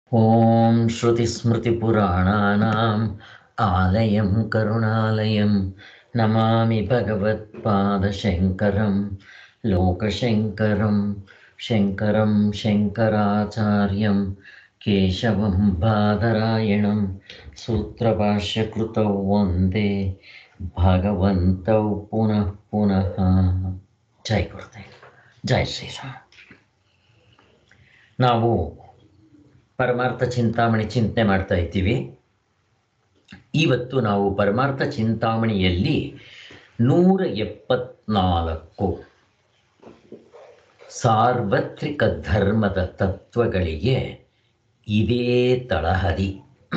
ॐ श्रुतिस्मृतिपुराणानाम् आलयं करुणालयं नमामि भगवत्पादशङ्करं लोकशङ्करं शङ्करं शङ्कराचार्यं केशवं बादरायणं सूत्रभाष्यकृतौ वन्दे भगवन्तौ पुनः पुनः ಜೈ ಗುರುದೇವ್ ಜೈ ಶ್ರೀರಾಮ್ ನಾವು ಪರಮಾರ್ಥ ಚಿಂತಾಮಣಿ ಚಿಂತನೆ ಮಾಡ್ತಾ ಇದ್ದೀವಿ ಇವತ್ತು ನಾವು ಪರಮಾರ್ಥ ಚಿಂತಾಮಣಿಯಲ್ಲಿ ನೂರ ಎಪ್ಪತ್ನಾಲ್ಕು ಸಾರ್ವತ್ರಿಕ ಧರ್ಮದ ತತ್ವಗಳಿಗೆ ಇದೇ ತಳಹದಿ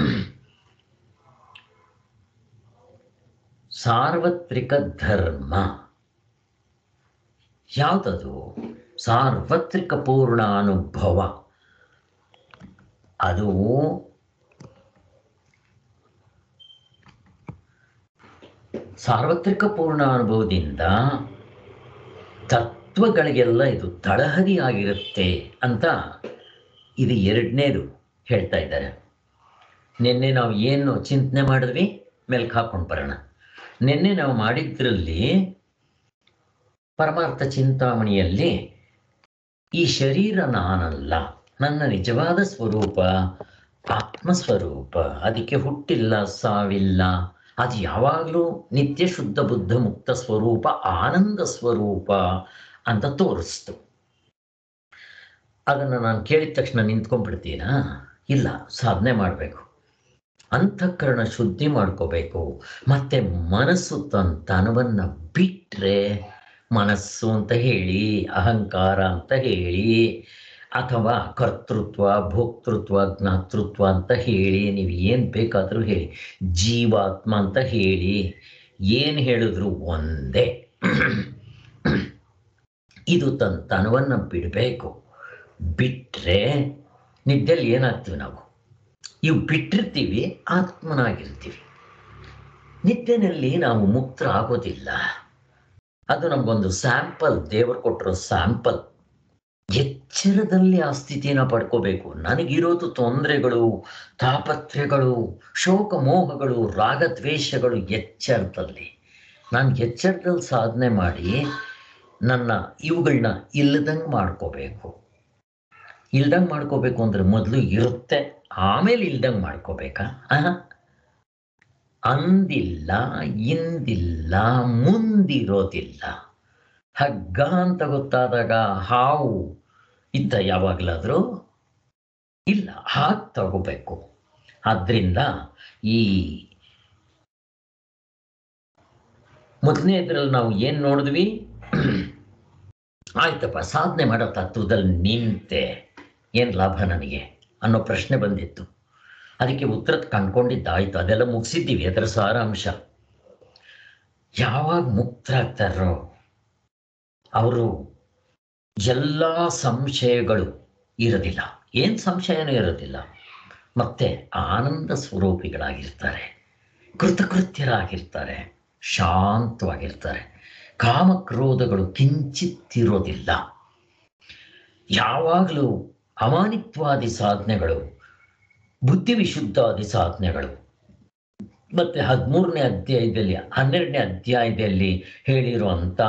ಸಾರ್ವತ್ರಿಕ ಧರ್ಮ ಯಾವುದದು ಸಾರ್ವತ್ರಿಕ ಪೂರ್ಣ ಅನುಭವ ಅದು ಸಾರ್ವತ್ರಿಕ ಪೂರ್ಣ ಅನುಭವದಿಂದ ತತ್ವಗಳಿಗೆಲ್ಲ ಇದು ತಳಹದಿ ಆಗಿರುತ್ತೆ ಅಂತ ಇದು ಎರಡನೇದು ಹೇಳ್ತಾ ಇದ್ದಾರೆ ನಿನ್ನೆ ನಾವು ಏನು ಚಿಂತನೆ ಮಾಡಿದ್ವಿ ಮೆಲ್ಕ್ ಹಾಕೊಂಡು ಬರೋಣ ನಿನ್ನೆ ನಾವು ಮಾಡಿದ್ರಲ್ಲಿ ಪರಮಾರ್ಥ ಚಿಂತಾಮಣಿಯಲ್ಲಿ ಈ ಶರೀರ ನಾನಲ್ಲ ನನ್ನ ನಿಜವಾದ ಸ್ವರೂಪ ಆತ್ಮಸ್ವರೂಪ ಅದಕ್ಕೆ ಹುಟ್ಟಿಲ್ಲ ಸಾವಿಲ್ಲ ಅದು ಯಾವಾಗಲೂ ನಿತ್ಯ ಶುದ್ಧ ಬುದ್ಧ ಮುಕ್ತ ಸ್ವರೂಪ ಆನಂದ ಸ್ವರೂಪ ಅಂತ ತೋರಿಸ್ತು ಅದನ್ನು ನಾನು ಕೇಳಿದ ತಕ್ಷಣ ನಿಂತ್ಕೊಂಡ್ಬಿಡ್ತೀನಾ ಇಲ್ಲ ಸಾಧನೆ ಮಾಡಬೇಕು ಅಂತಃಕರಣ ಶುದ್ಧಿ ಮಾಡ್ಕೋಬೇಕು ಮತ್ತೆ ಮನಸ್ಸು ತನ್ನ ತನವನ್ನು ಬಿಟ್ಟರೆ ಮನಸ್ಸು ಅಂತ ಹೇಳಿ ಅಹಂಕಾರ ಅಂತ ಹೇಳಿ ಅಥವಾ ಕರ್ತೃತ್ವ ಭೋಕ್ತೃತ್ವ ಜ್ಞಾತೃತ್ವ ಅಂತ ಹೇಳಿ ನೀವು ಏನು ಬೇಕಾದರೂ ಹೇಳಿ ಜೀವಾತ್ಮ ಅಂತ ಹೇಳಿ ಏನು ಹೇಳಿದ್ರು ಒಂದೇ ಇದು ತನ್ನ ತನವನ್ನು ಬಿಡಬೇಕು ಬಿಟ್ಟರೆ ನಿದ್ದೆಯಲ್ಲಿ ಏನಾಗ್ತೀವಿ ನಾವು ಇವು ಬಿಟ್ಟಿರ್ತೀವಿ ಆತ್ಮನಾಗಿರ್ತೀವಿ ನಿದ್ದೆನಲ್ಲಿ ನಾವು ಮುಕ್ತ ಆಗೋದಿಲ್ಲ ಅದು ನಮಗೊಂದು ಸ್ಯಾಂಪಲ್ ದೇವರು ಕೊಟ್ಟಿರೋ ಸ್ಯಾಂಪಲ್ ಎಚ್ಚರದಲ್ಲಿ ಆ ಸ್ಥಿತಿನ ಪಡ್ಕೋಬೇಕು ನನಗಿರೋದು ತೊಂದರೆಗಳು ತಾಪತ್ರೆಗಳು ಶೋಕ ಮೋಹಗಳು ರಾಗದ್ವೇಷಗಳು ಎಚ್ಚರದಲ್ಲಿ ನಾನು ಎಚ್ಚರದಲ್ಲಿ ಸಾಧನೆ ಮಾಡಿ ನನ್ನ ಇವುಗಳನ್ನ ಇಲ್ಲದಂಗೆ ಮಾಡ್ಕೋಬೇಕು ಇಲ್ದಂಗೆ ಮಾಡ್ಕೋಬೇಕು ಅಂದರೆ ಮೊದಲು ಇರುತ್ತೆ ಆಮೇಲೆ ಇಲ್ದಂಗೆ ಮಾಡ್ಕೋಬೇಕಾ ಅಂದಿಲ್ಲ ಇಂದಿಲ್ಲ ಮುಂದಿರೋದಿಲ್ಲ ಹಗ್ಗ ಅಂತ ಗೊತ್ತಾದಾಗ ಹಾವು ಇದ್ದ ಯಾವಾಗಲಾದರೂ ಇಲ್ಲ ಹಾಗೆ ತಗೋಬೇಕು ಆದ್ರಿಂದ ಈ ಮೊದಲನೇ ಇದರಲ್ಲಿ ನಾವು ಏನು ನೋಡಿದ್ವಿ ಆಯ್ತಪ್ಪ ಸಾಧನೆ ಮಾಡೋ ತತ್ವದಲ್ಲಿ ನಿಂತೆ ಏನು ಲಾಭ ನನಗೆ ಅನ್ನೋ ಪ್ರಶ್ನೆ ಬಂದಿತ್ತು ಅದಕ್ಕೆ ಉತ್ತರ ಕಂಡ್ಕೊಂಡಿದ್ದಾಯ್ತು ಅದೆಲ್ಲ ಮುಗಿಸಿದ್ದೀವಿ ಅದರ ಸಾರಾಂಶ ಯಾವಾಗ ಮುಕ್ತರಾಗ್ತಾರೋ ಅವರು ಎಲ್ಲ ಸಂಶಯಗಳು ಇರೋದಿಲ್ಲ ಏನು ಸಂಶಯನೂ ಇರೋದಿಲ್ಲ ಮತ್ತೆ ಆನಂದ ಸ್ವರೂಪಿಗಳಾಗಿರ್ತಾರೆ ಕೃತಕೃತ್ಯರಾಗಿರ್ತಾರೆ ಶಾಂತವಾಗಿರ್ತಾರೆ ಕಾಮಕ್ರೋಧಗಳು ಕಿಂಚಿತ್ತಿರೋದಿಲ್ಲ ಯಾವಾಗಲೂ ಅಮಾನಿತ್ವಾದಿ ಸಾಧನೆಗಳು ಬುದ್ಧಿ ವಿಶುದ್ಧಾದಿ ಸಾಧನೆಗಳು ಮತ್ತೆ ಹದಿಮೂರನೇ ಅಧ್ಯಾಯದಲ್ಲಿ ಹನ್ನೆರಡನೇ ಅಧ್ಯಾಯದಲ್ಲಿ ಹೇಳಿರುವಂಥ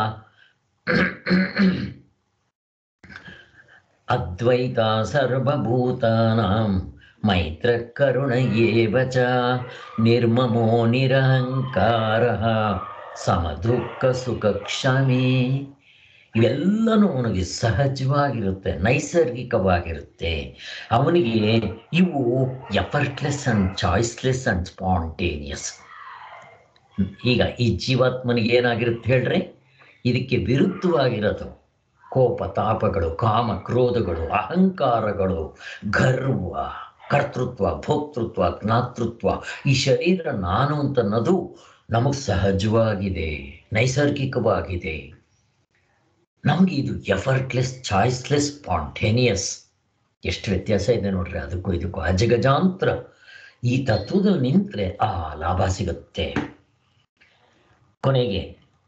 ಅದ್ವೈತ ಸರ್ವಭೂತಾನಾಂ ಮೈತ್ರ ಕರುಣ ಏವ ಚ ನಿರ್ಮಮೋ ನಿರಹಂಕಾರ ಸಮದುಃಖ ಸುಖ ಕ್ಷಮೆ ಇವೆಲ್ಲನೂ ಅವನಿಗೆ ಸಹಜವಾಗಿರುತ್ತೆ ನೈಸರ್ಗಿಕವಾಗಿರುತ್ತೆ ಅವನಿಗೆ ಇವು effortless and choiceless and spontaneous ಈಗ ಈ ಜೀವಾತ್ಮನಿಗೆ ಏನಾಗಿರುತ್ತೆ ಹೇಳ್ರಿ ಇದಕ್ಕೆ ವಿರುದ್ಧವಾಗಿರೋದು ಕೋಪ ತಾಪಗಳು ಕಾಮ ಕ್ರೋಧಗಳು ಅಹಂಕಾರಗಳು ಗರ್ವ ಕರ್ತೃತ್ವ ಭೋಕ್ತೃತ್ವ ಜ್ಞಾತೃತ್ವ ಈ ಶರೀರ ನಾನು ಅಂತನ್ನೋದು ನಮಗೆ ಸಹಜವಾಗಿದೆ ನೈಸರ್ಗಿಕವಾಗಿದೆ ನಮಗೆ ಇದು ಎಫರ್ಟ್ಲೆಸ್ ಚಾಯ್ಸ್ಲೆಸ್ ಸ್ಪಾಂಟೇನಿಯಸ್ ಎಷ್ಟು ವ್ಯತ್ಯಾಸ ಇದೆ ನೋಡ್ರಿ ಅದಕ್ಕೂ ಇದಕ್ಕೂ ಅಜಗಜಾಂತರ ಈ ತತ್ವದಲ್ಲಿ ನಿಂತರೆ ಆ ಲಾಭ ಸಿಗುತ್ತೆ ಕೊನೆಗೆ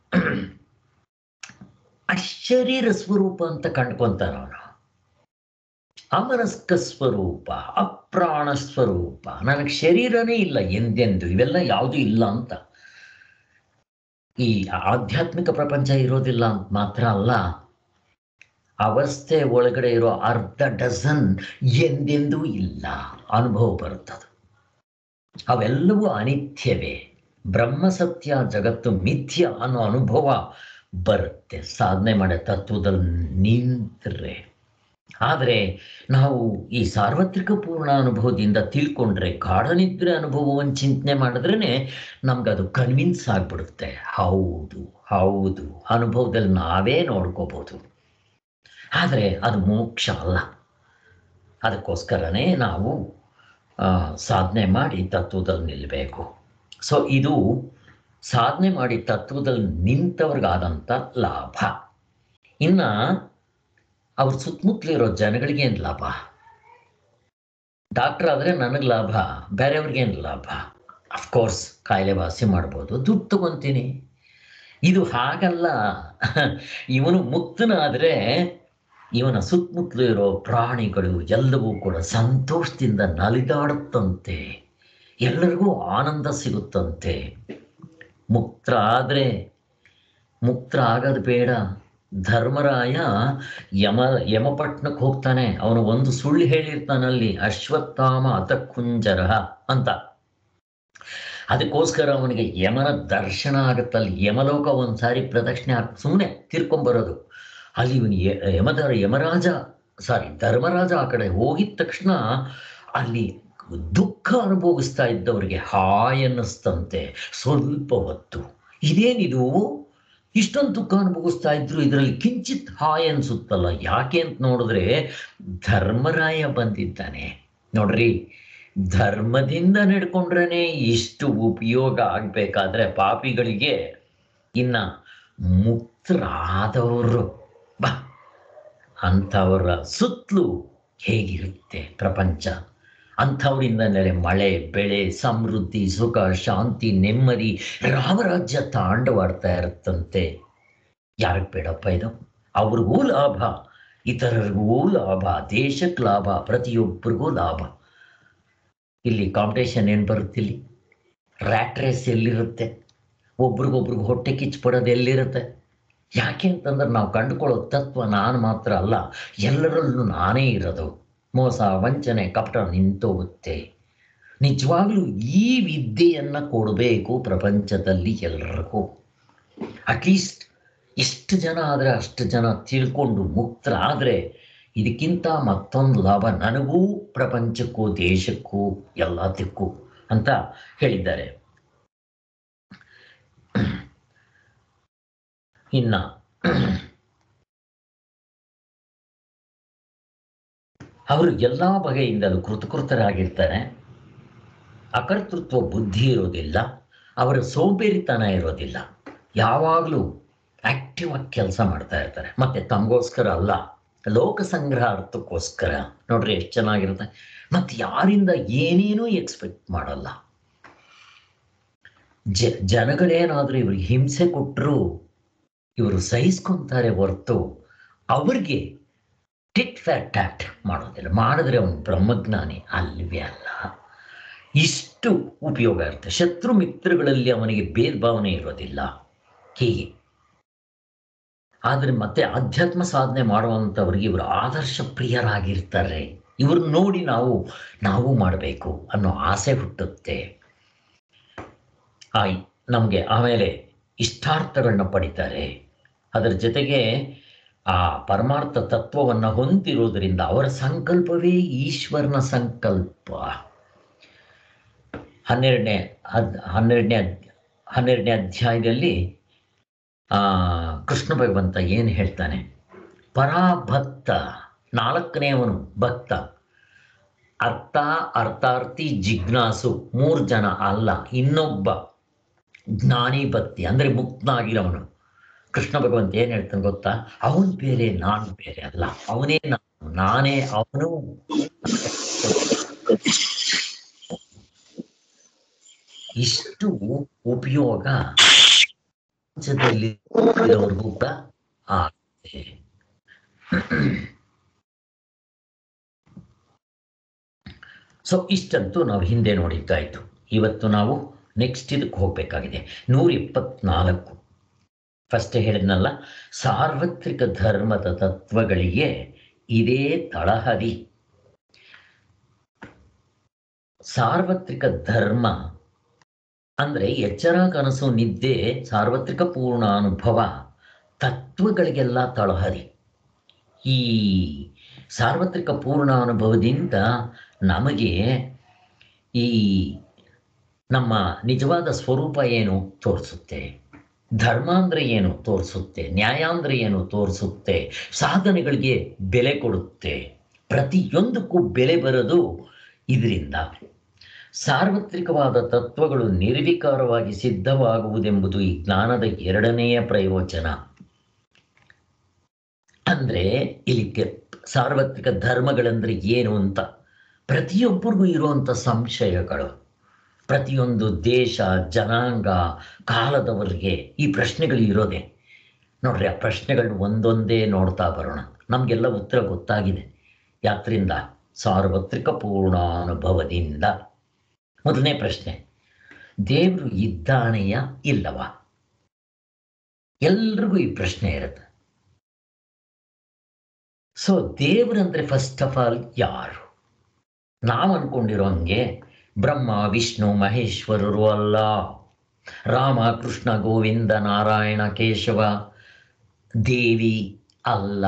ಅಶರೀರ ಸ್ವರೂಪ ಅಂತ ಕಂಡ್ಕೊಂತಾನ ಅವನು ಅಮನಸ್ಕ ಸ್ವರೂಪ ಅಪ್ರಾಕೃತ ಸ್ವರೂಪ ನನಗೆ ಶರೀರನೇ ಇಲ್ಲ ಎಂದೆಂದು ಇವೆಲ್ಲ ಯಾವುದು ಇಲ್ಲ ಅಂತ ಈ ಆಧ್ಯಾತ್ಮಿಕ ಪ್ರಪಂಚ ಇರೋದಿಲ್ಲ ಅಂತ ಮಾತ್ರ ಅಲ್ಲ ಅವಸ್ಥೆ ಒಳಗಡೆ ಇರೋ ಅರ್ಧ ಡಜನ್ ಎಂದೆಂದೂ ಇಲ್ಲ ಅನುಭವ ಬರುತ್ತದೆ ಅವೆಲ್ಲವೂ ಅನಿತ್ಯವೇ ಬ್ರಹ್ಮ ಸತ್ಯ ಜಗತ್ತು ಮಿಥ್ಯ ಅನ್ನೋ ಅನುಭವ ಬರುತ್ತೆ ಸಾಧನೆ ಮಾಡೋ ತತ್ವದಲ್ಲಿ ನಿಂತರೆ ಆದರೆ ನಾವು ಈ ಸಾರ್ವತ್ರಿಕ ಪೂರ್ಣ ಅನುಭವದಿಂದ ತಿಳ್ಕೊಂಡ್ರೆ ಗಾಢನಿದ್ರೆ ಅನುಭವವನ್ನು ಚಿಂತನೆ ಮಾಡಿದ್ರೇ ನಮ್ಗದು ಕನ್ವಿನ್ಸ್ ಆಗ್ಬಿಡುತ್ತೆ ಹೌದು ಹೌದು ಅನುಭವದಲ್ಲಿ ನಾವೇ ನೋಡ್ಕೋಬೋದು ಆದರೆ ಅದು ಮೋಕ್ಷ ಅಲ್ಲ ಅದಕ್ಕೋಸ್ಕರನೇ ನಾವು ಆ, ಸಾಧನೆ ಮಾಡಿ ತತ್ವದಲ್ಲಿ ನಿಲ್ಲಬೇಕು ಸೊ ಇದು ಸಾಧನೆ ಮಾಡಿ ತತ್ವದಲ್ಲಿ ನಿಂತವ್ರಿಗಾದಂಥ ಲಾಭ ಇನ್ನು ಅವ್ರ ಸುತ್ತಮುತ್ತಲಿರೋ ಜನಗಳಿಗೆ ಏನು ಲಾಭ ಡಾಕ್ಟರ್ ಆದರೆ ನನಗೆ ಲಾಭ ಬೇರೆಯವ್ರಿಗೇನು ಲಾಭ ಅಫ್ಕೋರ್ಸ್ ಕಾಯಿಲೆ ವಾಸಿ ಮಾಡ್ಬೋದು ದುಡ್ಡು ತಗೊಂತೀನಿ ಇದು ಹಾಗಲ್ಲ ಇವನು ಮುಕ್ತನಾದರೆ ಇವನ ಸುತ್ತಮುತ್ತಲು ಇರೋ ಪ್ರಾಣಿಗಳು ಎಲ್ಲವೂ ಕೂಡ ಸಂತೋಷದಿಂದ ನಲಿದಾಡುತ್ತಂತೆ ಎಲ್ಲರಿಗೂ ಆನಂದ ಸಿಗುತ್ತಂತೆ ಮುಕ್ತ ಆದರೆ ಮುಕ್ತ ಆಗೋದು ಬೇಡ ಧರ್ಮರಾಯ ಯಮ ಯಮಪಟ್ಟಣಕ್ಕೆ ಹೋಗ್ತಾನೆ ಅವನು ಒಂದು ಸುಳ್ಳು ಹೇಳಿರ್ತಾನಲ್ಲಿ ಅಶ್ವತ್ಥಾಮ ಅತಕುಂಜರ ಅಂತ ಅದಕ್ಕೋಸ್ಕರ ಅವನಿಗೆ ಯಮನ ದರ್ಶನ ಆಗುತ್ತಲ್ಲಿ ಯಮಲೋಕ ಒಂದ್ಸಾರಿ ಪ್ರದಕ್ಷಿಣೆ ಹಾಕಿ ಸುಮ್ಮನೆ ತಿರ್ಕೊಂಬರೋದು ಅಲ್ಲಿ ಇವನು ಯ- ಯಮಧರ ಯಮರಾಜ ಸಾರಿ ಧರ್ಮರಾಜ ಆ ಕಡೆ ಹೋಗಿದ ತಕ್ಷಣ ಅಲ್ಲಿ ದುಃಖ ಅನುಭವಿಸ್ತಾ ಇದ್ದವರಿಗೆ ಹಾಯ್ ಅನ್ನಿಸ್ತಂತೆ ಸ್ವಲ್ಪ ಹೊತ್ತು ಇದೇನಿದು ಇಷ್ಟೊಂದು ದುಃಖ ಅನುಭವಿಸ್ತಾ ಇದ್ರು ಇದರಲ್ಲಿ ಕಿಂಚಿತ್ ಹಾಯ್ ಅನ್ಸುತ್ತಲ್ಲ ಯಾಕೆ ಅಂತ ನೋಡಿದ್ರೆ ಧರ್ಮರಾಯ ಬಂದಿದ್ದಾನೆ ನೋಡ್ರಿ ಧರ್ಮದಿಂದ ನಡ್ಕೊಂಡ್ರೇನೆ ಇಷ್ಟು ಉಪಯೋಗ ಆಗ್ಬೇಕಾದ್ರೆ ಪಾಪಿಗಳಿಗೆ ಇನ್ನ ಮುಕ್ತರಾದವರು ಬಾ ಅಂಥವರ ಸುತ್ತಲೂ ಹೇಗಿರುತ್ತೆ ಪ್ರಪಂಚ ಅಂಥವರಿಂದಲೇ ಮಳೆ ಬೆಳೆ ಸಮೃದ್ಧಿ ಸುಖ ಶಾಂತಿ ನೆಮ್ಮದಿ ರಾಮರಾಜ್ಯ ತಾಂಡವಾಡ್ತಾ ಇರುತ್ತಂತೆ ಯಾರಿಗೆ ಬೇಡಪ್ಪ ಇದು ಅವ್ರಿಗೂ ಲಾಭ ಇತರರಿಗೂ ಲಾಭ ದೇಶಕ್ಕೆ ಲಾಭ ಪ್ರತಿಯೊಬ್ಬರಿಗೂ ಲಾಭ ಇಲ್ಲಿ ಕಾಂಪಿಟೇಷನ್ ಏನು ಬರುತ್ತೆ ಇಲ್ಲಿ ರ್ಯಾಟ್ ರೇಸ್ ಎಲ್ಲಿರುತ್ತೆ ಒಬ್ರಿಗೊಬ್ರಿಗೆ ಹೊಟ್ಟೆ ಕಿಚ್ಚಪಡೋದು ಎಲ್ಲಿರುತ್ತೆ ಯಾಕೆ ಅಂತಂದ್ರೆ ನಾವು ಕಂಡುಕೊಳ್ಳೋ ತತ್ವ ನಾನು ಮಾತ್ರ ಅಲ್ಲ ಎಲ್ಲರಲ್ಲೂ ನಾನೇ ಇರೋದು ಮೋಸ ವಂಚನೆ ಕಪಟ ನಿಂತೋಗುತ್ತೆ ನಿಜವಾಗ್ಲೂ ಈ ವಿದ್ಯೆಯನ್ನು ಕೊಡಬೇಕು ಪ್ರಪಂಚದಲ್ಲಿ ಎಲ್ಲರಿಗೂ ಅಟ್ಲೀಸ್ಟ್ ಎಷ್ಟು ಜನ ಆದರೆ ಅಷ್ಟು ಜನ ತಿಳ್ಕೊಂಡು ಮುಕ್ತರಾದರೆ ಇದಕ್ಕಿಂತ ಮತ್ತೊಂದು ಲಾಭ ನನಗೂ ಪ್ರಪಂಚಕ್ಕೂ ದೇಶಕ್ಕೂ ಎಲ್ಲದಕ್ಕೂ ಅಂತ ಹೇಳಿದ್ದಾರೆ ಇನ್ನ ಅವರು ಎಲ್ಲ ಬಗೆಯಿಂದಲೂ ಕೃತಕೃತರಾಗಿರ್ತಾರೆ ಅಕರ್ತೃತ್ವ ಬುದ್ಧಿ ಇರೋದಿಲ್ಲ ಅವರ ಸೋಂಬೇರಿತನ ಇರೋದಿಲ್ಲ ಯಾವಾಗಲೂ ಆಕ್ಟಿವ್ ಆಗಿ ಕೆಲಸ ಮಾಡ್ತಾ ಇರ್ತಾರೆ ಮತ್ತೆ ತಮಗೋಸ್ಕರ ಅಲ್ಲ ಲೋಕ ಸಂಗ್ರಹಾರ್ಥಕ್ಕೋಸ್ಕರ ನೋಡ್ರಿ ಎಷ್ಟು ಚೆನ್ನಾಗಿರುತ್ತೆ ಮತ್ತೆ ಯಾರಿಂದ ಏನೇನೂ ಎಕ್ಸ್ಪೆಕ್ಟ್ ಮಾಡಲ್ಲ ಜ ಜನಗಳೇನಾದರೂ ಇವ್ರಿಗೆ ಹಿಂಸೆ ಕೊಟ್ಟರು ಇವರು ಸಹಿಸ್ಕೊಂತಾರೆ ಹೊರತು ಅವ್ರಿಗೆ ಟಿಟ್ ಫ್ಯಾಟ್ ಟ್ಯಾಟ್ ಮಾಡೋದಿಲ್ಲ ಮಾಡಿದ್ರೆ ಅವನು ಬ್ರಹ್ಮಜ್ಞಾನಿ ಅಲ್ವೇ ಅಲ್ಲ ಇಷ್ಟು ಉಪಯೋಗ ಇರುತ್ತೆ ಶತ್ರು ಮಿತ್ರಗಳಲ್ಲಿ ಅವನಿಗೆ ಭೇದ ಭಾವನೆ ಇರೋದಿಲ್ಲ ಹೀಗೆ ಆದರೆ ಮತ್ತೆ ಆಧ್ಯಾತ್ಮ ಸಾಧನೆ ಮಾಡುವಂಥವ್ರಿಗೆ ಇವರು ಆದರ್ಶ ಪ್ರಿಯರಾಗಿರ್ತಾರೆ ಇವ್ರನ್ನ ನೋಡಿ ನಾವು ನಾವು ಮಾಡಬೇಕು ಅನ್ನೋ ಆಸೆ ಹುಟ್ಟುತ್ತೆ ಆಯ್ ನಮಗೆ ಆಮೇಲೆ ಇಷ್ಟಾರ್ಥಗಳನ್ನ ಪಡಿತಾರೆ ಅದರ ಜೊತೆಗೆ ಆ ಪರಮಾರ್ಥ ತತ್ವವನ್ನು ಹೊಂದಿರೋದ್ರಿಂದ ಅವರ ಸಂಕಲ್ಪವೇ ಈಶ್ವರನ ಸಂಕಲ್ಪ ಹನ್ನೆರಡನೇ ಹದ್ ಹನ್ನೆರಡನೇ ಅದ್- ಹನ್ನೆರಡನೇ ಅಧ್ಯಾಯದಲ್ಲಿ ಆ ಕೃಷ್ಣ ಭಗವಂತ ಏನು ಹೇಳ್ತಾನೆ ಪರಾಭಕ್ತ ನಾಲ್ಕನೆಯವನು ಭಕ್ತ ಅರ್ಥ ಅರ್ಥಾರ್ಥಿ ಜಿಜ್ಞಾಸು ಮೂರು ಜನ ಅಲ್ಲ ಇನ್ನೊಬ್ಬ ಜ್ಞಾನಿ ಭಕ್ತಿ ಅಂದರೆ ಮುಕ್ತನಾಗಿರೋವನು ಕೃಷ್ಣ ಭಗವಂತ ಏನು ಹೇಳ್ತಾನೆ ಗೊತ್ತಾ ಅವನು ಬೇರೆ ನಾನು ಬೇರೆ ಅಲ್ಲ ಅವನೇ ನಾನು ನಾನೇ ಅವನು ಇಷ್ಟು ಉಪಯೋಗ ಪ್ರಪಂಚದಲ್ಲಿ ಇರೋರ್ಗೂ ಕೂಡ ಆಗುತ್ತೆ ಸೊ ಇಷ್ಟಂತೂ ನಾವು ಹಿಂದೆ ನೋಡಿದ್ದಾಯಿತು ಇವತ್ತು ನಾವು ನೆಕ್ಸ್ಟ್ ಇದಕ್ಕೆ ಹೋಗಬೇಕಾಗಿದೆ ನೂರ ಇಪ್ಪತ್ನಾಲ್ಕು ಫಸ್ಟ್ ಹೇಳಿದ್ನಲ್ಲ ಸಾರ್ವತ್ರಿಕ ಧರ್ಮದ ತತ್ವಗಳಿಗೆ ಇದೇ ತಳಹದಿ ಸಾರ್ವತ್ರಿಕ ಧರ್ಮ ಅಂದರೆ ಎಚ್ಚರ ಕನಸು ನಿದ್ದೆ ಸಾರ್ವತ್ರಿಕ ಪೂರ್ಣ ಅನುಭವ ತತ್ವಗಳಿಗೆಲ್ಲ ತಳಹದಿ ಈ ಸಾರ್ವತ್ರಿಕ ಪೂರ್ಣ ಅನುಭವದಿಂದ ನಮಗೆ ಈ ನಮ್ಮ ನಿಜವಾದ ಸ್ವರೂಪ ಏನು ತೋರಿಸುತ್ತೆ ಧರ್ಮ ಅಂದರೆ ಏನು ತೋರಿಸುತ್ತೆ ನ್ಯಾಯ ಅಂದರೆ ಏನು ತೋರಿಸುತ್ತೆ ಸಾಧನೆಗಳಿಗೆ ಬೆಲೆ ಕೊಡುತ್ತೆ ಪ್ರತಿಯೊಂದಕ್ಕೂ ಬೆಲೆ ಬರೋದು ಇದರಿಂದ ಸಾರ್ವತ್ರಿಕವಾದ ತತ್ವಗಳು ನಿರ್ವಿಕಾರವಾಗಿ ಸಿದ್ಧವಾಗುವುದೆಂಬುದು ಈ ಜ್ಞಾನದ ಎರಡನೆಯ ಪ್ರಯೋಜನ ಅಂದರೆ ಇಲ್ಲಿ ಕೆ- ಸಾರ್ವತ್ರಿಕ ಧರ್ಮಗಳಂದ್ರೆ ಏನು ಅಂತ ಪ್ರತಿಯೊಬ್ಬರಿಗೂ ಇರುವಂಥ ಸಂಶಯಗಳು ಪ್ರತಿಯೊಂದು ದೇಶ ಜನಾಂಗ ಕಾಲದವರಿಗೆ ಈ ಪ್ರಶ್ನೆಗಳು ಇರೋದೆ ನೋಡ್ರಿ ಆ ಪ್ರಶ್ನೆಗಳನ್ನ ಒಂದೊಂದೇ ನೋಡ್ತಾ ಬರೋಣ ನಮಗೆಲ್ಲ ಉತ್ತರ ಗೊತ್ತಾಗಿದೆ ಯಾತ್ರಿಂದ ಸಾರ್ವತ್ರಿಕ ಪೂರ್ಣಾನುಭವದಿಂದ ಮೊದಲನೇ ಪ್ರಶ್ನೆ ದೇವರು ಇದ್ದಾನೆಯ ಇಲ್ಲವ ಎಲ್ರಿಗೂ ಈ ಪ್ರಶ್ನೆ ಇರುತ್ತೆ ಸೊ ದೇವರಂದ್ರೆ ಫಸ್ಟ್ ಆಫ್ ಆಲ್ ಯಾರು ನಾವು ಅನ್ಕೊಂಡಿರೋ ಹಂಗೆ ಬ್ರಹ್ಮ ವಿಷ್ಣು ಮಹೇಶ್ವರರು ಅಲ್ಲ ರಾಮ ಕೃಷ್ಣ ಗೋವಿಂದ ನಾರಾಯಣ ಕೇಶವ ದೇವಿ ಅಲ್ಲ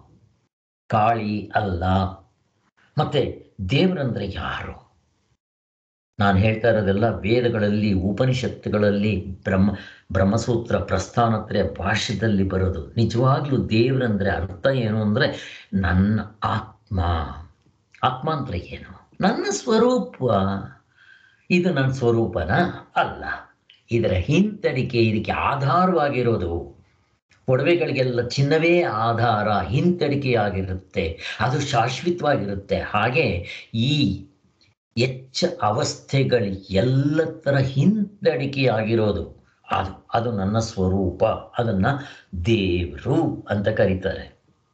ಕಾಳಿ ಅಲ್ಲ ಮತ್ತೆ ದೇವರಂದ್ರೆ ಯಾರು ನಾನು ಹೇಳ್ತಾ ಇರೋದೆಲ್ಲ ವೇದಗಳಲ್ಲಿ ಉಪನಿಷತ್ತುಗಳಲ್ಲಿ ಬ್ರಹ್ಮ ಬ್ರಹ್ಮಸೂತ್ರ ಪ್ರಸ್ಥಾನತ್ರಯ ಭಾಷ್ಯದಲ್ಲಿ ಬರೋದು ನಿಜವಾಗ್ಲೂ ದೇವರಂದ್ರೆ ಅರ್ಥ ಏನು ಅಂದರೆ ನನ್ನ ಆತ್ಮ ಆತ್ಮ ಅಂದ್ರೆ ಏನು ನನ್ನ ಸ್ವರೂಪ ಇದು ನನ್ನ ಸ್ವರೂಪನ ಅಲ್ಲ ಇದರ ಹಿಂತಡಿಕೆ ಇದಕ್ಕೆ ಆಧಾರವಾಗಿರೋದು ಒಡವೆಗಳಿಗೆಲ್ಲ ಚಿನ್ನವೇ ಆಧಾರ ಹಿಂತಡಿಕೆಯಾಗಿರುತ್ತೆ ಅದು ಶಾಶ್ವತವಾಗಿರುತ್ತೆ ಹಾಗೆ ಈ ಎಚ್ಚ ಅವಸ್ಥೆಗಳು ಎಲ್ಲತ್ತರ ಹಿಂದಡಿಕೆಯಾಗಿರೋದು ಅದು ಅದು ನನ್ನ ಸ್ವರೂಪ ಅದನ್ನ ದೇವರು ಅಂತ ಕರೀತಾರೆ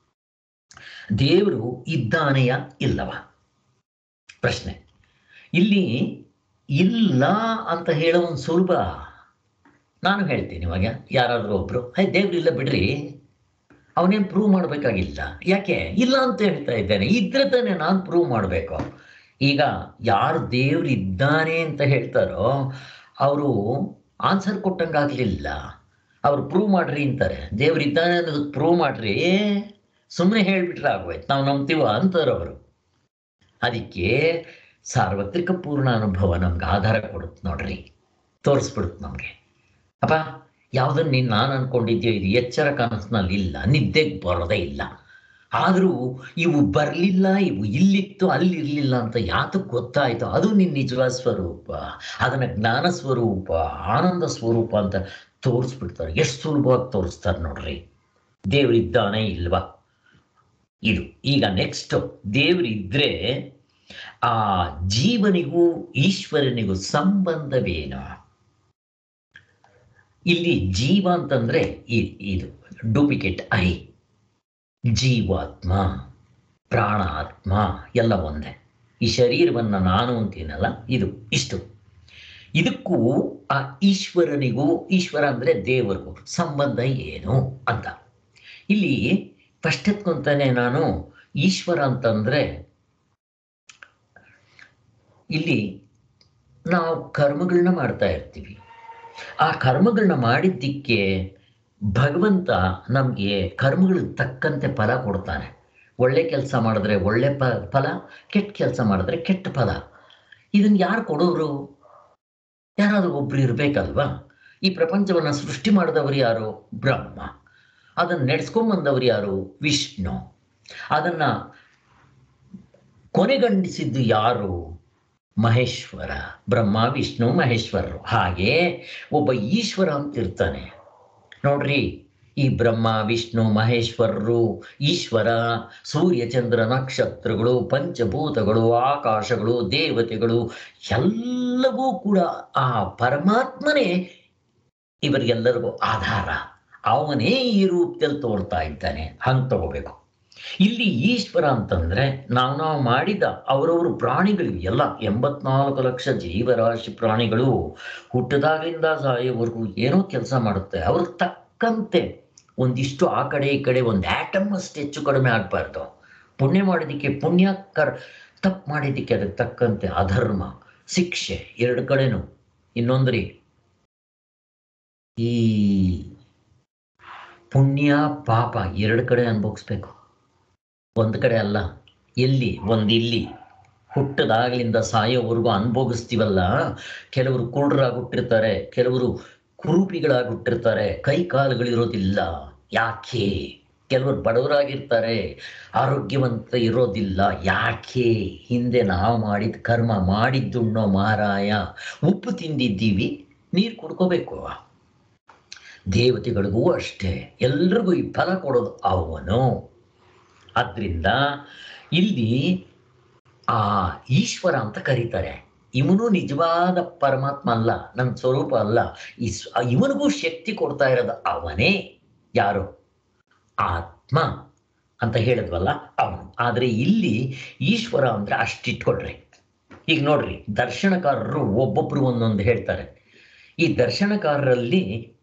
ದೇವರು ಇದ್ದಾನೆಯ ಇಲ್ಲವ ಪ್ರಶ್ನೆ ಇಲ್ಲಿ ಇಲ್ಲ ಅಂತ ಹೇಳೋ ಒಂದು ಸುಲಭ ನಾನು ಹೇಳ್ತೀನಿ ಇವಾಗ ಯಾರಾದರೂ ಒಬ್ರು ಹೇ ದೇವ್ರಿಲ್ಲ ಬಿಡ್ರಿ ಅವನೇನು ಪ್ರೂವ್ ಮಾಡಬೇಕಾಗಿಲ್ಲ ಯಾಕೆ ಇಲ್ಲ ಅಂತ ಹೇಳ್ತಾ ಇದ್ದೇನೆ ಇದ್ರೆ ತಾನೇ ನಾನು ಪ್ರೂವ್ ಮಾಡಬೇಕು ಈಗ ಯಾರು ದೇವ್ರು ಇದ್ದಾನೆ ಅಂತ ಹೇಳ್ತಾರೋ ಅವರು ಆನ್ಸರ್ ಕೊಟ್ಟಂಗಾಗಲಿಲ್ಲ ಅವ್ರು ಪ್ರೂವ್ ಮಾಡ್ರಿ ಅಂತಾರೆ ದೇವ್ರು ಇದ್ದಾನೆ ಅನ್ನೋದಕ್ಕೆ ಪ್ರೂವ್ ಮಾಡ್ರಿ ಸುಮ್ಮನೆ ಹೇಳ್ಬಿಟ್ರೆ ಆಗೋಯ್ತು ನಾವು ನಂಬ್ತೀವ ಅಂತಾರೆ ಅವರು ಅದಕ್ಕೆ ಸಾರ್ವತ್ರಿಕ ಪೂರ್ಣ ಅನುಭವ ನಮ್ಗೆ ಆಧಾರ ಕೊಡುತ್ತೆ ನೋಡ್ರಿ ತೋರಿಸ್ಬಿಡುತ್ತೆ ನಮಗೆ ಅಪ್ಪ ಯಾವುದನ್ನು ನೀನು ನಾನು ಅನ್ಕೊಂಡಿದ್ಯೋ ಇದು ಎಚ್ಚರ ಕನಸಿನಲ್ಲಿ ಇಲ್ಲ ನಿದ್ದೆಗೆ ಬರೋದೇ ಇಲ್ಲ ಆದರೂ ಇವು ಬರಲಿಲ್ಲ ಇವು ಇಲ್ಲಿತ್ತು ಅಲ್ಲಿರಲಿಲ್ಲ ಅಂತ ಯಾತಕ್ಕೆ ಗೊತ್ತಾಯ್ತು ಅದು ನಿನ್ನ ನಿಜವಾದ ಸ್ವರೂಪ ಅದನ್ನು ಜ್ಞಾನ ಸ್ವರೂಪ ಆನಂದ ಸ್ವರೂಪ ಅಂತ ತೋರಿಸ್ಬಿಡ್ತಾರೆ ಎಷ್ಟು ಸುಲಭವಾಗಿ ತೋರಿಸ್ತಾರೆ ನೋಡ್ರಿ ದೇವರಿದ್ದಾನೆ ಇಲ್ವಾ ಇದು ಈಗ ನೆಕ್ಸ್ಟ್ ದೇವರಿದ್ರೆ ಆ ಜೀವನಿಗೂ ಈಶ್ವರನಿಗೂ ಸಂಬಂಧವೇನು ಇಲ್ಲಿ ಜೀವ ಅಂತಂದ್ರೆ ಇ- ಇದು ಡೂಪ್ಲಿಕೇಟ್ ಐ ಜೀವಾತ್ಮ ಪ್ರಾಣಾತ್ಮ ಎಲ್ಲ ಒಂದೇ ಈ ಶರೀರವನ್ನ ನಾನು ಅಂತೀನಲ್ಲ ಇದು ಇಷ್ಟು ಇದಕ್ಕೂ ಆ ಈಶ್ವರನಿಗೂ ಈಶ್ವರ ಅಂದ್ರೆ ದೇವರಿಗೂ ಸಂಬಂಧ ಏನು ಅಂತ ಇಲ್ಲಿ ಫಸ್ಟ್ ಎತ್ಕೊಂತಾನೆ ನಾನು ಈಶ್ವರ ಅಂತಂದ್ರೆ ಇಲ್ಲಿ ನಾವು ಕರ್ಮಗಳನ್ನ ಮಾಡ್ತಾ ಇರ್ತೀವಿ ಆ ಕರ್ಮಗಳನ್ನ ಮಾಡಿದ್ದಕ್ಕೆ ಭಗವಂತ ನಮಗೆ ಕರ್ಮಗಳಿಗೆ ತಕ್ಕಂತೆ ಫಲ ಕೊಡ್ತಾನೆ ಒಳ್ಳೆ ಕೆಲಸ ಮಾಡಿದ್ರೆ ಒಳ್ಳೆ ಪ ಫಲ ಕೆಟ್ಟ ಕೆಲಸ ಮಾಡಿದ್ರೆ ಕೆಟ್ಟ ಫಲ ಇದನ್ನ ಯಾರು ಕೊಡೋರು ಯಾರಾದರೂ ಒಬ್ರು ಇರಬೇಕಲ್ವಾ ಈ ಪ್ರಪಂಚವನ್ನು ಸೃಷ್ಟಿ ಮಾಡಿದವರು ಯಾರು ಬ್ರಹ್ಮ ಅದನ್ನು ನಡೆಸ್ಕೊಂಬಂದವರು ಯಾರು ವಿಷ್ಣು ಅದನ್ನ ಕೊನೆಗಂಡಿಸಿದ್ದು ಯಾರು ಮಹೇಶ್ವರ ಬ್ರಹ್ಮ ವಿಷ್ಣು ಮಹೇಶ್ವರರು ಹಾಗೆ ಒಬ್ಬ ಈಶ್ವರ ಅಂತ ಇರ್ತಾನೆ ನೋಡ್ರಿ ಈ ಬ್ರಹ್ಮ ವಿಷ್ಣು ಮಹೇಶ್ವರರು ಈಶ್ವರ ಸೂರ್ಯ ಚಂದ್ರ ನಕ್ಷತ್ರಗಳು ಪಂಚಭೂತಗಳು ಆಕಾಶಗಳು ದೇವತೆಗಳು ಎಲ್ಲವೂ ಕೂಡ ಆ ಪರಮಾತ್ಮನೇ ಇವರಿಗೆಲ್ಲರಿಗೂ ಆಧಾರ ಅವನೇ ಈ ರೂಪದಲ್ಲಿ ತೋರ್ತಾ ಇದ್ದಾನೆ ಹಂಗೆ ತಗೋಬೇಕು ಇಲ್ಲಿ ಈಶ್ವರ ಅಂತಂದ್ರೆ ನಾವು ನಾವು ಮಾಡಿದ ಅವರವರು ಪ್ರಾಣಿಗಳು ಎಲ್ಲ ಎಂಬತ್ನಾಲ್ಕು ಲಕ್ಷ ಜೀವರಾಶಿ ಪ್ರಾಣಿಗಳು ಹುಟ್ಟದಾಗಲಿಂದ ಸಾಯೋವರೆಗೂ ಏನೋ ಕೆಲಸ ಮಾಡುತ್ತೆ ಅವ್ರ ತಕ್ಕಂತೆ ಒಂದಿಷ್ಟು ಆ ಕಡೆ ಈ ಕಡೆ ಒಂದು ಆಟಮ್ ಅಷ್ಟು ಹೆಚ್ಚು ಕಡಿಮೆ ಆಗಬಾರ್ದು ಪುಣ್ಯ ಮಾಡಿದ್ದಕ್ಕೆ ಪುಣ್ಯ ಕರ್ ತಪ್ಪು ಮಾಡಿದ್ದಕ್ಕೆ ಅದಕ್ಕೆ ತಕ್ಕಂತೆ ಅಧರ್ಮ ಶಿಕ್ಷೆ ಎರಡು ಕಡೆನೂ ಇನ್ನೊಂದ್ರಿ ಈ ಪುಣ್ಯ ಪಾಪ ಎರಡು ಕಡೆ ಅನುಭವಿಸ್ಬೇಕು ಒಂದು ಕಡೆ ಅಲ್ಲ ಎಲ್ಲಿ ಒಂದು ಇಲ್ಲಿ ಹುಟ್ಟದಾಗಲಿಂದ ಸಾಯೋವರೆಗೂ ಅನುಭವಿಸ್ತೀವಲ್ಲ ಕೆಲವರು ಕುರುಡರಾಗಿ ಹುಟ್ಟಿರ್ತಾರೆ ಕೆಲವರು ಕುರೂಪಿಗಳಾಗಿ ಹುಟ್ಟಿರ್ತಾರೆ ಕೈ ಕಾಲುಗಳಿರೋದಿಲ್ಲ ಯಾಕೆ ಕೆಲವರು ಬಡವರಾಗಿರ್ತಾರೆ ಆರೋಗ್ಯವಂತ ಇರೋದಿಲ್ಲ ಯಾಕೆ ಹಿಂದೆ ನಾವು ಮಾಡಿದ ಕರ್ಮ ಮಾಡಿದ್ದುಣ್ಣೋ ಮಾರಾಯ ಉಪ್ಪು ತಿಂದಿದ್ದೀವಿ ನೀರು ಕುಡ್ಕೋಬೇಕು ದೇವತೆಗಳಿಗೂ ಅಷ್ಟೇ ಎಲ್ರಿಗೂ ಈ ಫಲ ಕೊಡೋದು ಅವನು ಆದ್ರಿಂದ ಇಲ್ಲಿ ಆ ಈಶ್ವರ ಅಂತ ಕರೀತಾರೆ ಇವನು ನಿಜವಾದ ಪರಮಾತ್ಮ ಅಲ್ಲ ನನ್ನ ಸ್ವರೂಪ ಅಲ್ಲ ಈ ಸ್- ಇವನಿಗೂ ಶಕ್ತಿ ಕೊಡ್ತಾ ಇರೋದು ಅವನೇ ಯಾರು ಆತ್ಮ ಅಂತ ಹೇಳಿದ್ವಲ್ಲ ಅವನು ಆದರೆ ಇಲ್ಲಿ ಈಶ್ವರ ಅಂದ್ರೆ ಅಷ್ಟಿಟ್ಕೊಳ್ರಿ ಈಗ ನೋಡ್ರಿ ದರ್ಶನಕಾರರು ಒಬ್ಬೊಬ್ರು ಒಂದೊಂದು ಹೇಳ್ತಾರೆ ಈ ದರ್ಶನಕಾರರಲ್ಲಿ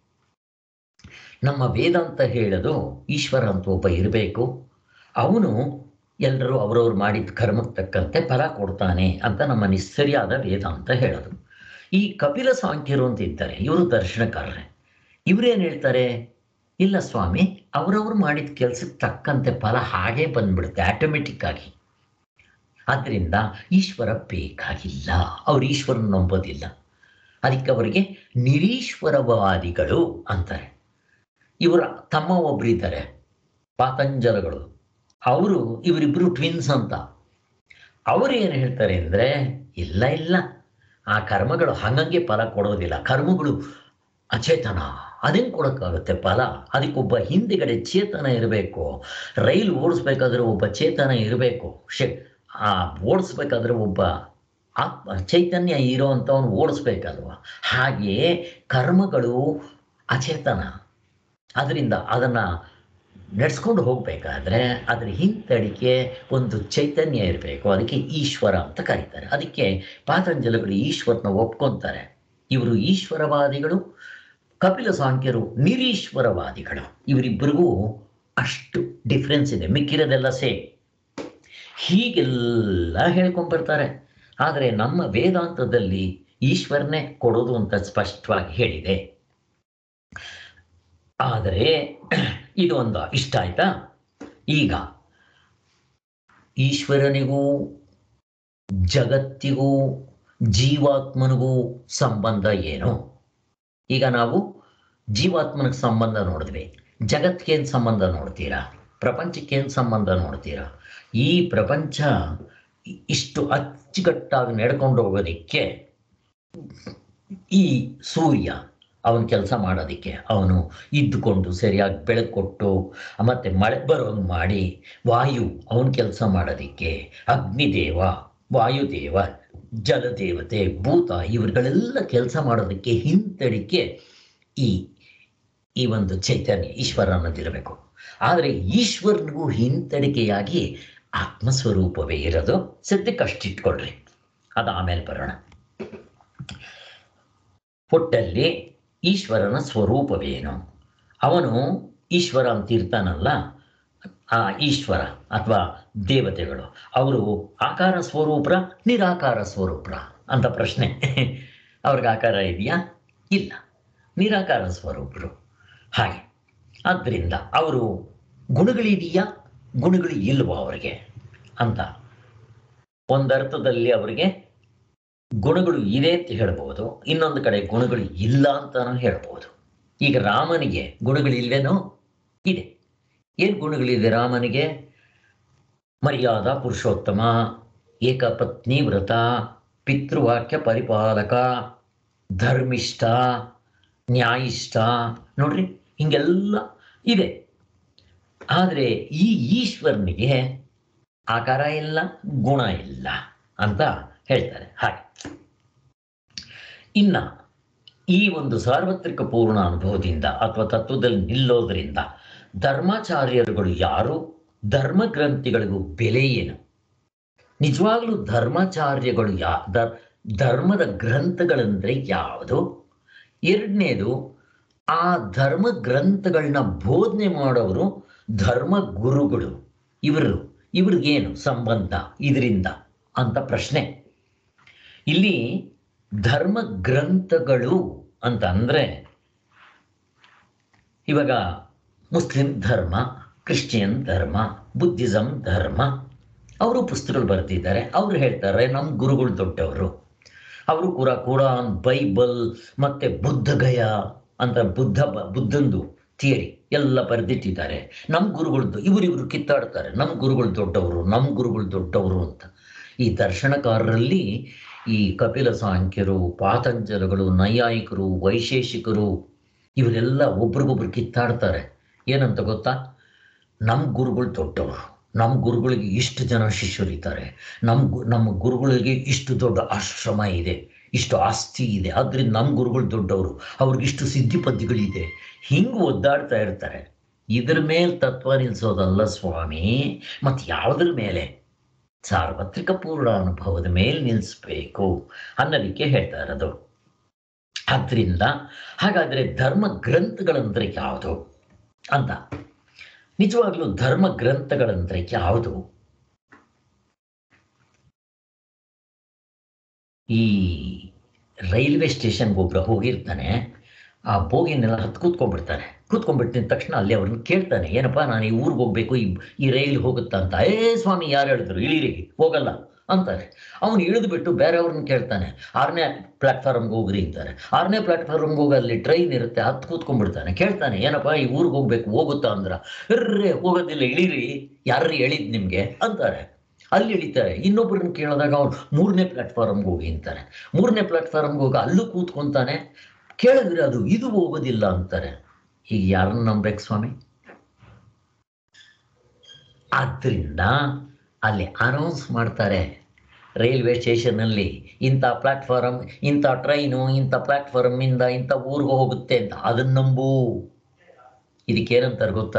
ನಮ್ಮ ವೇದಾಂತ ಹೇಳೋದು ಈಶ್ವರ ಅಂತ ಒಬ್ಬ ಇರಬೇಕು ಅವನು ಎಲ್ಲರೂ ಅವರವ್ರು ಮಾಡಿದ ಕರ್ಮಕ್ಕೆ ತಕ್ಕಂತೆ ಫಲ ಕೊಡ್ತಾನೆ ಅಂತ ನಮ್ಮ ನಿಸ್ಸರಿಯಾದ ವೇದಾಂತ ಹೇಳೋದು ಈ ಕಪಿಲ ಸಾಂಖ್ಯರು ಅಂತ ಇದ್ದಾರೆ ಇವರು ದರ್ಶನಕಾರರೇ ಇವರೇನು ಹೇಳ್ತಾರೆ ಇಲ್ಲ ಸ್ವಾಮಿ ಅವರವ್ರು ಮಾಡಿದ ಕೆಲಸಕ್ಕೆ ತಕ್ಕಂತೆ ಫಲ ಹಾಗೇ ಬಂದ್ಬಿಡುತ್ತೆ ಆಟೋಮೆಟಿಕ್ ಆಗಿ ಆದ್ದರಿಂದ ಈಶ್ವರ ಬೇಕಾಗಿಲ್ಲ ಅವ್ರು ಈಶ್ವರನ ನಂಬೋದಿಲ್ಲ ಅದಕ್ಕೆ ಅವರಿಗೆ ನಿರೀಶ್ವರವಾದಿಗಳು ಅಂತಾರೆ ಇವರ ತಮ್ಮ ಒಬ್ಬರಿದ್ದಾರೆ ಪಾತಂಜಲಗಳು ಅವರು ಇವರಿಬ್ಬರು ಟ್ವಿನ್ಸ್ ಅಂತ ಅವರು ಏನು ಹೇಳ್ತಾರೆ ಅಂದರೆ ಇಲ್ಲ ಇಲ್ಲ ಆ ಕರ್ಮಗಳು ಹಂಗಂಗೆ ಫಲ ಕೊಡೋದಿಲ್ಲ ಕರ್ಮಗಳು ಅಚೇತನ ಅದೇನು ಕೊಡೋಕ್ಕಾಗುತ್ತೆ ಫಲ ಅದಕ್ಕೊಬ್ಬ ಹಿಂದೆಗಡೆ ಚೇತನ ಇರಬೇಕು ರೈಲು ಓಡಿಸ್ಬೇಕಾದ್ರೆ ಒಬ್ಬ ಚೇತನ ಇರಬೇಕು ಶೇ ಆ ಓಡಿಸ್ಬೇಕಾದ್ರೆ ಒಬ್ಬ ಆತ್ಮ ಚೈತನ್ಯ ಇರೋ ಅಂಥವನು ಓಡಿಸ್ಬೇಕಲ್ವ ಹಾಗೆಯೇ ಕರ್ಮಗಳು ಅಚೇತನ ಅದರಿಂದ ಅದನ್ನು ನಡೆಸ್ಕೊಂಡು ಹೋಗಬೇಕಾದ್ರೆ ಅದರ ಹಿಂತಡಿಕೆ ಒಂದು ಚೈತನ್ಯ ಇರಬೇಕು ಅದಕ್ಕೆ ಈಶ್ವರ ಅಂತ ಕರೀತಾರೆ ಅದಕ್ಕೆ ಪಾತಂಜಲಿಗಳು ಈಶ್ವರನ ಒಪ್ಕೊಂತಾರೆ ಇವರು ಈಶ್ವರವಾದಿಗಳು ಕಪಿಲ ಸಾಂಖ್ಯರು ನಿರೀಶ್ವರವಾದಿಗಳು ಇವರಿಬ್ಬರಿಗೂ ಅಷ್ಟು ಡಿಫ್ರೆನ್ಸ್ ಇದೆ ಮಿಕ್ಕಿರೋದೆಲ್ಲ ಸೇಮ್ ಹೀಗೆಲ್ಲ ಹೇಳ್ಕೊಂಡ್ಬರ್ತಾರೆ ಆದರೆ ನಮ್ಮ ವೇದಾಂತದಲ್ಲಿ ಈಶ್ವರನೇ ಕೊಡೋದು ಅಂತ ಸ್ಪಷ್ಟವಾಗಿ ಹೇಳಿದೆ ಆದರೆ ಇದು ಒಂದು ಇಷ್ಟ ಆಯ್ತಾ ಈಗ ಈಶ್ವರನಿಗೂ ಜಗತ್ತಿಗೂ ಜೀವಾತ್ಮನಿಗೂ ಸಂಬಂಧ ಏನು ಈಗ ನಾವು ಜೀವಾತ್ಮನಿಗೆ ಸಂಬಂಧ ನೋಡಿದ್ವಿ ಜಗತ್ತಿಗೇನು ಸಂಬಂಧ ನೋಡ್ತೀರಾ ಪ್ರಪಂಚಕ್ಕೇನು ಸಂಬಂಧ ನೋಡ್ತೀರಾ ಈ ಪ್ರಪಂಚ ಇಷ್ಟು ಅಚ್ಚುಕಟ್ಟಾಗಿ ನಡ್ಕೊಂಡು ಹೋಗೋದಕ್ಕೆ ಈ ಸೂರ್ಯ ಅವನ ಕೆಲಸ ಮಾಡೋದಕ್ಕೆ ಅವನು ಇದ್ದುಕೊಂಡು ಸರಿಯಾಗಿ ಬೆಳಕು ಕೊಟ್ಟು ಮತ್ತೆ ಮಳೆ ಬರೋಂಗೆ ಮಾಡಿ ವಾಯು ಅವನ ಕೆಲಸ ಮಾಡೋದಕ್ಕೆ ಅಗ್ನಿದೇವ ವಾಯುದೇವ ಜಲದೇವತೆ ಭೂತ ಇವ್ರುಗಳೆಲ್ಲ ಕೆಲಸ ಮಾಡೋದಕ್ಕೆ ಹಿಂತಡಿಕೆ ಈ ಈ ಒಂದು ಚೈತನ್ಯ ಈಶ್ವರ ಅನ್ನೋದಿರಬೇಕು ಆದರೆ ಈಶ್ವರನಿಗೂ ಹಿಂತಡಿಕೆಯಾಗಿ ಆತ್ಮಸ್ವರೂಪವೇ ಇರೋದು ಸದ್ಯಕ್ಕೆ ಅಷ್ಟಿಟ್ಕೊಳ್ರಿ ಅದು ಆಮೇಲೆ ಬರೋಣ ಒಟ್ಟಲ್ಲಿ ಈಶ್ವರನ ಸ್ವರೂಪವೇನು ಅವನು ಈಶ್ವರ ಅಂತ ಇರ್ತಾನಲ್ಲ ಆ ಈಶ್ವರ ಅಥವಾ ದೇವತೆಗಳು ಅವರು ಆಕಾರ ಸ್ವರೂಪರ ನಿರಾಕಾರ ಸ್ವರೂಪರ ಅಂತ ಪ್ರಶ್ನೆ ಅವ್ರಿಗೆ ಆಕಾರ ಇದೆಯಾ ಇಲ್ಲ ನಿರಾಕಾರ ಸ್ವರೂಪರು ಹಾಗೆ ಆದ್ದರಿಂದ ಅವರು ಗುಣಗಳಿದೆಯಾ ಗುಣಗಳು ಇಲ್ವಾ ಅವರಿಗೆ ಅಂತ ಒಂದರ್ಥದಲ್ಲಿ ಅವರಿಗೆ ಗುಣಗಳು ಇದೆ ಅಂತ ಹೇಳ್ಬೋದು ಇನ್ನೊಂದು ಕಡೆ ಗುಣಗಳು ಇಲ್ಲ ಅಂತಾನು ಹೇಳ್ಬೋದು ಈಗ ರಾಮನಿಗೆ ಗುಣಗಳಿಲ್ವೇನೋ ಇದೆ ಏನು ಗುಣಗಳಿದೆ ರಾಮನಿಗೆ ಮರ್ಯಾದ ಪುರುಷೋತ್ತಮ ಏಕಪತ್ನಿ ವ್ರತ ಪಿತೃವಾಕ್ಯ ಪರಿಪಾಲಕ ಧರ್ಮಿಷ್ಠ ನ್ಯಾಯಿಷ್ಠ ನೋಡ್ರಿ ಹಿಂಗೆಲ್ಲ ಇದೆ ಆದರೆ ಈ ಈಶ್ವರನಿಗೆ ಆಕಾರ ಇಲ್ಲ ಗುಣ ಇಲ್ಲ ಅಂತ ಹೇಳ್ತಾರೆ ಹಾಗೆ ಇನ್ನ ಈ ಒಂದು ಸಾರ್ವತ್ರಿಕ ಪೂರ್ಣ ಅನುಭವದಿಂದ ಅಥವಾ ತತ್ವದಲ್ಲಿ ನಿಲ್ಲೋದ್ರಿಂದ ಧರ್ಮಾಚಾರ್ಯರುಗಳು ಯಾರು ಧರ್ಮ ಗ್ರಂಥಿಗಳಿಗೂ ಬೆಲೆ ಏನು ನಿಜವಾಗ್ಲೂ ಧರ್ಮಾಚಾರ್ಯಗಳು ಯಾ ದ- ಧರ್ಮದ ಗ್ರಂಥಗಳಂದ್ರೆ ಯಾವುದು ಎರಡನೇದು ಆ ಧರ್ಮ ಗ್ರಂಥಗಳನ್ನ ಬೋಧನೆ ಮಾಡೋರು ಧರ್ಮ ಗುರುಗಳು ಇವರು ಇವ್ರಿಗೇನು ಸಂಬಂಧ ಇದರಿಂದ ಅಂತ ಪ್ರಶ್ನೆ ಇಲ್ಲಿ ಧರ್ಮ ಗ್ರಂಥಗಳು ಅಂತ ಅಂದ್ರೆ ಇವಾಗ ಮುಸ್ಲಿಂ ಧರ್ಮ ಕ್ರಿಶ್ಚಿಯನ್ ಧರ್ಮ ಬುದ್ಧಿಸಮ್ ಧರ್ಮ ಅವರು ಪುಸ್ತಕಗಳು ಬರೆದಿದ್ದಾರೆ ಅವರು ಹೇಳ್ತಾರೆ ನಮ್ಮ ಗುರುಗಳು ದೊಡ್ಡವರು ಅವರು ಕೂಡ ಕುರಾನ್ ಬೈಬಲ್ ಮತ್ತೆ ಬುದ್ಧಗಯ ಅಂತ ಬುದ್ಧ ಬ- ಬುದ್ಧಂದು ಥಿಯರಿ ಎಲ್ಲ ಬರೆದಿಟ್ಟಿದ್ದಾರೆ ನಮ್ಮ ಗುರುಗಳು ಇವರು ಇವರು ಕಿತ್ತಾಡ್ತಾರೆ ನಮ್ಮ ಗುರುಗಳು ದೊಡ್ಡವರು ನಮ್ಮ ಗುರುಗಳು ದೊಡ್ಡವರು ಅಂತ ಈ ದರ್ಶನಕಾರರಲ್ಲಿ ಈ ಕಪಿಲ ಸಾಂಖ್ಯರು ಪಾತಂಜಲಗಳು ನೈಯಾಯಿಕರು ವೈಶೇಷಿಕರು ಇವರೆಲ್ಲ ಒಬ್ರಿಗೊಬ್ರು ಕಿತ್ತಾಡ್ತಾರೆ ಏನಂತ ಗೊತ್ತಾ ನಮ್ಮ ಗುರುಗಳು ದೊಡ್ಡವರು ನಮ್ಮ ಗುರುಗಳಿಗೆ ಇಷ್ಟು ಜನ ಶಿಷ್ಯರಿದ್ದಾರೆ ನಮ್ಮ ಗು ನಮ್ಮ ಗುರುಗಳಿಗೆ ಇಷ್ಟು ದೊಡ್ಡ ಆಶ್ರಮ ಇದೆ ಇಷ್ಟು ಆಸ್ತಿ ಇದೆ ಆದ್ರಿಂದ ನಮ್ಮ ಗುರುಗಳು ದೊಡ್ಡವರು ಅವ್ರಿಗೆ ಇಷ್ಟು ಸಿದ್ಧಿಪದ್ಯಗಳಿದೆ ಹಿಂಗೆ ಒದ್ದಾಡ್ತಾ ಇರ್ತಾರೆ ಇದ್ರ ಮೇಲೆ ತತ್ವ ನಿಲ್ಲಿಸೋದಲ್ಲ ಸ್ವಾಮಿ ಮತ್ತು ಯಾವುದ್ರ ಮೇಲೆ ಸಾರ್ವತ್ರಿಕ ಪೂರ್ಣ ಅನುಭವದ ಮೇಲೆ ನಿಲ್ಲಿಸ್ಬೇಕು ಅನ್ನೋದಕ್ಕೆ ಹೇಳ್ತಾ ಇರೋದು ಆದ್ರಿಂದ ಹಾಗಾದರೆ ಧರ್ಮ ಗ್ರಂಥಗಳಂದ್ರೆ ಯಾವುದು ಅಂತ ನಿಜವಾಗ್ಲೂ ಧರ್ಮ ಗ್ರಂಥಗಳಂದ್ರೆ ಯಾವುದು ಈ ರೈಲ್ವೆ ಸ್ಟೇಷನ್ಗೆ ಒಬ್ರು ಹೋಗಿರ್ತಾನೆ ಆ ಬೋಗಿನೆಲ್ಲ ಹತ್ತು ಕೂತ್ಕೊಂಡ್ಬಿಡ್ತಾನೆ ಕೂತ್ಕೊಂಡ್ಬಿಟ್ಟಿದ ತಕ್ಷಣ ಅಲ್ಲಿ ಅವ್ರನ್ನ ಕೇಳ್ತಾನೆ ಏನಪ್ಪ ನಾನು ಈ ಊರಿಗೆ ಹೋಗ್ಬೇಕು ಈ ಈ ರೈಲ್ ಹೋಗುತ್ತಾ ಅಂತ ಏ ಸ್ವಾಮಿ ಯಾರು ಹೇಳಿದ್ರು ಇಳಿರಿ ಹೋಗಲ್ಲ ಅಂತಾರೆ ಅವನು ಇಳಿದ್ಬಿಟ್ಟು ಬೇರೆಯವ್ರನ್ನ ಕೇಳ್ತಾನೆ ಆರನೇ ಪ್ಲಾಟ್ಫಾರ್ಮ್ಗೆ ಹೋಗ್ರಿ ಅಂತಾರೆ ಆರನೇ ಪ್ಲಾಟ್ಫಾರ್ಮ್ಗೆ ಹೋಗಿ ಅಲ್ಲಿ ಟ್ರೈನ್ ಇರುತ್ತೆ ಹತ್ತು ಕೂತ್ಕೊಂಡ್ಬಿಡ್ತಾನೆ ಕೇಳ್ತಾನೆ ಏನಪ್ಪ ಈ ಊರಿಗೆ ಹೋಗ್ಬೇಕು ಹೋಗುತ್ತಾ ಅಂದ್ರ ಇರ್ರಿ ಹೋಗೋದಿಲ್ಲ ಇಳಿರಿ ಯಾರ್ರಿ ಹೇಳಿದ್ ನಿಮ್ಗೆ ಅಂತಾರೆ ಅಲ್ಲಿ ಇಳಿತಾರೆ ಇನ್ನೊಬ್ಬರನ್ನ ಕೇಳಿದಾಗ ಅವ್ರು ಮೂರನೇ ಪ್ಲಾಟ್ಫಾರ್ಮ್ಗೆ ಹೋಗಿ ಅಂತಾರೆ ಮೂರನೇ ಪ್ಲಾಟ್ಫಾರ್ಮ್ಗೆ ಹೋಗಿ ಅಲ್ಲೂ ಕೂತ್ಕೊಂತಾನೆ ಕೇಳಿದ್ರೆ ಅದು ಇದು ಹೋಗೋದಿಲ್ಲ ಅಂತಾರೆ ಈಗ ಯಾರನ್ನ ನಂಬೇಕು ಸ್ವಾಮಿ ಆದ್ರಿಂದ ಅಲ್ಲಿ ಅನೌನ್ಸ್ ಮಾಡ್ತಾರೆ ರೈಲ್ವೆ ಸ್ಟೇಷನ್ನಲ್ಲಿ ಇಂಥ ಪ್ಲಾಟ್ಫಾರಮ್ ಇಂಥ ಟ್ರೈನು ಇಂಥ ಪ್ಲಾಟ್ಫಾರಮ್ಮಿಂದ ಇಂಥ ಊರಿಗೆ ಹೋಗುತ್ತೆ ಅಂತ ಅದನ್ನ ನಂಬು ಇದಕ್ಕೇನಂತಾರೆ ಗೊತ್ತಾ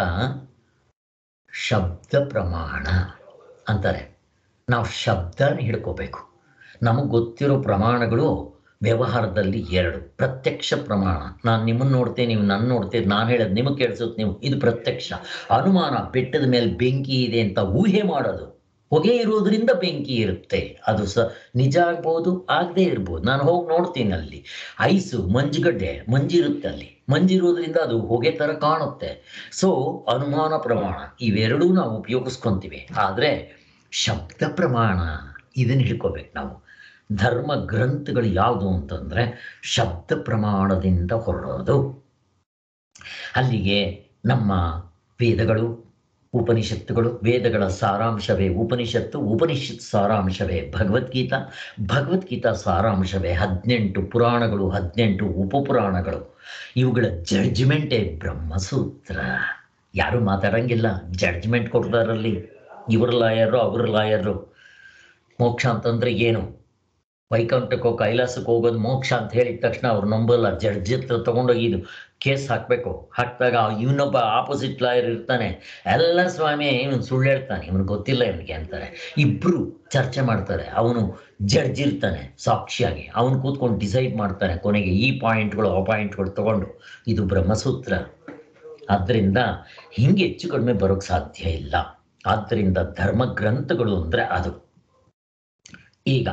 ಶಬ್ದ ಪ್ರಮಾಣ ಅಂತಾರೆ ನಾವು ಶಬ್ದನ ಹಿಡ್ಕೋಬೇಕು ನಮಗೆ ಗೊತ್ತಿರೋ ಪ್ರಮಾಣಗಳು ವ್ಯವಹಾರದಲ್ಲಿ ಎರಡು ಪ್ರತ್ಯಕ್ಷ ಪ್ರಮಾಣ ನಾನು ನಿಮ್ಮನ್ನು ನೋಡ್ತೇನೆ ನೀವು ನನ್ನ ನೋಡ್ತೀರಿ ನಾನು ಹೇಳೋದು ನಿಮಗೆ ಕೇಳಿಸುತ್ತೆ ನೀವು ಇದು ಪ್ರತ್ಯಕ್ಷ ಅನುಮಾನ ಬೆಟ್ಟದ ಮೇಲೆ ಬೆಂಕಿ ಇದೆ ಅಂತ ಊಹೆ ಮಾಡೋದು ಹೊಗೆ ಇರೋದ್ರಿಂದ ಬೆಂಕಿ ಇರುತ್ತೆ ಅದು ಸ ನಿಜ ಆಗ್ಬೋದು ಆಗದೆ ಇರ್ಬೋದು ನಾನು ಹೋಗಿ ನೋಡ್ತೀನಿ ಅಲ್ಲಿ ಐಸು ಮಂಜುಗಡ್ಡೆ ಮಂಜಿರುತ್ತೆ ಅಲ್ಲಿ ಮಂಜಿರೋದ್ರಿಂದ ಅದು ಹೊಗೆ ಥರ ಕಾಣುತ್ತೆ ಸೊ ಅನುಮಾನ ಪ್ರಮಾಣ ಇವೆರಡೂ ನಾವು ಉಪಯೋಗಿಸ್ಕೊಂತೀವಿ ಆದರೆ ಶಬ್ದ ಪ್ರಮಾಣ ಇದನ್ನು ಹಿಡ್ಕೋಬೇಕು ನಾವು ಧರ್ಮ ಗ್ರಂಥಗಳು ಯಾವುದು ಅಂತಂದರೆ ಶಬ್ದ ಪ್ರಮಾಣದಿಂದ ಹೊರಡೋದು ಅಲ್ಲಿಗೆ ನಮ್ಮ ವೇದಗಳು ಉಪನಿಷತ್ತುಗಳು ವೇದಗಳ ಸಾರಾಂಶವೇ ಉಪನಿಷತ್ತು ಉಪನಿಷತ್ ಸಾರಾಂಶವೇ ಭಗವದ್ಗೀತಾ ಭಗವದ್ಗೀತಾ ಸಾರಾಂಶವೇ ಹದಿನೆಂಟು ಪುರಾಣಗಳು ಹದಿನೆಂಟು ಉಪಪುರಾಣಗಳು ಇವುಗಳ ಜಡ್ಜ್ಮೆಂಟೇ ಬ್ರಹ್ಮಸೂತ್ರ ಯಾರು ಮಾತಾಡಂಗಿಲ್ಲ ಜಡ್ಜ್ಮೆಂಟ್ ಕೊಡ್ತಾರಲ್ಲಿ ಇವ್ರ ಲಾಯರು ಅವ್ರ ಲಾಯರು ಮೋಕ್ಷ ಅಂತಂದ್ರೆ ಏನು ವೈಕುಂಠಕ್ಕೋ ಕೈಲಾಸಕ್ಕೆ ಹೋಗೋದು ಮೋಕ್ಷ ಅಂತ ಹೇಳಿದ ತಕ್ಷಣ ಅವ್ರು ನಂಬಲ್ಲ ಜಡ್ಜ್ ಹತ್ರ ತಗೊಂಡೋಗಿ ಇದು ಕೇಸ್ ಹಾಕಬೇಕು ಹಾಕಿದಾಗ ಇವನೊಬ್ಬ ಆಪೋಸಿಟ್ ಲಾಯರ್ ಇರ್ತಾನೆ ಎಲ್ಲ ಸ್ವಾಮಿ ಇವನು ಸುಳ್ಳು ಹೇಳ್ತಾನೆ ಇವನು ಗೊತ್ತಿಲ್ಲ ಇವನಿಗೆ ಅಂತಾರೆ ಇಬ್ಬರು ಚರ್ಚೆ ಮಾಡ್ತಾರೆ ಅವನು ಜಡ್ಜ್ ಇರ್ತಾನೆ ಸಾಕ್ಷಿಯಾಗಿ ಅವನು ಕೂತ್ಕೊಂಡು ಡಿಸೈಡ್ ಮಾಡ್ತಾನೆ ಕೊನೆಗೆ ಈ ಪಾಯಿಂಟ್ಗಳು ಆ ಪಾಯಿಂಟ್ಗಳು ತಗೊಂಡು ಇದು ಬ್ರಹ್ಮಸೂತ್ರ ಆದ್ದರಿಂದ ಹಿಂಗೆ ಹೆಚ್ಚು ಕಡಿಮೆ ಬರೋಕ್ಕೆ ಸಾಧ್ಯ ಇಲ್ಲ ಆದ್ದರಿಂದ ಧರ್ಮ ಗ್ರಂಥಗಳು ಅಂದರೆ ಅದು ಈಗ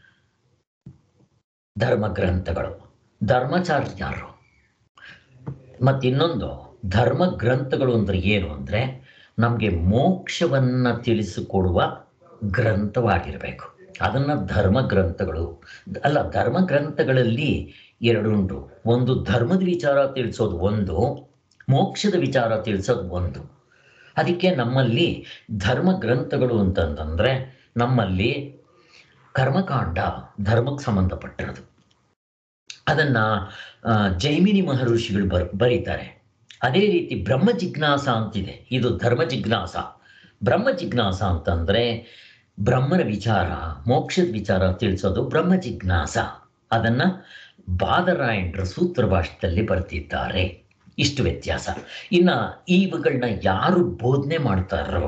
ಧರ್ಮ ಗ್ರಂಥಗಳು ಧರ್ಮಾಚಾರ್ಯರು ಮತ್ತಿನ್ನೊಂದು ಧರ್ಮ ಗ್ರಂಥಗಳು ಅಂದ್ರೆ ಏನು ಅಂದರೆ ನಮಗೆ ಮೋಕ್ಷವನ್ನು ತಿಳಿಸಿಕೊಡುವ ಗ್ರಂಥವಾಗಿರಬೇಕು ಅದನ್ನು ಧರ್ಮ ಗ್ರಂಥಗಳು ಅಲ್ಲ ಧರ್ಮ ಗ್ರಂಥಗಳಲ್ಲಿ ಎರಡುಂಟು ಒಂದು ಧರ್ಮದ ವಿಚಾರ ತಿಳಿಸೋದು ಒಂದು ಮೋಕ್ಷದ ವಿಚಾರ ತಿಳಿಸೋದು ಒಂದು ಅದಕ್ಕೆ ನಮ್ಮಲ್ಲಿ ಧರ್ಮ ಗ್ರಂಥಗಳು ಅಂತಂತಂದರೆ ನಮ್ಮಲ್ಲಿ ಕರ್ಮಕಾಂಡ ಧರ್ಮಕ್ಕೆ ಸಂಬಂಧಪಟ್ಟಿರೋದು ಅದನ್ನು ಜೈಮಿನಿ ಮಹರ್ಷಿಗಳು ಬರ್ ಬರೀತಾರೆ ಅದೇ ರೀತಿ ಬ್ರಹ್ಮ ಜಿಜ್ಞಾಸ ಅಂತಿದೆ ಇದು ಧರ್ಮ ಜಿಜ್ಞಾಸ ಬ್ರಹ್ಮ ಜಿಜ್ಞಾಸ ಅಂತಂದರೆ ಬ್ರಹ್ಮನ ವಿಚಾರ ಮೋಕ್ಷದ ವಿಚಾರ ತಿಳಿಸೋದು ಬ್ರಹ್ಮ ಜಿಜ್ಞಾಸ ಅದನ್ನು ಬಾದರಾಯಣರ ಸೂತ್ರ ಭಾಷೆಯಲ್ಲಿ ಬರ್ತಿದ್ದಾರೆ ಇಷ್ಟು ವ್ಯತ್ಯಾಸ ಇನ್ನು ಇವುಗಳನ್ನ ಯಾರು ಬೋಧನೆ ಮಾಡ್ತಾರೋ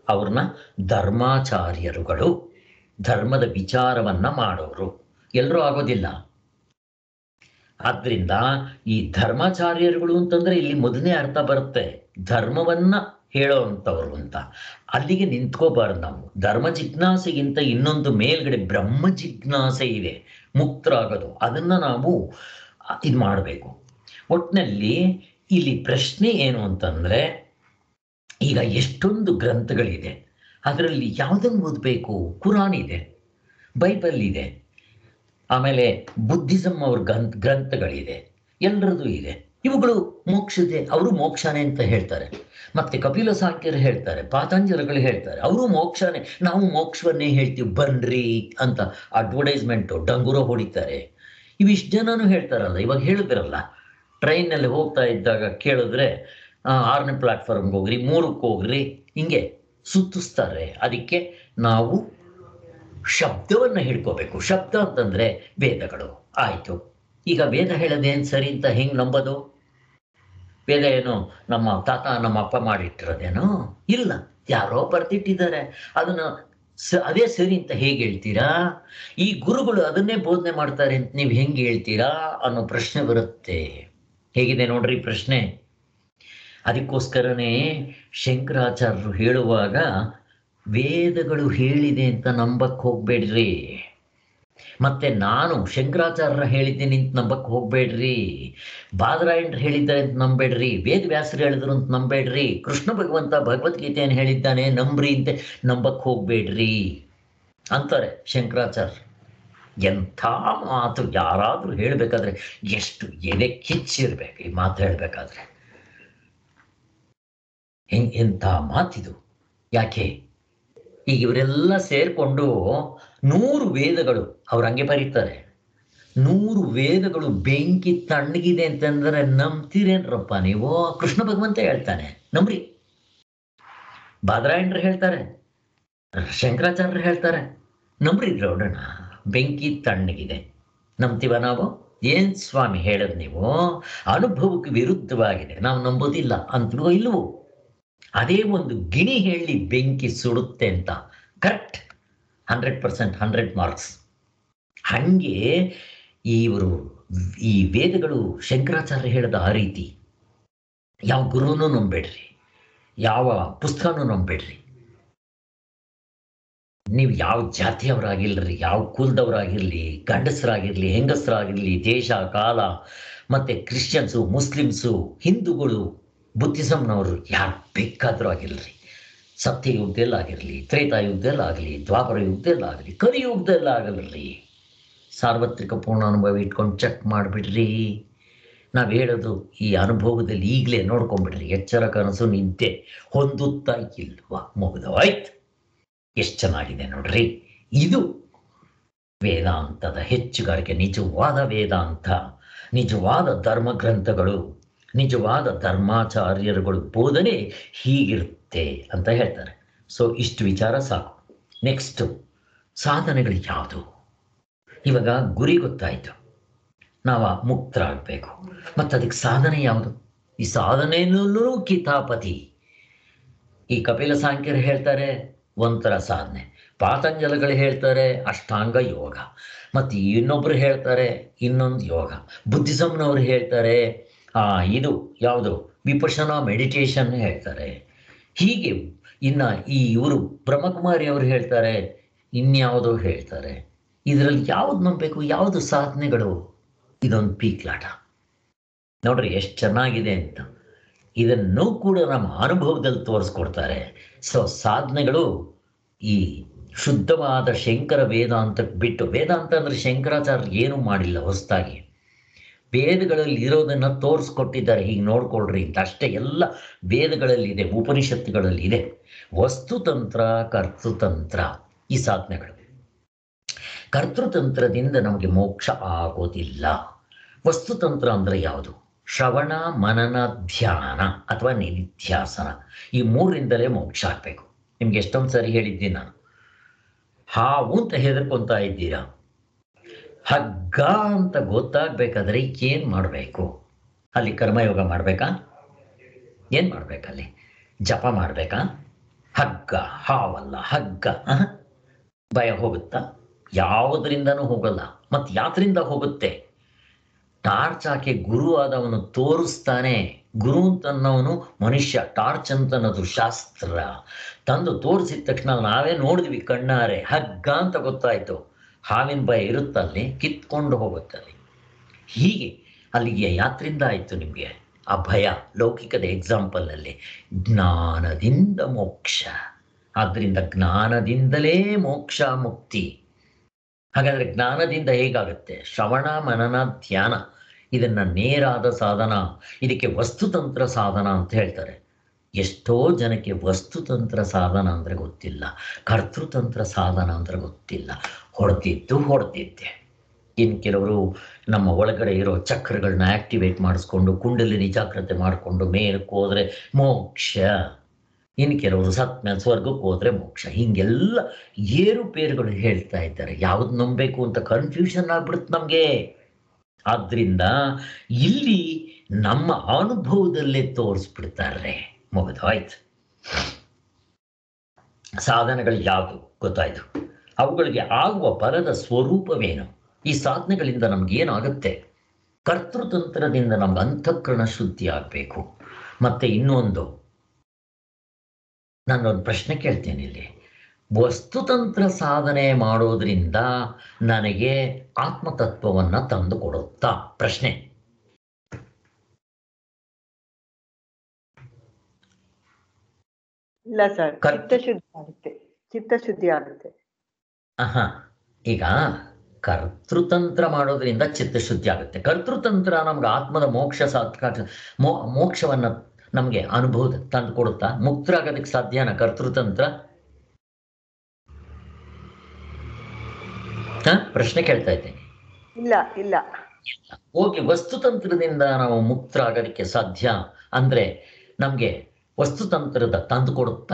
ಅವ್ರನ್ನ ಧರ್ಮಾಚಾರ್ಯರುಗಳು ಧರ್ಮದ ವಿಚಾರವನ್ನ ಮಾಡೋರು ಎಲ್ಲರೂ ಆಗೋದಿಲ್ಲ ಆದ್ರಿಂದ ಈ ಧರ್ಮಾಚಾರ್ಯರುಗಳು ಅಂತಂದ್ರೆ ಇಲ್ಲಿ ಮೊದಲನೇ ಅರ್ಥ ಬರುತ್ತೆ ಧರ್ಮವನ್ನ ಹೇಳೋವಂಥವ್ರು ಅಂತ ಅಲ್ಲಿಗೆ ನಿಂತ್ಕೋಬಾರ್ದು ನಾವು ಧರ್ಮ ಜಿಜ್ಞಾಸೆಗಿಂತ ಇನ್ನೊಂದು ಮೇಲ್ಗಡೆ ಬ್ರಹ್ಮ ಜಿಜ್ಞಾಸೆ ಇದೆ ಮುಕ್ತರಾಗೋದು ಅದನ್ನ ನಾವು ಇದು ಮಾಡಬೇಕು ಒಟ್ಟಿನಲ್ಲಿ ಇಲ್ಲಿ ಪ್ರಶ್ನೆ ಏನು ಅಂತಂದ್ರೆ ಈಗ ಎಷ್ಟೊಂದು ಗ್ರಂಥಗಳಿದೆ ಅದರಲ್ಲಿ ಯಾವುದನ್ನು ಓದಬೇಕು ಕುರಾನ್ ಇದೆ ಬೈಬಲ್ ಇದೆ ಆಮೇಲೆ ಬುದ್ಧಿಸಮ್ ಅವ್ರ ಗ್ರಂಥ ಗ್ರಂಥಗಳಿದೆ ಎಲ್ಲರದು ಇದೆ ಇವುಗಳು ಮೋಕ್ಷದೆ ಅವರು ಮೋಕ್ಷನೇ ಅಂತ ಹೇಳ್ತಾರೆ ಮತ್ತೆ ಕಪಿಲ ಸಾಂಖ್ಯರು ಹೇಳ್ತಾರೆ ಪಾತಾಂಜಲಿಗಳು ಹೇಳ್ತಾರೆ ಅವರು ಮೋಕ್ಷನೇ ನಾವು ಮೋಕ್ಷವನ್ನೇ ಹೇಳ್ತೀವಿ ಬನ್ರಿ ಅಂತ ಅಡ್ವರ್ಟೈಸ್ಮೆಂಟು ಡಂಗುರ ಹೊಡಿತಾರೆ ಇವಿಷ್ಟು ಜನನು ಹೇಳ್ತಾರಲ್ಲ ಇವಾಗ ಹೇಳಿದ್ರಲ್ಲ ಟ್ರೈನಲ್ಲಿ ಹೋಗ್ತಾ ಇದ್ದಾಗ ಕೇಳಿದ್ರೆ ಆ, ಆರನೇ ಪ್ಲಾಟ್ಫಾರ್ಮ್ಗೆ ಹೋಗ್ರಿ ಮೂರಕ್ಕೆ ಹೋಗ್ರಿ ಹಿಂಗೆ ಸುತ್ತಿಸ್ತಾರೆ ಅದಕ್ಕೆ ನಾವು ಶಬ್ದವನ್ನು ಹಿಡ್ಕೋಬೇಕು ಶಬ್ದ ಅಂತಂದ್ರೆ ವೇದಗಳು ಆಯ್ತು ಈಗ ವೇದ ಹೇಳೋದೇನು ಸರಿ ಅಂತ ಹೆಂಗ್ ನಂಬೋದು ವೇದ ಏನು ನಮ್ಮ ತಾತ ನಮ್ಮ ಅಪ್ಪ ಮಾಡಿಟ್ಟಿರೋದೇನೋ ಇಲ್ಲ ಯಾರೋ ಬರ್ತಿಟ್ಟಿದ್ದಾರೆ ಅದನ್ನ ಸ ಅದೇ ಸರಿ ಅಂತ ಹೇಗೆ ಹೇಳ್ತೀರಾ ಈ ಗುರುಗಳು ಅದನ್ನೇ ಬೋಧನೆ ಮಾಡ್ತಾರೆ ಅಂತ ನೀವು ಹೆಂಗೆ ಹೇಳ್ತೀರಾ ಅನ್ನೋ ಪ್ರಶ್ನೆ ಬರುತ್ತೆ ಹೇಗಿದೆ ನೋಡ್ರಿ ಪ್ರಶ್ನೆ ಅದಕ್ಕೋಸ್ಕರನೇ ಶಂಕರಾಚಾರ್ಯರು ಹೇಳುವಾಗ ವೇದಗಳು ಹೇಳಿದೆ ಅಂತ ನಂಬಕ್ ಹೋಗ್ಬೇಡ್ರಿ ಮತ್ತೆ ನಾನು ಶಂಕರಾಚಾರ್ಯರ ಹೇಳಿದ್ದೀನಿ ಅಂತ ನಂಬಕ್ ಹೋಗ್ಬೇಡ್ರಿ ಬಾದರಾಯಣರು ಹೇಳಿದ್ದಾರೆ ಅಂತ ನಂಬೇಡ್ರಿ ವೇದ ವ್ಯಾಸರು ಹೇಳಿದ್ರು ಅಂತ ನಂಬೇಡ್ರಿ ಕೃಷ್ಣ ಭಗವಂತ ಭಗವದ್ಗೀತೆಯನ್ನು ಹೇಳಿದ್ದಾನೆ ನಂಬ್ರಿ ಅಂತ ನಂಬಕ್ ಹೋಗ್ಬೇಡ್ರಿ ಅಂತಾರೆ ಶಂಕರಾಚಾರ್ಯ ಎಂಥ ಮಾತು ಯಾರಾದರೂ ಹೇಳಬೇಕಾದ್ರೆ ಎಷ್ಟು ಎದೆ ಕಿಚ್ಚಿರ್ಬೇಕು ಈ ಮಾತು ಹೇಳಬೇಕಾದ್ರೆ ಹೆಂಗ್ ಎಂಥ ಮಾತಿದು ಯಾಕೆ ಈಗ ಇವರೆಲ್ಲ ಸೇರ್ಕೊಂಡು ನೂರು ವೇದಗಳು ಅವ್ರು ಹಂಗೆ ಬರೀತಾರೆ ನೂರು ವೇದಗಳು ಬೆಂಕಿ ತಣ್ಣಗಿದೆ ಅಂತಂದ್ರೆ ನಂಬ್ತೀರೇನ್ರಪ್ಪ ನೀವು ಕೃಷ್ಣ ಭಗವಂತ ಹೇಳ್ತಾನೆ ನಂಬ್ರಿ ಬಾದರಾಯಣರು ಹೇಳ್ತಾರೆ ಶಂಕರಾಚಾರ್ಯರು ಹೇಳ್ತಾರೆ ನಂಬ್ರಿ ನೋಡೋಣ ಬೆಂಕಿ ತಣ್ಣಗಿದೆ ನಂಬ್ತೀವ ನಾವು ಏನ್ ಸ್ವಾಮಿ ಹೇಳದ್ ನೀವು ಅನುಭವಕ್ಕೆ ವಿರುದ್ಧವಾಗಿದೆ ನಾವು ನಂಬೋದಿಲ್ಲ ಅಂತಲೂ ಇಲ್ವೋ ಅದೇ ಒಂದು ಗಿಣಿ ಹೇಳಿ ಬೆಂಕಿ ಸುಡುತ್ತೆ ಅಂತ correct hundred percent hundred marks ಹಂಗೆ ಇವರು ಈ ವೇದಗಳು ಶಂಕರಾಚಾರ್ಯ ಹೇಳಿದ ಆ ರೀತಿ ಯಾವ ಗುರುನೂ ನಂಬೇಡ್ರಿ ಯಾವ ಪುಸ್ತಕನೂ ನಂಬೇಡ್ರಿ ನೀವು ಯಾವ ಜಾತಿಯವರಾಗಿರ್ಲಿ ಯಾವ ಕುಲದವರಾಗಿರ್ಲಿ ಗಂಡಸರಾಗಿರ್ಲಿ ಹೆಂಗಸರಾಗಿರ್ಲಿ ದೇಶ ಕಾಲ ಮತ್ತೆ ಕ್ರಿಶ್ಚಿಯನ್ಸು ಮುಸ್ಲಿಮ್ಸು ಹಿಂದೂಗಳು ಬುದ್ಧಿಸಮ್ನವರು ಯಾರು ಬೇಕಾದರೂ ಆಗಿರ್ಲಿ ಸತ್ಯ ಯುಗದಲ್ಲಿ ಆಗಿರಲಿ ತ್ರೇತಾಯುಗದಲ್ಲಿ ಆಗಲಿ ದ್ವಾಪರ ಯುಗದಲ್ಲಿ ಆಗಲಿ ಕಲಿಯುಗದಲ್ಲಿ ಆಗಲಿ ಸಾರ್ವತ್ರಿಕ ಪೂರ್ಣ ಅನುಭವ ಇಟ್ಕೊಂಡು ಚೆಕ್ ಮಾಡಿಬಿಡ್ರಿ ನಾವು ಹೇಳೋದು ಈ ಅನುಭವದಲ್ಲಿ ಈಗಲೇ ನೋಡ್ಕೊಂಬಿಡ್ರಿ ಎಚ್ಚರ ಕನಸು ನಿದ್ದೆ ಹೊಂದುತ್ತಾ ಇಲ್ವಾ ಮುಗಿದವಾಯ್ತು ಎಷ್ಟು ಚೆನ್ನಾಗಿದೆ ನೋಡ್ರಿ ಇದು ವೇದಾಂತದ ಹೆಚ್ಚುಗಾರಿಕೆ ನಿಜವಾದ ವೇದಾಂತ ನಿಜವಾದ ಧರ್ಮ ಗ್ರಂಥಗಳು ನಿಜವಾದ ಧರ್ಮಾಚಾರ್ಯರುಗಳು ಬೋಧನೆ ಹೀಗಿರುತ್ತೆ ಅಂತ ಹೇಳ್ತಾರೆ ಸೊ ಇಷ್ಟು ವಿಚಾರ ಸಾಕು ನೆಕ್ಸ್ಟು ಸಾಧನೆಗಳು ಯಾವುದು ಇವಾಗ ಗುರಿ ಗೊತ್ತಾಯಿತು ನಾವು ಮುಕ್ತರಾಗಬೇಕು ಮತ್ತು ಅದಕ್ಕೆ ಸಾಧನೆ ಯಾವುದು ಈ ಸಾಧನೆಯಲ್ಲೂ ಕಿತಾಪತಿ ಈ ಕಪಿಲ ಸಾಂಖ್ಯರು ಹೇಳ್ತಾರೆ ಒಂಥರ ಸಾಧನೆ ಪಾತಂಜಲಿಗಳು ಹೇಳ್ತಾರೆ ಅಷ್ಟಾಂಗ ಯೋಗ ಮತ್ತು ಇನ್ನೊಬ್ರು ಹೇಳ್ತಾರೆ ಇನ್ನೊಂದು ಯೋಗ ಬುದ್ಧಿಸಮ್ನವ್ರು ಹೇಳ್ತಾರೆ ಆ ಇದು ಯಾವುದು ವಿಪಶನ ಮೆಡಿಟೇಷನ್ ಹೇಳ್ತಾರೆ ಹೀಗೆ ಇನ್ನು ಈ ಇವರು ಬ್ರಹ್ಮಕುಮಾರಿ ಅವರು ಹೇಳ್ತಾರೆ ಇನ್ಯಾವುದೋ ಹೇಳ್ತಾರೆ ಇದರಲ್ಲಿ ಯಾವ್ದು ನಂಬಬೇಕು ಯಾವುದು ಸಾಧನೆಗಳು ಇದೊಂದು ಪೀಕ್ಲಾಟ ನೋಡ್ರಿ ಎಷ್ಟು ಚೆನ್ನಾಗಿದೆ ಅಂತ ಇದನ್ನು ಕೂಡ ನಮ್ಮ ಅನುಭವದಲ್ಲಿ ತೋರಿಸ್ಕೊಡ್ತಾರೆ ಸೊ ಸಾಧನೆಗಳು ಈ ಶುದ್ಧವಾದ ಶಂಕರ ವೇದಾಂತಕ್ಕೆ ಬಿಟ್ಟು ವೇದಾಂತ ಅಂದರೆ ಶಂಕರಾಚಾರ್ಯ ಏನೂ ಮಾಡಿಲ್ಲ ಹೊಸದಾಗಿ ವೇದಗಳಲ್ಲಿ ಇರೋದನ್ನ ತೋರಿಸ್ಕೊಟ್ಟಿದ್ದಾರೆ ಹೀಗೆ ನೋಡ್ಕೊಳ್ರಿ ಅಂತ ಅಷ್ಟೇ ಎಲ್ಲ ವೇದಗಳಲ್ಲಿದೆ ಉಪನಿಷತ್ತುಗಳಲ್ಲಿ ಇದೆ ವಸ್ತುತಂತ್ರ ಕರ್ತೃತಂತ್ರ ಈ ಸಾಧನೆಗಳು ಕರ್ತೃತಂತ್ರದಿಂದ ನಮಗೆ ಮೋಕ್ಷ ಆಗೋದಿಲ್ಲ ವಸ್ತುತಂತ್ರ ಅಂದರೆ ಯಾವುದು ಶ್ರವಣ ಮನನ ಧ್ಯಾನ ಅಥವಾ ನಿಧಿಧ್ಯಾಸನ ಈ ಮೂರಿಂದಲೇ ಮೋಕ್ಷ ಆಗಬೇಕು ನಿಮ್ಗೆ ಎಷ್ಟೊಂದು ಸರಿ ಹೇಳಿದ್ದೀನಿ ನಾನು ಹಾವು ಅಂತ ಹೆದರ್ಕೊಂತ ಇದ್ದೀರಾ ಹಗ್ಗ ಅಂತ ಗೊತ್ತಾಗ್ಬೇಕಾದ್ರೆ ಏನು ಮಾಡಬೇಕು ಅಲ್ಲಿ ಕರ್ಮಯೋಗ ಮಾಡಬೇಕಾ ಏನು ಮಾಡ್ಬೇಕಲ್ಲಿ ಜಪ ಮಾಡಬೇಕಾ ಹಗ್ಗ ಹಾವಲ್ಲ ಹಗ್ಗ ಅಹ. ಭಯ ಹೋಗುತ್ತಾ ಯಾವುದರಿಂದನೂ ಹೋಗಲ್ಲ ಮತ್ತೆ ಯಾತ್ರಿಂದ ಹೋಗುತ್ತೆ ಟಾರ್ಚ್ ಹಾಕಿ ಗುರು ಆದವನು ತೋರಿಸ್ತಾನೆ ಗುರು ಅಂತನ್ನವನು ಮನುಷ್ಯ ಟಾರ್ಚ್ ಅಂತನ್ನೋದು ಶಾಸ್ತ್ರ ತಂದು ತೋರಿಸಿದ ತಕ್ಷಣ ನಾವೇ ನೋಡಿದ್ವಿ ಕಣ್ಣಾರೆ ಹಗ್ಗ ಅಂತ ಗೊತ್ತಾಯ್ತು ಹಾವಿನ ಭಯ ಇರುತ್ತಲ್ಲಿ ಕಿತ್ಕೊಂಡು ಹೋಗುತ್ತಲ್ಲಿ ಹೀಗೆ ಅಲ್ಲಿಗೆ ಯಾತ್ರಿಂದ ಆಯಿತು ನಿಮಗೆ ಆ ಭಯ ಲೌಕಿಕದ ಎಕ್ಸಾಂಪಲ್ನಲ್ಲಿ ಜ್ಞಾನದಿಂದ ಮೋಕ್ಷ ಆದ್ದರಿಂದ ಜ್ಞಾನದಿಂದಲೇ ಮೋಕ್ಷ ಮುಕ್ತಿ ಹಾಗಾದ್ರೆ ಜ್ಞಾನದಿಂದ ಹೇಗಾಗುತ್ತೆ ಶ್ರವಣ ಮನನ ಧ್ಯಾನ ಇದನ್ನ ನೇರಾದ ಸಾಧನ ಇದಕ್ಕೆ ವಸ್ತುತಂತ್ರ ಸಾಧನ ಅಂತ ಹೇಳ್ತಾರೆ ಎಷ್ಟೋ ಜನಕ್ಕೆ ವಸ್ತುತಂತ್ರ ಸಾಧನ ಅಂದ್ರೆ ಗೊತ್ತಿಲ್ಲ ಕರ್ತೃತಂತ್ರ ಸಾಧನ ಅಂದ್ರೆ ಗೊತ್ತಿಲ್ಲ ಹೊಡೆದಿದ್ದು ಹೊಡೆದಿದ್ದೆ ಇನ್ನು ಕೆಲವರು ನಮ್ಮ ಒಳಗಡೆ ಇರೋ ಚಕ್ರಗಳನ್ನ ಆಕ್ಟಿವೇಟ್ ಮಾಡಿಸ್ಕೊಂಡು ಕುಂಡಲಿನಿ ಜಾಗ್ರತೆ ಮಾಡಿಕೊಂಡು ಮೇಲಕ್ಕೆ ಹೋದ್ರೆ ಮೋಕ್ಷ ಇನ್ನು ಕೆಲವರು ಸತ್ ಮೇಲೆ ಸ್ವರ್ಗಕ್ಕೆ ಹೋದ್ರೆ ಮೋಕ್ಷ ಹಿಂಗೆಲ್ಲ ಏರುಪೇರುಗಳು ಹೇಳ್ತಾ ಇದ್ದಾರೆ ಯಾವ್ದು ನಂಬಬೇಕು ಅಂತ ಕನ್ಫ್ಯೂಷನ್ ಆಗ್ಬಿಡುತ್ತೆ ನಮಗೆ ಆದ್ರಿಂದ ಇಲ್ಲಿ ನಮ್ಮ ಅನುಭವದಲ್ಲೇ ತೋರಿಸ್ಬಿಡ್ತಾರೆ ಮುಗಿದೋಯ್ತು ಸಾಧನಗಳು ಯಾವುದು ಗೊತ್ತಾಯ್ತು ಅವುಗಳಿಗೆ ಆಗುವ ಫಲದ ಸ್ವರೂಪವೇನು ಈ ಸಾಧನೆಗಳಿಂದ ನಮ್ಗೆ ಏನಾಗುತ್ತೆ ಕರ್ತೃತಂತ್ರದಿಂದ ನಮ್ಗೆ ಅಂತಃಕರಣ ಶುದ್ಧಿ ಆಗಬೇಕು ಮತ್ತೆ ಇನ್ನೊಂದು ನಾನೊಂದು ಪ್ರಶ್ನೆ ಕೇಳ್ತೇನೆ ಇಲ್ಲಿ ವಸ್ತುತಂತ್ರ ಸಾಧನೆ ಮಾಡೋದ್ರಿಂದ ನನಗೆ ಆತ್ಮತತ್ವವನ್ನ ತಂದು ಕೊಡುತ್ತಾ ಪ್ರಶ್ನೆ ಇಲ್ಲ ಸರ್ ಕರ್- ಚಿತ್ತಶುದ್ಧಿ ಆಗುತ್ತೆ ಚಿತ್ತಶುದ್ಧಿ ಆಗುತ್ತೆ ಆಹಾ ಈಗ ಕರ್ತೃತಂತ್ರ ಮಾಡೋದ್ರಿಂದ ಚಿತ್ತಶುದ್ಧಿ ಆಗುತ್ತೆ ಕರ್ತೃತಂತ್ರ ನಮ್ಗೆ ಆತ್ಮದ ಮೋಕ್ಷ ಸಾಧ್ಕ ಮೋ ಮೋಕ್ಷವನ್ನ ನಮಗೆ ಅನುಭವ ತಂದು ಕೊಡುತ್ತಾ ಮುಕ್ತರಾಗೋದಕ್ಕೆ ಸಾಧ್ಯನಾ ಕರ್ತೃತಂತ್ರ ಹ? ಪ್ರಶ್ನೆ ಕೇಳ್ತಾ ಇದ್ದೇನೆ ಇಲ್ಲ ಇಲ್ಲ ಹೋಗಿ ವಸ್ತುತಂತ್ರದಿಂದ ನಾವು ಮುಕ್ತರಾಗೋದಕ್ಕೆ ಸಾಧ್ಯ ಅಂದ್ರೆ ನಮ್ಗೆ ವಸ್ತುತಂತ್ರದ ತಂದು ಕೊಡುತ್ತಾ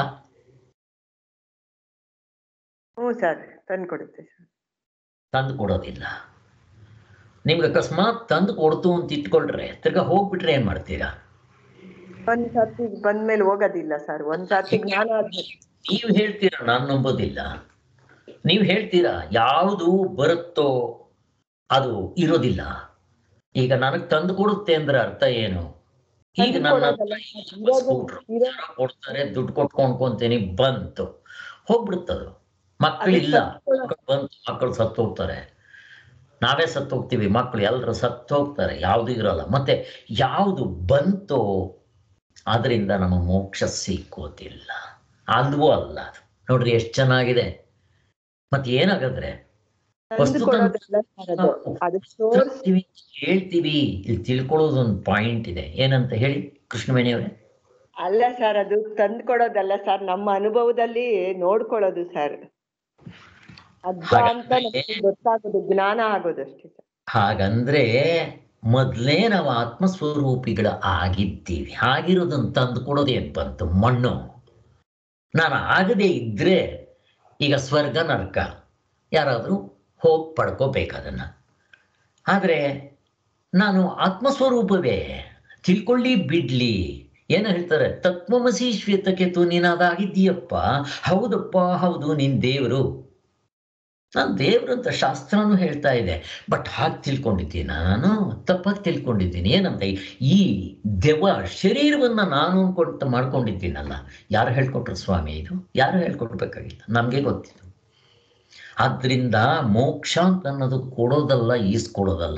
ಹ್ಞೂ ಸರ್ ತಂದ್ಕೊಡುತ್ತೆ ಸರ್ ತಂದು ಕೊಡೋದಿಲ್ಲ ನಿಮ್ಗೆ ಅಕಸ್ಮಾತ್ ತಂದು ಕೊಡ್ತು ಅಂತ ಇಟ್ಕೊಳ್ರೆ ತಿರ್ಗಾ ಹೋಗ್ಬಿಟ್ರೆ ಏನ್ ಮಾಡ್ತೀರಾ ಒಂದ್ ಸರ್ತಿ ಬಂದ್ಮೇಲೆ ಹೋಗೋದಿಲ್ಲ ಸರ್ ಒಂದ್ ಸರ್ತಿ ಜ್ಞಾನ ಆದ್ಮೇಲೆ ನೀವು ಹೇಳ್ತೀರಾ ನಾನು ನಂಬೋದಿಲ್ಲ ನೀವು ಹೇಳ್ತೀರಾ ಯಾವುದು ಬರುತ್ತೋ ಅದು ಇರೋದಿಲ್ಲ ಈಗ ನನಗ್ ತಂದು ಕೊಡುತ್ತೆ ಅಂದ್ರೆ ಅರ್ಥ ಏನು ಈಗ ನನ್ನ ತಂದ್ಕೊಡೋದಲ್ಲ ಸರ್, ಇರೋದು ಸ್ಕೂಟ್ರು ಇರೋ ಕೊಡ್ತಾರೆ ದುಡ್ಡು ಕೊಟ್ಕೊಂಡ್ಕೊಂತೀನಿ ಬಂತು ಹೋಗ್ಬಿಡುತ್ತದು ಮಕ್ಕಳಿಲ್ಲ ಮಕ್ಕಳು ಬಂತು ಮಕ್ಕಳು ಸತ್ತು ಹೋಗ್ತಾರೆ ನಾವೇ ಸತ್ತು ಹೋಗ್ತೀವಿ ಮಕ್ಕಳು ಎಲ್ಲರೂ ಸತ್ತು ಹೋಗ್ತಾರೆ ಯಾವುದು ಇರಲ್ಲ ಮತ್ತೆ ಯಾವುದು ಬಂತೋ ಅದರಿಂದ ನಮ್ಮ ಮೋಕ್ಷ ಸಿಕ್ಕೋದಿಲ್ಲ ಅಲ್ವೂ ಅಲ್ಲ ಅದು. ನೋಡ್ರಿ ಎಷ್ಟು ಚೆನ್ನಾಗಿದೆ ಮತ್ತೆ ಏನಾಗದ್ರೆ ತಂದ್ಕೊಡೋದಲ್ಲ ಸರ್ ಅದು ಅದು ತೋರ್ಸ್ ಹೇಳ್ತೀವಿ ಹೇಳ್ತೀವಿ ಇಲ್ಲಿ ತಿಳ್ಕೊಳ್ಳೋದು ಒಂದು ಪಾಯಿಂಟ್ ಇದೆ ಏನಂತ ಹೇಳಿ ಕೃಷ್ಣವೇಣಿಯವರೇ ಅಲ್ಲ ಸರ್ ಅದು ತಂದ್ಕೊಡೋದಲ್ಲ ಸರ್ ನಮ್ಮ ಅನುಭವದಲ್ಲಿ ನೋಡ್ಕೊಳ್ಳೋದು ಸರ್ ಅದ್ದ ಅಂತ ಹಾಗಾದ್ರೆ- ನಮ್ಗೆ ಗೊತ್ತಾಗೋದು ಜ್ಞಾನ ಆಗೋದು ಅಷ್ಟೇ ಸರ್ ಹಾಗಂದ್ರೆ ಮೊದಲೇ ನಾವು ಆತ್ಮಸ್ವರೂಪಿಗಳ ಆಗಿದ್ದೀವಿ ಆಗಿರೋದನ್ನ ತಂದು ಕೊಡೋದೇನ್ ಬಂತು ಮಣ್ಣು ನಾನು ಆಗದೇ ಇದ್ರೆ ಈಗ ಸ್ವರ್ಗ ನರಕ ಯಾರಾದರೂ ಹೋಗಿ ಪಡ್ಕೋಬೇಕದನ್ನ ಆದರೆ ನಾನು ಆತ್ಮಸ್ವರೂಪವೇ ತಿಳ್ಕೊಳ್ಳಿ ಬಿಡ್ಲಿ ಏನು ಹೇಳ್ತಾರೆ ತತ್ವಮಸಿ ಶ್ವೇತಕೆತು ನೀನಾದಾಗಿದ್ದೀಯಪ್ಪ ಹೌದಪ್ಪ ಹೌದು ನೀನ್ ದೇವರು ನಾನು ದೇವ್ರು ಅಂತ ಶಾಸ್ತ್ರನೂ ಹೇಳ್ತಾ ಇದೆ ಬಟ್ ಹಾಗೆ ತಿಳ್ಕೊಂಡಿದ್ದೀನಿ ನಾನು ತಪ್ಪಾಗಿ ತಿಳ್ಕೊಂಡಿದ್ದೀನಿ ಏನಂತ ಈ- ಈ ದೆವ್ವ ಶರೀರವನ್ನ ನಾನು ಅನ್ಕೊಂತ ಮಾಡ್ಕೊಂಡಿದ್ದೀನಲ್ಲ ಯಾರು ಹೇಳ್ಕೊಟ್ರು ಸ್ವಾಮಿ ಇದು ಯಾರು ಹೇಳ್ಕೊಡ್ಬೇಕಾಗಿಲ್ಲ ನಮಗೆ ಗೊತ್ತಿತ್ತು ಆದ್ರಿಂದ ಮೋಕ್ಷ ಅಂತ ಅನ್ನೋದು ಕೊಡೋದಲ್ಲ ಈಸ್ಕೊಡೋದಲ್ಲ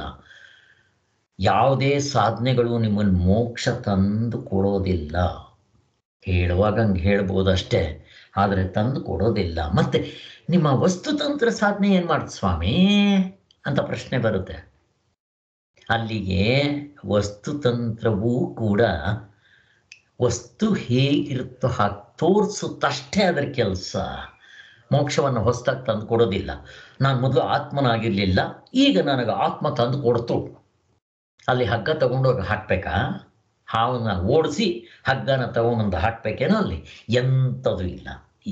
ಯಾವುದೇ ಸಾಧನೆಗಳು ನಿಮ್ಮನ್ನು ಮೋಕ್ಷ ತಂದು ಕೊಡೋದಿಲ್ಲ ಹೇಳುವಾಗ ಹಂಗೆ ಹೇಳ್ಬೋದು ಅಷ್ಟೇ ಆದರೆ ತಂದು ಕೊಡೋದಿಲ್ಲ ಮತ್ತೆ ನಿಮ್ಮ ವಸ್ತುತಂತ್ರ ಸಾಧನೆ ಏನ್ ಮಾಡುತ್ತೆ ಸ್ವಾಮಿ ಅಂತ ಪ್ರಶ್ನೆ ಬರುತ್ತೆ ಅಲ್ಲಿಗೆ ವಸ್ತುತಂತ್ರವೂ ಕೂಡ ವಸ್ತು ಹೇಗಿರುತ್ತೋ ಹಾಗೆ ತೋರಿಸುತ್ತಷ್ಟೇ ಅದರ ಕೆಲಸ ಮೋಕ್ಷವನ್ನು ಹೊಸದಾಗಿ ತಂದು ಕೊಡೋದಿಲ್ಲ ನಾನು ಮೊದಲು ಆತ್ಮನಾಗಿರ್ಲಿಲ್ಲ ಈಗ ನನಗೆ ಆತ್ಮ ತಂದು ಕೊಡ್ತು ಅಲ್ಲಿ ಹಗ್ಗ ತಗೊಂಡೋಗಿ ಹಾಕ್ಬೇಕಾ ಹಾವನ್ನ ಓಡಿಸಿ ಹಗ್ಗನ ತಗೊಂಬಂದು ಹಾಕ್ಬೇಕೇನೋ ಅಲ್ಲಿ ಎಂಥದ್ದು ಇಲ್ಲ ಈ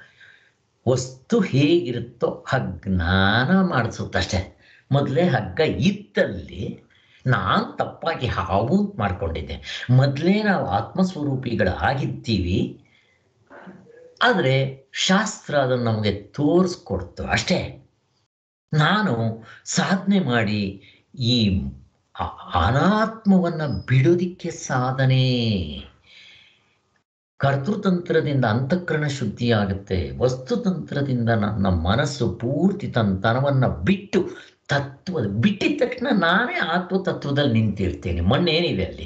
ವಸ್ತು ಹೇಗಿರುತ್ತೋ ಹಗ್ನಾನ ಮಾಡಿಸುತ್ತಷ್ಟೇ ಮೊದಲೇ ಹಗ್ಗ ಇತ್ತಲ್ಲಿ ನಾನು ತಪ್ಪಾಗಿ ಹಾವು ಅಂತ ಮಾಡ್ಕೊಂಡಿದ್ದೆ ಮೊದಲೇ ನಾವು ಆತ್ಮಸ್ವರೂಪಿಗಳಾಗಿದ್ದೀವಿ ಆದರೆ ಶಾಸ್ತ್ರ ಅದನ್ನು ನಮಗೆ ತೋರಿಸ್ಕೊಡ್ತು ಅಷ್ಟೇ ನಾನು ಸಾಧನೆ ಮಾಡಿ ಈ ಅ- ಅನಾತ್ಮವನ್ನ ಬಿಡೋದಿಕ್ಕೆ ಸಾಧನೆ ಕರ್ತೃತಂತ್ರದಿಂದ ಅಂತಃಕರಣ ಶುದ್ಧಿ ಆಗುತ್ತೆ ವಸ್ತುತಂತ್ರದಿಂದ ನನ್ನ ಮನಸ್ಸು ಪೂರ್ತಿ ತನ್ನ ತನವನ್ನ ಬಿಟ್ಟು ತತ್ವದ ಬಿಟ್ಟಿದ ತಕ್ಷಣ ನಾನೇ ಆತ್ಮ ತತ್ವದಲ್ಲಿ ನಿಂತಿರ್ತೇನೆ ಮಣ್ಣೇನಿದೆ ಅಲ್ಲಿ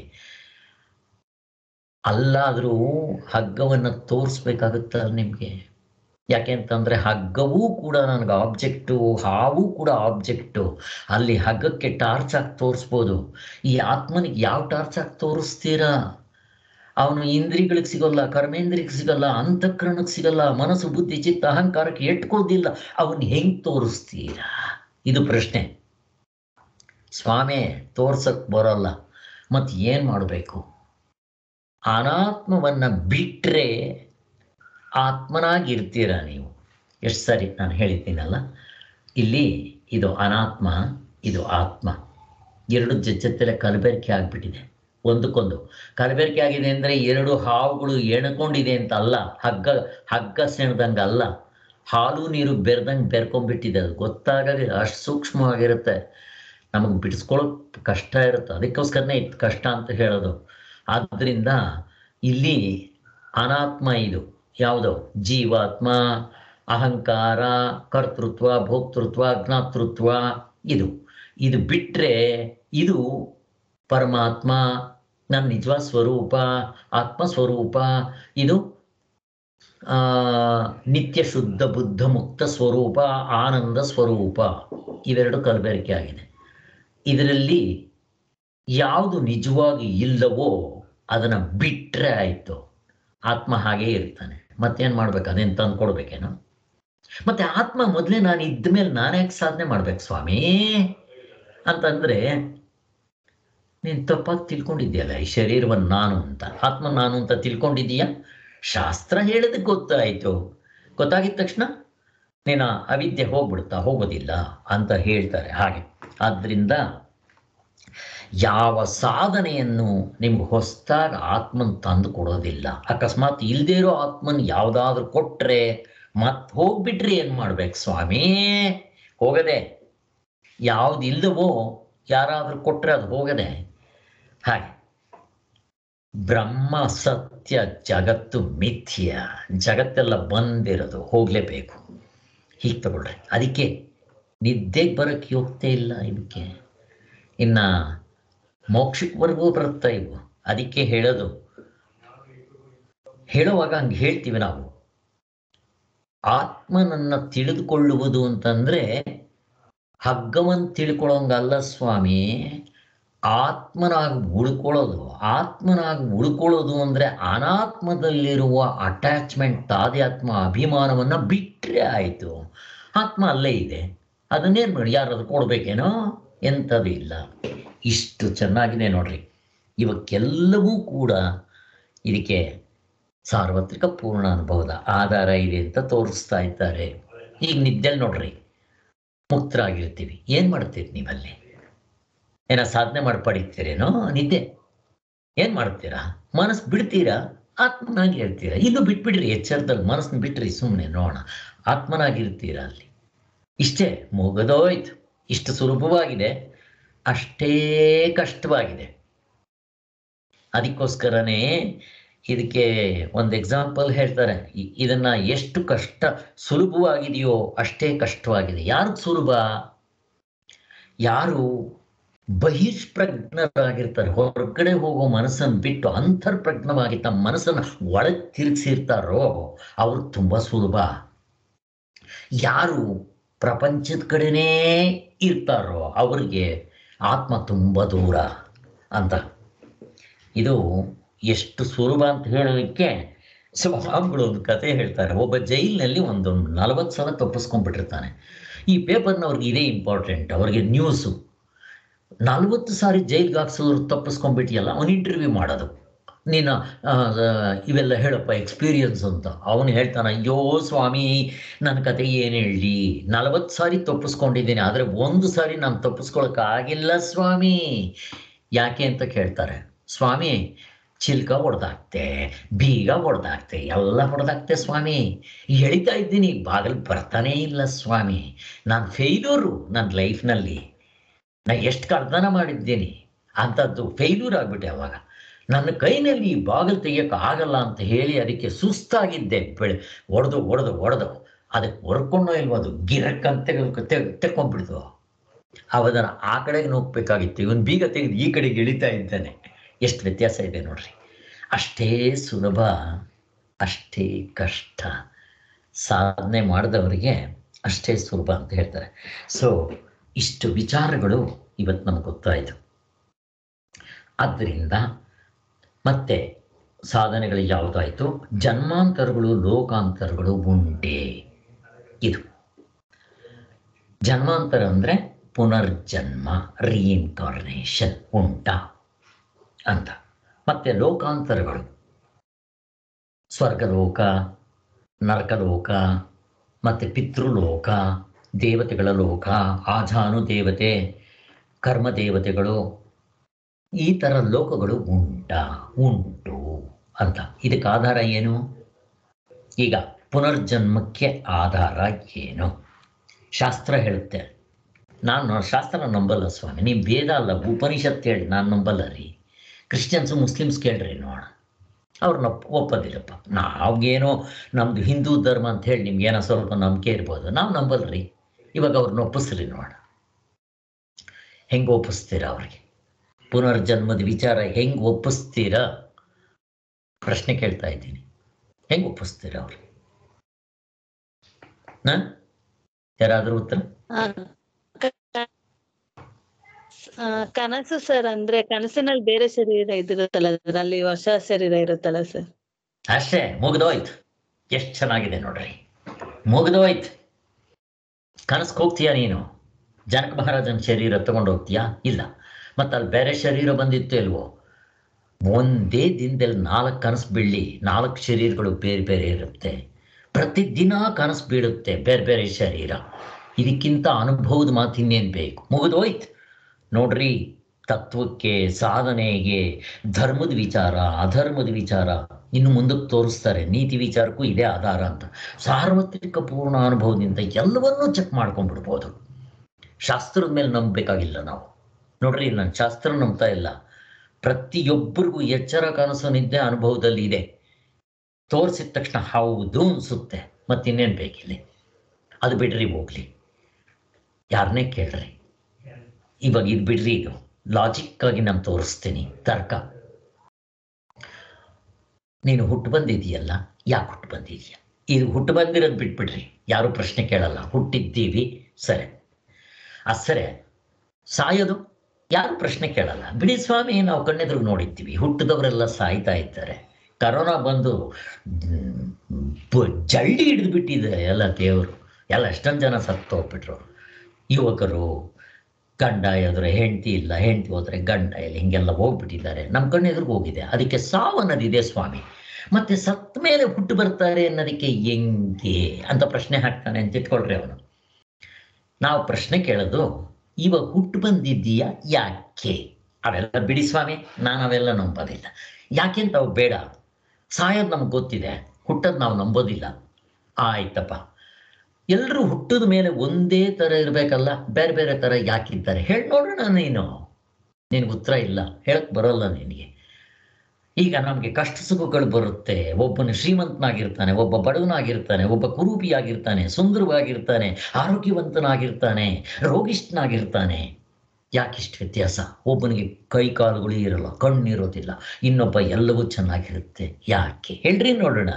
ಅಲ್ಲಾದರೂ ಹಗ್ಗವನ್ನು ತೋರಿಸ್ಬೇಕಾಗುತ್ತಲ್ಲ ನಿಮಗೆ ಯಾಕೆ ಅಂತಂದ್ರೆ ಹಗ್ಗವೂ ಕೂಡ ನನಗೆ ಆಬ್ಜೆಕ್ಟು ಹಾವು ಕೂಡ ಆಬ್ಜೆಕ್ಟು ಅಲ್ಲಿ ಹಗ್ಗಕ್ಕೆ ಟಾರ್ಚ್ ಹಾಕಿ ತೋರಿಸ್ಬೋದು ಈ ಆತ್ಮನಿಗೆ ಯಾವ ಟಾರ್ಚ್ ಹಾಕಿ ತೋರಿಸ್ತೀರಾ ಅವನು ಇಂದ್ರಿಗಳಿಗೆ ಸಿಗಲ್ಲ ಕರ್ಮೇಂದ್ರಿಗೆ ಸಿಗಲ್ಲ ಅಂತಃಕರಣಕ್ಕೆ ಸಿಗಲ್ಲ ಮನಸ್ಸು ಬುದ್ಧಿ ಚಿತ್ತ ಅಹಂಕಾರಕ್ಕೆ ಎಟ್ಕೋದಿಲ್ಲ ಅವನ್ ಹೆಂಗ್ ತೋರಿಸ್ತೀರಾ ಇದು ಪ್ರಶ್ನೆ ಸ್ವಾಮಿ ತೋರ್ಸಕ್ ಬರೋಲ್ಲ ಮತ್ ಏನ್ ಮಾಡಬೇಕು ಅನಾತ್ಮವನ್ನ ಬಿಟ್ರೆ ಆತ್ಮನಾಗಿರ್ತೀರಾ ನೀವು ಎಷ್ಟು ಸರಿ ನಾನು ಹೇಳಿದ್ದೀನಲ್ಲ ಇಲ್ಲಿ ಇದು ಅನಾತ್ಮ ಇದು ಆತ್ಮ ಎರಡು ಜೊತೆಲೆ ಕಲಬೆರಕೆ ಆಗ್ಬಿಟ್ಟಿದೆ ಒಂದಕ್ಕೊಂದು ಕಲಬೆರಕೆ ಆಗಿದೆ ಅಂದರೆ ಎರಡು ಹಾವುಗಳು ಎಣ್ಕೊಂಡಿದೆ ಅಂತ ಅಲ್ಲ ಹಗ್ಗ ಹಗ್ಗ ಸೆಣ್ದಂಗೆ ಅಲ್ಲ ಹಾಲು ನೀರು ಬೆರೆದಂಗೆ ಬೆರ್ಕೊಂಡ್ಬಿಟ್ಟಿದೆ ಅದು ಗೊತ್ತಾಗದೆ ಅಷ್ಟು ಸೂಕ್ಷ್ಮವಾಗಿರುತ್ತೆ ನಮಗೆ ಬಿಡಿಸ್ಕೊಳ್ಳೋಕೆ ಕಷ್ಟ ಇರುತ್ತೆ ಅದಕ್ಕೋಸ್ಕರನೇ ಇದು ಕಷ್ಟ ಅಂತ ಹೇಳೋದು ಆದ್ದರಿಂದ ಇಲ್ಲಿ ಅನಾತ್ಮ ಇದು ಯಾವುದು ಜೀವಾತ್ಮ ಅಹಂಕಾರ ಕರ್ತೃತ್ವ ಭೋಕ್ತೃತ್ವ ಜ್ಞಾತೃತ್ವ ಇದು ಇದು ಬಿಟ್ಟರೆ ಇದು ಪರಮಾತ್ಮ ನನ್ನ ನಿಜವಾದ ಸ್ವರೂಪ ಆತ್ಮ ಸ್ವರೂಪ ಇದು ಆ, ನಿತ್ಯ ಶುದ್ಧ ಬುದ್ಧ ಮುಕ್ತ ಸ್ವರೂಪ ಆನಂದ ಸ್ವರೂಪ ಇವೆರಡು ಕಲಬೆರಕೆ ಆಗಿದೆ ಇದರಲ್ಲಿ ಯಾವುದು ನಿಜವಾಗಿ ಇಲ್ಲವೋ ಅದನ್ನು ಬಿಟ್ಟರೆ ಆಯಿತು ಆತ್ಮ ಹಾಗೇ ಇರ್ತಾನೆ ಮತ್ತೇನು ಮಾಡ್ಬೇಕು ಅದೇನು ತಂದು ಕೊಡ್ಬೇಕೇನೋ ಮತ್ತೆ ಆತ್ಮ ಮೊದಲೇ ನಾನು ಇದ್ದ ಮೇಲೆ ನಾನು ಯಾಕೆ ಸಾಧನೆ ಮಾಡ್ಬೇಕು ಸ್ವಾಮಿ ಅಂತಂದ್ರೆ ನೀನು ತಪ್ಪಾಗಿ ತಿಳ್ಕೊಂಡಿದ್ಯಲ್ಲ ಈ ಶರೀರವನ್ನು ನಾನು ಅಂತ ಆತ್ಮ ನಾನು ಅಂತ ತಿಳ್ಕೊಂಡಿದ್ದೀಯಾ ಶಾಸ್ತ್ರ ಹೇಳಿದಕ್ಕೆ ಗೊತ್ತಾಯಿತು ಗೊತ್ತಾಗಿದ ತಕ್ಷಣ ನೀನು ಅವಿದ್ಯೆ ಹೋಗ್ಬಿಡ್ತಾ ಹೋಗೋದಿಲ್ಲ ಅಂತ ಹೇಳ್ತಾರೆ ಹಾಗೆ ಆದ್ದರಿಂದ ಯಾವ ಸಾಧನೆಯನ್ನು ನಿಮ್ಗೆ ಹೊಸದಾಗಿ ಆತ್ಮನ್ ತಂದು ಕೊಡೋದಿಲ್ಲ ಅಕಸ್ಮಾತ್ ಇಲ್ದೇ ಇರೋ ಆತ್ಮನ್ ಯಾವುದಾದ್ರೂ ಕೊಟ್ರೆ ಮತ್ ಹೋಗ್ಬಿಟ್ರೆ ಏನು ಮಾಡ್ಬೇಕು ಸ್ವಾಮಿ ಹೋಗದೆ ಯಾವ್ದಿಲ್ಲವೋ ಯಾರಾದ್ರೂ ಕೊಟ್ರೆ ಅದು ಹೋಗದೆ ಹಾಗೆ ಬ್ರಹ್ಮ ಸತ್ಯ ಜಗತ್ತು ಮಿಥ್ಯ ಜಗತ್ತೆಲ್ಲ ಬಂದಿರೋದು ಹೋಗ್ಲೇಬೇಕು ಹೀಗೆ ತಗೊಳ್ರಿ ಅದಕ್ಕೆ ನಿದ್ದೆಗೆ ಬರೋಕ್ಕೆ ಯೋಗ್ಯತೆ ಇಲ್ಲ ಇದಕ್ಕೆ ಇನ್ನ ಮೋಕ್ಷಕ್ವರೆಗೂ ಬರುತ್ತಾ ಇವು ಅದಕ್ಕೆ ಹೇಳೋದು ಹೇಳುವಾಗ ಹಂಗೆ ಹೇಳ್ತೀವಿ ನಾವು ಆತ್ಮನನ್ನ ತಿಳಿದುಕೊಳ್ಳುವುದು ಅಂತಂದ್ರೆ ಹಗ್ಗವನ್ನು ತಿಳ್ಕೊಳ್ಳೋಂಗಲ್ಲ ಸ್ವಾಮಿ ಆತ್ಮನಾಗಿ ಉಳ್ಕೊಳ್ಳೋದು ಆತ್ಮನಾಗಿ ಉಳ್ಕೊಳ್ಳೋದು ಅಂದ್ರೆ ಅನಾತ್ಮದಲ್ಲಿರುವ ಅಟ್ಯಾಚ್ಮೆಂಟ್ ತಾದ್ಯಾತ್ಮ ಅಭಿಮಾನವನ್ನ ಬಿಟ್ರೆ ಆಯಿತು ಆತ್ಮ ಅಲ್ಲೇ ಇದೆ ಅದನ್ನೇನು ಮಾಡಿ ಯಾರಾದ್ರೂ ಕೊಡ್ಬೇಕೇನೋ ಎಂಥದ್ದು ಇಲ್ಲ ಇಷ್ಟು ಚೆನ್ನಾಗಿದೆ ನೋಡ್ರಿ ಇವಕ್ಕೆಲ್ಲವೂ ಕೂಡ ಇದಕ್ಕೆ ಸಾರ್ವತ್ರಿಕ ಪೂರ್ಣ ಅನುಭವದ ಆಧಾರ ಇದೆ ಅಂತ ತೋರಿಸ್ತಾ ಇದ್ದಾರೆ ಈಗ ನಿದ್ದೆಲ್ಲಿ ನೋಡ್ರಿ ಮುಕ್ತರಾಗಿರ್ತೀವಿ ಏನ್ ಮಾಡ್ತೀರಿ ನೀವಲ್ಲಿ ಏನ ಸಾಧನೆ ಮಾಡಿ ಪಡಿತೀರೇನೋ ನಿದ್ದೆ ಏನ್ ಮಾಡ್ತೀರಾ ಮನಸ್ಸು ಬಿಡ್ತೀರಾ ಆತ್ಮನಾಗಿ ಇರ್ತೀರಾ ಇಲ್ಲೂ ಬಿಟ್ಬಿಡ್ರಿ ಎಚ್ಚರದಲ್ಲಿ ಮನಸ್ಸನ್ನ ಬಿಟ್ರಿ ಸುಮ್ಮನೆ ನೋಡೋಣ ಆತ್ಮನಾಗಿರ್ತೀರಾ ಅಲ್ಲಿ ಇಷ್ಟೇ ಮುಗದೋಯ್ತು ಇಷ್ಟು ಸುಲಭವಾಗಿದೆ ಅಷ್ಟೇ ಕಷ್ಟವಾಗಿದೆ ಅದಕ್ಕೋಸ್ಕರನೇ ಇದಕ್ಕೆ ಒಂದು ಎಕ್ಸಾಂಪಲ್ ಹೇಳ್ತಾರೆ ಇ- ಇದನ್ನ ಎಷ್ಟು ಕಷ್ಟ ಸುಲಭವಾಗಿದೆಯೋ ಅಷ್ಟೇ ಕಷ್ಟವಾಗಿದೆ ಯಾರು ಸುಲಭ ಯಾರು ಬಹಿಷ್ಪ್ರಜ್ಞರಾಗಿರ್ತಾರೆ ಹೊರಗಡೆ ಹೋಗೋ ಮನಸ್ಸನ್ನು ಬಿಟ್ಟು ಅಂತರ್ಪ್ರಜ್ಞವಾಗಿ ತಮ್ಮ ಮನಸ್ಸನ್ನು ಒಳಗೆ ತಿರುಗಿಸಿರ್ತಾರೋ ಅವ್ರು ತುಂಬಾ ಸುಲಭ ಯಾರು ಪ್ರಪಂಚದ ಕಡೆನೇ ಇರ್ತಾರೋ ಅವ್ರಿಗೆ ಆತ್ಮ ತುಂಬ ದೂರ ಅಂತ ಇದು ಎಷ್ಟು ಸುಲಭ ಅಂತ ಹೇಳೋದಕ್ಕೆ ಸ್ವಾಮಿಗಳು ಒಂದು ಕತೆ ಹೇಳ್ತಾರೆ ಒಬ್ಬ ಜೈಲಿನಲ್ಲಿ ಒಂದು ನಲವತ್ತು ಸಲ ತಪ್ಪಿಸ್ಕೊಂಡ್ಬಿಟ್ಟಿರ್ತಾನೆ ಈ ಪೇಪರ್ನವ್ರಿಗೆ ಇದೇ ಇಂಪಾರ್ಟೆಂಟ್ ಅವ್ರಿಗೆ ನ್ಯೂಸು ನಲ್ವತ್ತು ಸಾರಿ ಜೈಲ್ಗೆ ಹಾಕ್ಸೋರು ತಪ್ಪಿಸ್ಕೊಂಡ್ಬಿಟ್ಟಿಯಲ್ಲ ಅವನು ಇಂಟರ್ವ್ಯೂ ಮಾಡೋದು ನೀನು ಆ, ಇವೆಲ್ಲ ಹೇಳಪ್ಪ ಎಕ್ಸ್ಪೀರಿಯನ್ಸ್ ಅಂತ ಅವನು ಹೇಳ್ತಾನೆ ಅಯ್ಯೋ ಸ್ವಾಮಿ ನನ್ನ ಕತೆ ಏನು ಹೇಳಲಿ ನಲವತ್ತು ಸಾರಿ ತಪ್ಪಿಸ್ಕೊಂಡಿದ್ದೀನಿ ಆದರೆ ಒಂದು ಸಾರಿ ನಾನು ತಪ್ಪಿಸ್ಕೊಳಕ್ಕಾಗಿಲ್ಲ ಸ್ವಾಮಿ ಯಾಕೆ ಅಂತ ಕೇಳ್ತಾರೆ ಸ್ವಾಮಿ ಚಿಲ್ಕ ಹೊಡೆದಾಕ್ತೆ ಬೀಗ ಹೊಡೆದಾಕ್ತೆ ಎಲ್ಲ ಹೊಡೆದಾಕ್ತೆ ಸ್ವಾಮಿ ಎಳಿತಾ ಇದ್ದೀನಿ ಬಾಗಿಲು ಬರ್ತಾನೇ ಇಲ್ಲ ಸ್ವಾಮಿ ನಾನು ಫೇಲ್ಯೂರು ನನ್ನ ಲೈಫ್ನಲ್ಲಿ ನಾ ಎಷ್ಟು ಕಳ್ತನ ಮಾಡಿದ್ದೀನಿ ಅಂಥದ್ದು ಫೇಲ್ಯೂರ್ ಆಗಿಬಿಟ್ಟೆ ಅವಾಗ ನನ್ನ ಕೈನಲ್ಲಿ ಈ ಬಾಗಿಲು ತೆಗಿಯೋಕೆ ಆಗಲ್ಲ ಅಂತ ಹೇಳಿ ಅದಕ್ಕೆ ಸುಸ್ತಾಗಿದ್ದೆ ಬೆಳೆ ಒಡೆದು ಒಡೆದು ಒಡೆದು ಅದಕ್ಕೆ ಹೊರ್ಕೊಂಡೋ ಇಲ್ವೋ ಅದು ಗಿರಕ್ಕಂತ ತೆಕ್ಕೊಂಡ್ಬಿಡ್ತು ಅವದನ್ನು ಆ ಕಡೆಗೆ ನುಗ್ಬೇಕಾಗಿತ್ತು ಇವನು ಬೀಗ ತೆಗೆದು ಈ ಕಡೆಗೆ ಇಳಿತಾ ಇದ್ದಾನೆ ಎಷ್ಟು ವ್ಯತ್ಯಾಸ ಇದೆ ನೋಡ್ರಿ ಅಷ್ಟೇ ಸುಲಭ ಅಷ್ಟೇ ಕಷ್ಟ ಸಾಧನೆ ಮಾಡಿದವರಿಗೆ ಅಷ್ಟೇ ಸುಲಭ ಅಂತ ಹೇಳ್ತಾರೆ ಸೊ ಇಷ್ಟು ವಿಚಾರಗಳು ಇವತ್ತು ನಮ್ಗೆ ಗೊತ್ತಾಯಿತು ಆದ್ದರಿಂದ ಮತ್ತೆ ಸಾಧನೆಗಳು ಯಾವುದಾಯಿತು ಜನ್ಮಾಂತರಗಳು ಲೋಕಾಂತರಗಳು ಉಂಟೆ ಇದು ಜನ್ಮಾಂತರ ಅಂದರೆ ಪುನರ್ಜನ್ಮ ರೀಇನ್ಕಾರ್ನೇಷನ್ ಉಂಟಾ ಅಂತ ಮತ್ತೆ ಲೋಕಾಂತರಗಳು ಸ್ವರ್ಗಲೋಕ ನರಕಲೋಕ ಮತ್ತು ಪಿತೃಲೋಕ ದೇವತೆಗಳ ಲೋಕ ಆಜಾನು ದೇವತೆ ಕರ್ಮ ದೇವತೆಗಳು ಈ ಥರ ಲೋಕಗಳು ಉಂಟಾ ಉಂಟು ಅಂತ ಇದಕ್ಕೆ ಆಧಾರ ಏನು ಈಗ ಪುನರ್ಜನ್ಮಕ್ಕೆ ಆಧಾರ ಏನು ಶಾಸ್ತ್ರ ಹೇಳುತ್ತೆ ನಾನು ಶಾಸ್ತ್ರ ನಂಬಲ್ಲ ಸ್ವಾಮಿ ನೀವು ವೇದ ಅಲ್ಲ ಉಪನಿಷತ್ ಹೇಳಿ ನಾನು ನಂಬಲ್ಲ ರೀ ಕ್ರಿಶ್ಚಿಯನ್ಸು ಮುಸ್ಲಿಮ್ಸ್ ಕೇಳ್ರಿ ನೋಡ ಅವ್ರನ್ನ ಒಪ್ಪದಿಲ್ಲಪ್ಪ ನಾವ್ಗೇನೋ ನಮ್ಮದು ಹಿಂದೂ ಧರ್ಮ ಅಂತ ಹೇಳಿ ನಿಮ್ಗೇನೋ ಸ್ವಲ್ಪ ನಂಬಿಕೆ ಇರ್ಬೋದು ನಾವು ನಂಬಲ್ರಿ ಇವಾಗ ಅವ್ರನ್ನ ಒಪ್ಪಿಸ್ರಿ ನೋಡ ಹೆಂಗೆ ಒಪ್ಪಿಸ್ತೀರ ಅವ್ರಿಗೆ ಪುನರ್ಜನ್ಮದ ವಿಚಾರ ಹೆಂಗೆ ಒಪ್ಪಿಸ್ತೀರ ಪ್ರಶ್ನೆ ಕೇಳ್ತಾ ಇದ್ದೀನಿ ಹೆಂಗೆ ಒಪ್ಪಿಸ್ತೀರ ಅವ್ರಿಗೆ ನಾ ಯಾರಾದರೂ ಉತ್ತರ ಆ, ಕ- ಆ, ಕನಸು ಸರ್ ಅಂದ್ರೆ ಕನಸಿನಲ್ಲಿ ಬೇರೆ ಶರೀರ ಇದಿರುತ್ತಲ್ಲ ಸರ್ ಅಲ್ಲಿ ಹೊಸ ಶರೀರ ಇರುತ್ತಲ್ಲ ಸರ್ ಅಷ್ಟೇ ಮುಗ್ದೋಯ್ತು ಎಷ್ಟು ಚೆನ್ನಾಗಿದೆ ನೋಡ್ರಿ ಮುಗ್ದೋಯ್ತು ಕನಸ್ಗೆ ಹೋಗ್ತೀಯಾ ನೀನು ಜನಕ ಮಹಾರಾಜನ ಶರೀರ ತಗೊಂಡು ಹೋಗ್ತೀಯಾ ಇಲ್ಲ ಮತ್ತು ಅಲ್ಲಿ ಬೇರೆ ಶರೀರ ಬಂದಿತ್ತು ಇಲ್ವೋ ಒಂದೇ ದಿನದಲ್ಲಿ ನಾಲ್ಕು ಕನಸು ಬೀಳಿ ನಾಲ್ಕು ಶರೀರಗಳು ಬೇರೆ ಬೇರೆ ಇರುತ್ತೆ ಪ್ರತಿದಿನ ಕನಸು ಬೀಳುತ್ತೆ ಬೇರೆ ಬೇರೆ ಶರೀರ ಇದಕ್ಕಿಂತ ಅನುಭವದ ಮಾತು ಇನ್ನೇನು ಬೇಕು ಮುಗಿದೋಯ್ತು ನೋಡ್ರಿ ತತ್ವಕ್ಕೆ ಸಾಧನೆಗೆ ಧರ್ಮದ ವಿಚಾರ ಅಧರ್ಮದ ವಿಚಾರ ಇನ್ನು ಮುಂದಕ್ಕೆ ತೋರಿಸ್ತಾರೆ ನೀತಿ ವಿಚಾರಕ್ಕೂ ಇದೇ ಆಧಾರ ಅಂತ ಸಾರ್ವತ್ರಿಕ ಪೂರ್ಣ ಅನುಭವದಿಂದ ಎಲ್ಲವನ್ನೂ ಚೆಕ್ ಮಾಡ್ಕೊಂಡ್ಬಿಡ್ಬೋದು ಶಾಸ್ತ್ರದ ಮೇಲೆ ನಂಬಬೇಕಾಗಿಲ್ಲ ನಾವು ನೋಡ್ರಿ ನಾನು ಶಾಸ್ತ್ರ ನಂಬ್ತಾ ಇಲ್ಲ ಪ್ರತಿಯೊಬ್ಬರಿಗೂ ಎಚ್ಚರ ಕನಸು ನಿದ್ದೆ ಅನುಭವದಲ್ಲಿ ಇದೆ ತೋರಿಸಿದ ತಕ್ಷಣ ಹೌದು ಅನ್ಸುತ್ತೆ ಮತ್ತಿನ್ನೇನು ಬೇಕಿಲ್ಲಿ ಅದು ಬಿಡ್ರಿ ಹೋಗ್ಲಿ ಯಾರನ್ನೇ ಕೇಳ್ರಿ ಇವಾಗ ಇದು ಬಿಡ್ರಿ ಇದು ಲಾಜಿಕ್ ಆಗಿ ನಾನು ತೋರಿಸ್ತೀನಿ ತರ್ಕ ನೀನು ಹುಟ್ಟು ಬಂದಿದೆಯಲ್ಲ ಯಾಕೆ ಹುಟ್ಟು ಬಂದಿದೀಯ ಇದು ಹುಟ್ಟು ಬಂದಿರೋದು ಬಿಟ್ಬಿಡ್ರಿ ಯಾರು ಪ್ರಶ್ನೆ ಕೇಳಲ್ಲ ಹುಟ್ಟಿದ್ದೀವಿ ಸರಿ ಆ ಸರಿ ಸಾಯೋದು ಯಾರು ಪ್ರಶ್ನೆ ಕೇಳಲ್ಲ ಬಿಡಿ ಸ್ವಾಮಿ ನಾವು ಕಣ್ಣೆದುರು ನೋಡಿದ್ದೀವಿ ಹುಟ್ಟಿದವರೆಲ್ಲ ಸಾಯ್ತಾ ಇದ್ದಾರೆ ಕರೋನಾ ಬಂದು ಮ್, ಬ- ಜಳ್ಳಿ ಹಿಡಿದು ಬಿಟ್ಟಿದೆ ಎಲ್ಲ ದೇವರು ಎಲ್ಲ ಎಷ್ಟೊಂದು ಜನ ಸತ್ತು ಹೋಗ್ಬಿಟ್ರು ಯುವಕರು ಗಂಡ ಎದುರೆ ಹೆಂಡತಿ ಇಲ್ಲ ಹೆಂಡತಿ ಹೋದ್ರೆ ಗಂಡ ಇಲ್ಲ ಹಿಂಗೆಲ್ಲ ಹೋಗ್ಬಿಟ್ಟಿದ್ದಾರೆ ನಮ್ಮ ಕಣ್ಣೆದುರು ಹೋಗಿದೆ ಅದಕ್ಕೆ ಸಾವು ಅನ್ನೋದಿದೆ ಸ್ವಾಮಿ ಮತ್ತೆ ಸತ್ತ ಮೇಲೆ ಹುಟ್ಟು ಬರ್ತಾರೆ ಅನ್ನೋದಕ್ಕೆ ಹೆಂಗೆ ಅಂತ ಪ್ರಶ್ನೆ ಹಾಕ್ತಾನೆ ಅಂತ ಇಟ್ಕೊಳ್ರಿ ಅವನು ನಾವು ಪ್ರಶ್ನೆ ಕೇಳೋದು ಇವಾಗ ಹುಟ್ಟು ಬಂದಿದ್ದೀಯಾ ಯಾಕೆ ಅವೆಲ್ಲ ಬಿಡಿ ಸ್ವಾಮಿ ನಾನು ಅವೆಲ್ಲ ನಂಬೋದಿಲ್ಲ ಯಾಕೆ ಅಂತ ಅವು ಬೇಡ ಸಾಯೋದು ನಮ್ಗೆ ಗೊತ್ತಿದೆ ಹುಟ್ಟೋದು ನಾವು ನಂಬೋದಿಲ್ಲ ಆಯ್ತಪ್ಪ ಎಲ್ಲರೂ ಹುಟ್ಟಿದ ಮೇಲೆ ಒಂದೇ ಥರ ಇರಬೇಕಲ್ಲ ಬೇರೆ ಬೇರೆ ಥರ ಯಾಕಿದ್ದಾರೆ ಹೇಳಿ ನೋಡೋಣ ನೀನು ನಿನಗೆ ಉತ್ತರ ಇಲ್ಲ ಹೇಳಕ್ ಬರೋಲ್ಲ ನಿನಗೆ ಈಗ ನಮಗೆ ಕಷ್ಟ ಸುಖಗಳು ಬರುತ್ತೆ ಒಬ್ಬನು ಶ್ರೀಮಂತನಾಗಿರ್ತಾನೆ ಒಬ್ಬ ಬಡವನಾಗಿರ್ತಾನೆ ಒಬ್ಬ ಕುರೂಪಿಯಾಗಿರ್ತಾನೆ ಸುಂದರವಾಗಿರ್ತಾನೆ ಆರೋಗ್ಯವಂತನಾಗಿರ್ತಾನೆ ರೋಗಿಷ್ಠನಾಗಿರ್ತಾನೆ ಯಾಕಿಷ್ಟು ವ್ಯತ್ಯಾಸ ಒಬ್ಬನಿಗೆ ಕೈ ಕಾಲುಗಳು ಇರಲ್ಲ ಕಣ್ಣು ಇರೋದಿಲ್ಲ ಇನ್ನೊಬ್ಬ ಎಲ್ಲವೂ ಚೆನ್ನಾಗಿರುತ್ತೆ ಯಾಕೆ ಹೇಳ್ರಿ ನೋಡೋಣ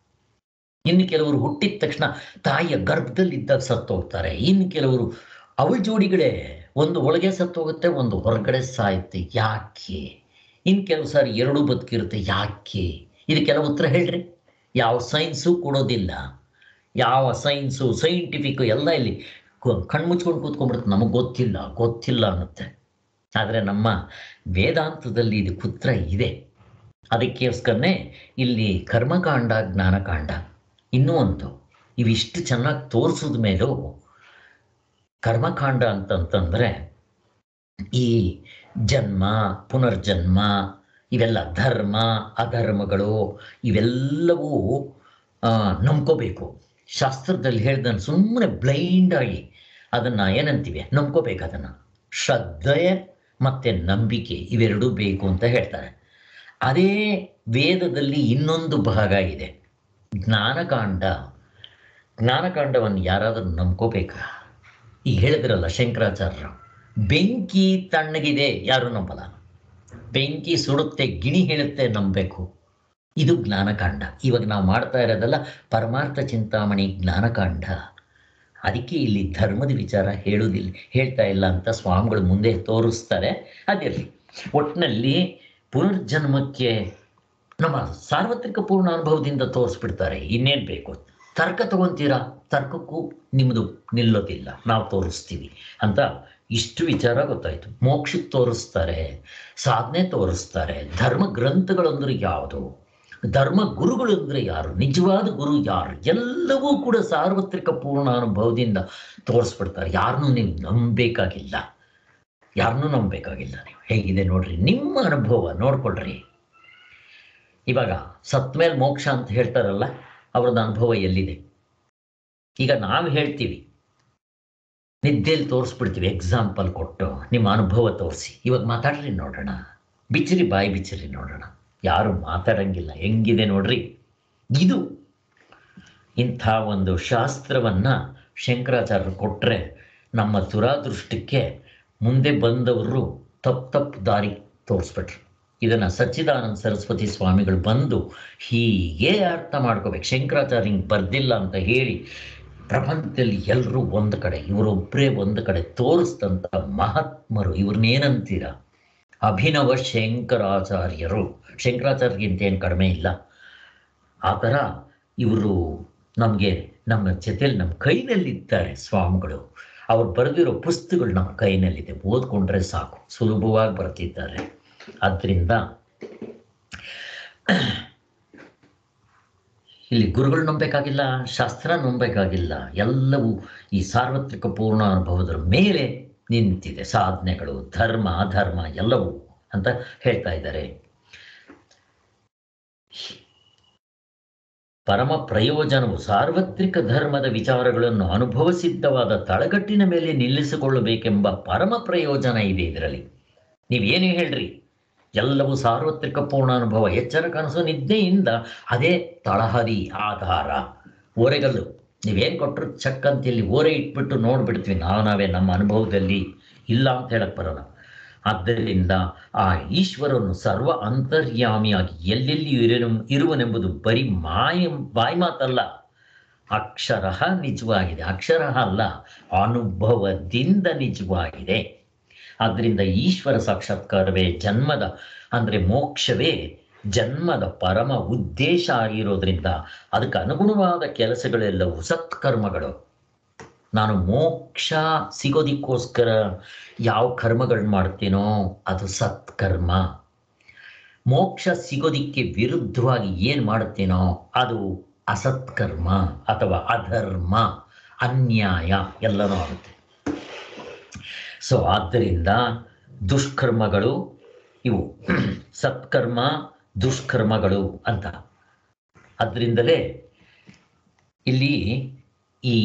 ಇನ್ನು ಕೆಲವರು ಹುಟ್ಟಿದ ತಕ್ಷಣ ತಾಯಿಯ ಗರ್ಭದಲ್ಲಿದ್ದಾಗ ಸತ್ತೋಗ್ತಾರೆ ಇನ್ನು ಕೆಲವರು ಅವಳ ಜೋಡಿಗಳೇ ಒಂದು ಒಳಗೆ ಸತ್ತೋಗುತ್ತೆ ಒಂದು ಹೊರಗಡೆ ಸಾಯುತ್ತೆ ಯಾಕೆ ಇನ್ನು ಕೆಲವು ಸಾರಿ ಎರಡೂ ಬದುಕಿರುತ್ತೆ ಯಾಕೆ ಇದಕ್ಕೆಲ್ಲ ಉತ್ತರ ಹೇಳ್ರಿ ಯಾವ ಸೈನ್ಸು ಕೊಡೋದಿಲ್ಲ ಯಾವ ಸೈನ್ಸು ಸೈಂಟಿಫಿಕ್ ಎಲ್ಲ ಇಲ್ಲಿ ಕ- ಕಣ್ಮುಚ್ಕೊಂಡು ಕೂತ್ಕೊಂಡ್ಬಿಡುತ್ತೆ ನಮಗೆ ಗೊತ್ತಿಲ್ಲ ಗೊತ್ತಿಲ್ಲ ಅನ್ನುತ್ತೆ ಆದರೆ ನಮ್ಮ ವೇದಾಂತದಲ್ಲಿ ಇದಕ್ಕೆ ಉತ್ತರ ಇದೆ ಅದಕ್ಕೋಸ್ಕರನೇ ಇಲ್ಲಿ ಕರ್ಮಕಾಂಡ ಜ್ಞಾನಕಾಂಡ ಇನ್ನೂ ಒಂದು ಇವಿಷ್ಟು ಚೆನ್ನಾಗಿ ತೋರಿಸಿದ ಮೇಲೂ ಕರ್ಮಕಾಂಡ ಅಂತಂತಂದರೆ ಈ ಜನ್ಮ ಪುನರ್ಜನ್ಮ ಇವೆಲ್ಲ ಧರ್ಮ ಅಧರ್ಮಗಳು ಇವೆಲ್ಲವೂ ಆ, ನಂಬ್ಕೋಬೇಕು ಶಾಸ್ತ್ರದಲ್ಲಿ ಹೇಳ್ದನ್ನು ಸುಮ್ಮನೆ ಬ್ಲೈಂಡ್ ಆಗಿ ಅದನ್ನ ಏನಂತೀವಿ ನಂಬ್ಕೋಬೇಕು ಅದನ್ನ ಶ್ರದ್ಧೆ ಮತ್ತೆ ನಂಬಿಕೆ ಇವೆರಡೂ ಬೇಕು ಅಂತ ಹೇಳ್ತಾರೆ ಅದೇ ವೇದದಲ್ಲಿ ಇನ್ನೊಂದು ಭಾಗ ಇದೆ ಜ್ಞಾನಕಾಂಡ ಜ್ಞಾನಕಾಂಡವನ್ನು ಯಾರಾದರೂ ನಂಬ್ಕೋಬೇಕಾ ಈಗ ಹೇಳಿದ್ರಲ್ಲ ಶಂಕರಾಚಾರ್ಯರು ಬೆಂಕಿ ತಣ್ಣಗಿದೆ ಯಾರು ನಂಬಲ್ಲ ಬೆಂಕಿ ಸುಡುತ್ತೆ ಗಿಣಿ ಹೇಳುತ್ತೆ ನಂಬಬೇಕು ಇದು ಜ್ಞಾನಕಾಂಡ ಇವಾಗ ನಾವು ಮಾಡ್ತಾ ಇರೋದಲ್ಲ ಪರಮಾರ್ಥ ಚಿಂತಾಮಣಿ ಜ್ಞಾನಕಾಂಡ ಅದಕ್ಕೆ ಇಲ್ಲಿ ಧರ್ಮದ ವಿಚಾರ ಹೇಳುವುದಿಲ್ಲ ಹೇಳ್ತಾ ಇಲ್ಲ ಅಂತ ಸ್ವಾಮಿಗಳು ಮುಂದೆ ತೋರಿಸ್ತಾರೆ ಅದಿರಲಿ ಒಟ್ಟಿನಲ್ಲಿ ಪುನರ್ಜನ್ಮಕ್ಕೆ ನಮ್ಮ ಸಾರ್ವತ್ರಿಕ ಪೂರ್ಣ ಅನುಭವದಿಂದ ತೋರಿಸ್ಬಿಡ್ತಾರೆ ಇನ್ನೇನು ಬೇಕು ತರ್ಕ ತಗೊಂತೀರಾ ತರ್ಕಕ್ಕೂ ನಿಮ್ಮದು ನಿಲ್ಲೋದಿಲ್ಲ ನಾವು ತೋರಿಸ್ತೀವಿ ಅಂತ ಇಷ್ಟು ವಿಚಾರ ಗೊತ್ತಾಯ್ತು ಮೋಕ್ಷಕ್ಕೆ ತೋರಿಸ್ತಾರೆ ಸಾಧನೆ ತೋರಿಸ್ತಾರೆ ಧರ್ಮ ಗ್ರಂಥಗಳಂದ್ರೆ ಯಾವುದು ಧರ್ಮ ಗುರುಗಳು ಅಂದ್ರೆ ಯಾರು ನಿಜವಾದ ಗುರು ಯಾರು ಎಲ್ಲವೂ ಕೂಡ ಸಾರ್ವತ್ರಿಕ ಪೂರ್ಣ ಅನುಭವದಿಂದ ತೋರಿಸ್ಬಿಡ್ತಾರೆ ಯಾರನ್ನೂ ನೀವು ನಂಬಬೇಕಾಗಿಲ್ಲ ಯಾರನ್ನೂ ನಂಬಬೇಕಾಗಿಲ್ಲ ನೀವು ಹೇಗಿದೆ ನೋಡ್ರಿ ನಿಮ್ಮ ಅನುಭವ ನೋಡ್ಕೊಳ್ರಿ ಇವಾಗ ಸತ್ ಮೇಲೆ ಮೋಕ್ಷ ಅಂತ ಹೇಳ್ತಾರಲ್ಲ ಅವ್ರದ್ದು ಅನುಭವ ಎಲ್ಲಿದೆ ಈಗ ನಾವು ಹೇಳ್ತೀವಿ ನಿದ್ದೆಯಲ್ಲಿ ತೋರಿಸ್ಬಿಡ್ತೀವಿ ಎಕ್ಸಾಂಪಲ್ ಕೊಟ್ಟು ನಿಮ್ಮ ಅನುಭವ ತೋರಿಸಿ ಇವಾಗ ಮಾತಾಡ್ರಿ ನೋಡೋಣ ಬಿಚ್ಚಿರಿ ಬಾಯಿ ಬಿಚ್ಚಿರಿ ನೋಡೋಣ ಯಾರು ಮಾತಾಡಂಗಿಲ್ಲ ಹೆಂಗಿದೆ ನೋಡ್ರಿ ಇದು ಇಂಥ ಒಂದು ಶಾಸ್ತ್ರವನ್ನ ಶಂಕರಾಚಾರ್ಯರು ಕೊಟ್ಟರೆ ನಮ್ಮ ದುರಾದೃಷ್ಟಕ್ಕೆ ಮುಂದೆ ಬಂದವರು ತಪ್ಪು ತಪ್ಪು ದಾರಿ ತೋರಿಸ್ಬಿಟ್ರು ಇದನ್ನು ಸಚ್ಚಿದಾನಂದ ಸರಸ್ವತಿ ಸ್ವಾಮಿಗಳು ಬಂದು ಹೀಗೆ ಅರ್ಥ ಮಾಡ್ಕೋಬೇಕು ಶಂಕರಾಚಾರ್ಯ ಹಿಂಗೆ ಬರ್ದಿಲ್ಲ ಅಂತ ಹೇಳಿ ಪ್ರಪಂಚದಲ್ಲಿ ಎಲ್ಲರೂ ಒಂದು ಕಡೆ ಇವರೊಬ್ಬರೇ ಒಂದು ಕಡೆ ತೋರಿಸ್ತಂಥ ಮಹಾತ್ಮರು ಇವ್ರನ್ನೇನಂತೀರ ಅಭಿನವ ಶಂಕರಾಚಾರ್ಯರು ಶಂಕರಾಚಾರ್ಯಗಿಂತ ಏನು ಕಡಿಮೆ ಇಲ್ಲ ಆ ಥರ ಇವರು ನಮಗೆ ನಮ್ಮ ಜೊತೆಲಿ ನಮ್ಮ ಕೈನಲ್ಲಿದ್ದಾರೆ ಸ್ವಾಮಿಗಳು ಅವ್ರು ಬರೆದಿರೋ ಪುಸ್ತಕಗಳು ನಮ್ಮ ಕೈನಲ್ಲಿದೆ ಓದ್ಕೊಂಡ್ರೆ ಸಾಕು ಸುಲಭವಾಗಿ ಬರ್ತಿದ್ದಾರೆ ಆದ್ದರಿಂದ ಇಲ್ಲಿ ಗುರುಗಳು ನಂಬಬೇಕಾಗಿಲ್ಲ ಶಾಸ್ತ್ರ ನಂಬಬೇಕಾಗಿಲ್ಲ ಎಲ್ಲವೂ ಈ ಸಾರ್ವತ್ರಿಕ ಪೂರ್ಣ ಅನುಭವದ ಮೇಲೆ ನಿಂತಿದೆ ಸಾಧನೆಗಳು ಧರ್ಮ ಅಧರ್ಮ ಎಲ್ಲವೂ ಅಂತ ಹೇಳ್ತಾ ಇದ್ದಾರೆ ಪರಮ ಪ್ರಯೋಜನವು ಸಾರ್ವತ್ರಿಕ ಧರ್ಮದ ವಿಚಾರಗಳನ್ನು ಅನುಭವಸಿದ್ಧವಾದ ತಳಗಟ್ಟಿನ ಮೇಲೆ ನಿಲ್ಲಿಸಿಕೊಳ್ಳಬೇಕೆಂಬ ಪರಮ ಪ್ರಯೋಜನ ಇದೆ ಇದರಲ್ಲಿ ನೀವೇನೇ ಹೇಳ್ರಿ ಎಲ್ಲವೂ ಸಾರ್ವತ್ರಿಕ ಪೂರ್ಣ ಅನುಭವ ಎಚ್ಚರ ಕನಸು ನಿದ್ದೆಯಿಂದ ಅದೇ ತಳಹದಿ ಆಧಾರ ಓರೆಗಲ್ಲು ನೀವೇನು ಕೊಟ್ಟರು ಚಕ್ ಅಂತ ಇಲ್ಲಿ ಓರೆ ಇಟ್ಬಿಟ್ಟು ನೋಡ್ಬಿಡ್ತೀವಿ ನಾವು ನಾವೇ ನಮ್ಮ ಅನುಭವದಲ್ಲಿ ಇಲ್ಲ ಅಂತ ಹೇಳಕ್ ಬರಲ್ಲ ಆದ್ದರಿಂದ ಆ ಈಶ್ವರನು ಸರ್ವ ಅಂತರ್ಯಾಮಿಯಾಗಿ ಎಲ್ಲೆಲ್ಲಿ ಇರು ಇರುವನೆಂಬುದು ಬರೀ ಮಾಯ ಬಾಯಿ ಮಾತಲ್ಲ ಅಕ್ಷರ ನಿಜವಾಗಿದೆ ಅಕ್ಷರ ಅಲ್ಲ ಅನುಭವದಿಂದ ನಿಜವಾಗಿದೆ ಆದ್ದರಿಂದ ಈಶ್ವರ ಸಾಕ್ಷಾತ್ಕಾರವೇ ಜನ್ಮದ ಅಂದರೆ ಮೋಕ್ಷವೇ ಜನ್ಮದ ಪರಮ ಉದ್ದೇಶ ಆಗಿರೋದ್ರಿಂದ ಅದಕ್ಕೆ ಅನುಗುಣವಾದ ಕೆಲಸಗಳೆಲ್ಲವೂ ಸತ್ಕರ್ಮಗಳು ನಾನು ಮೋಕ್ಷ ಸಿಗೋದಿಕ್ಕೋಸ್ಕರ ಯಾವ ಕರ್ಮಗಳು ಮಾಡ್ತೀನೋ ಅದು ಸತ್ಕರ್ಮ ಮೋಕ್ಷ ಸಿಗೋದಿಕ್ಕೆ ವಿರುದ್ಧವಾಗಿ ಏನು ಮಾಡ್ತೀನೋ ಅದು ಅಸತ್ಕರ್ಮ ಅಥವಾ ಅಧರ್ಮ ಅನ್ಯಾಯ ಎಲ್ಲನೂ ಆಗುತ್ತೆ ಸೊ ಆದ್ದರಿಂದ ದುಷ್ಕರ್ಮಗಳು ಇವು ಸತ್ಕರ್ಮ ದುಷ್ಕರ್ಮಗಳು ಅಂತ ಅದರಿಂದಲೇ ಇಲ್ಲಿ ಈ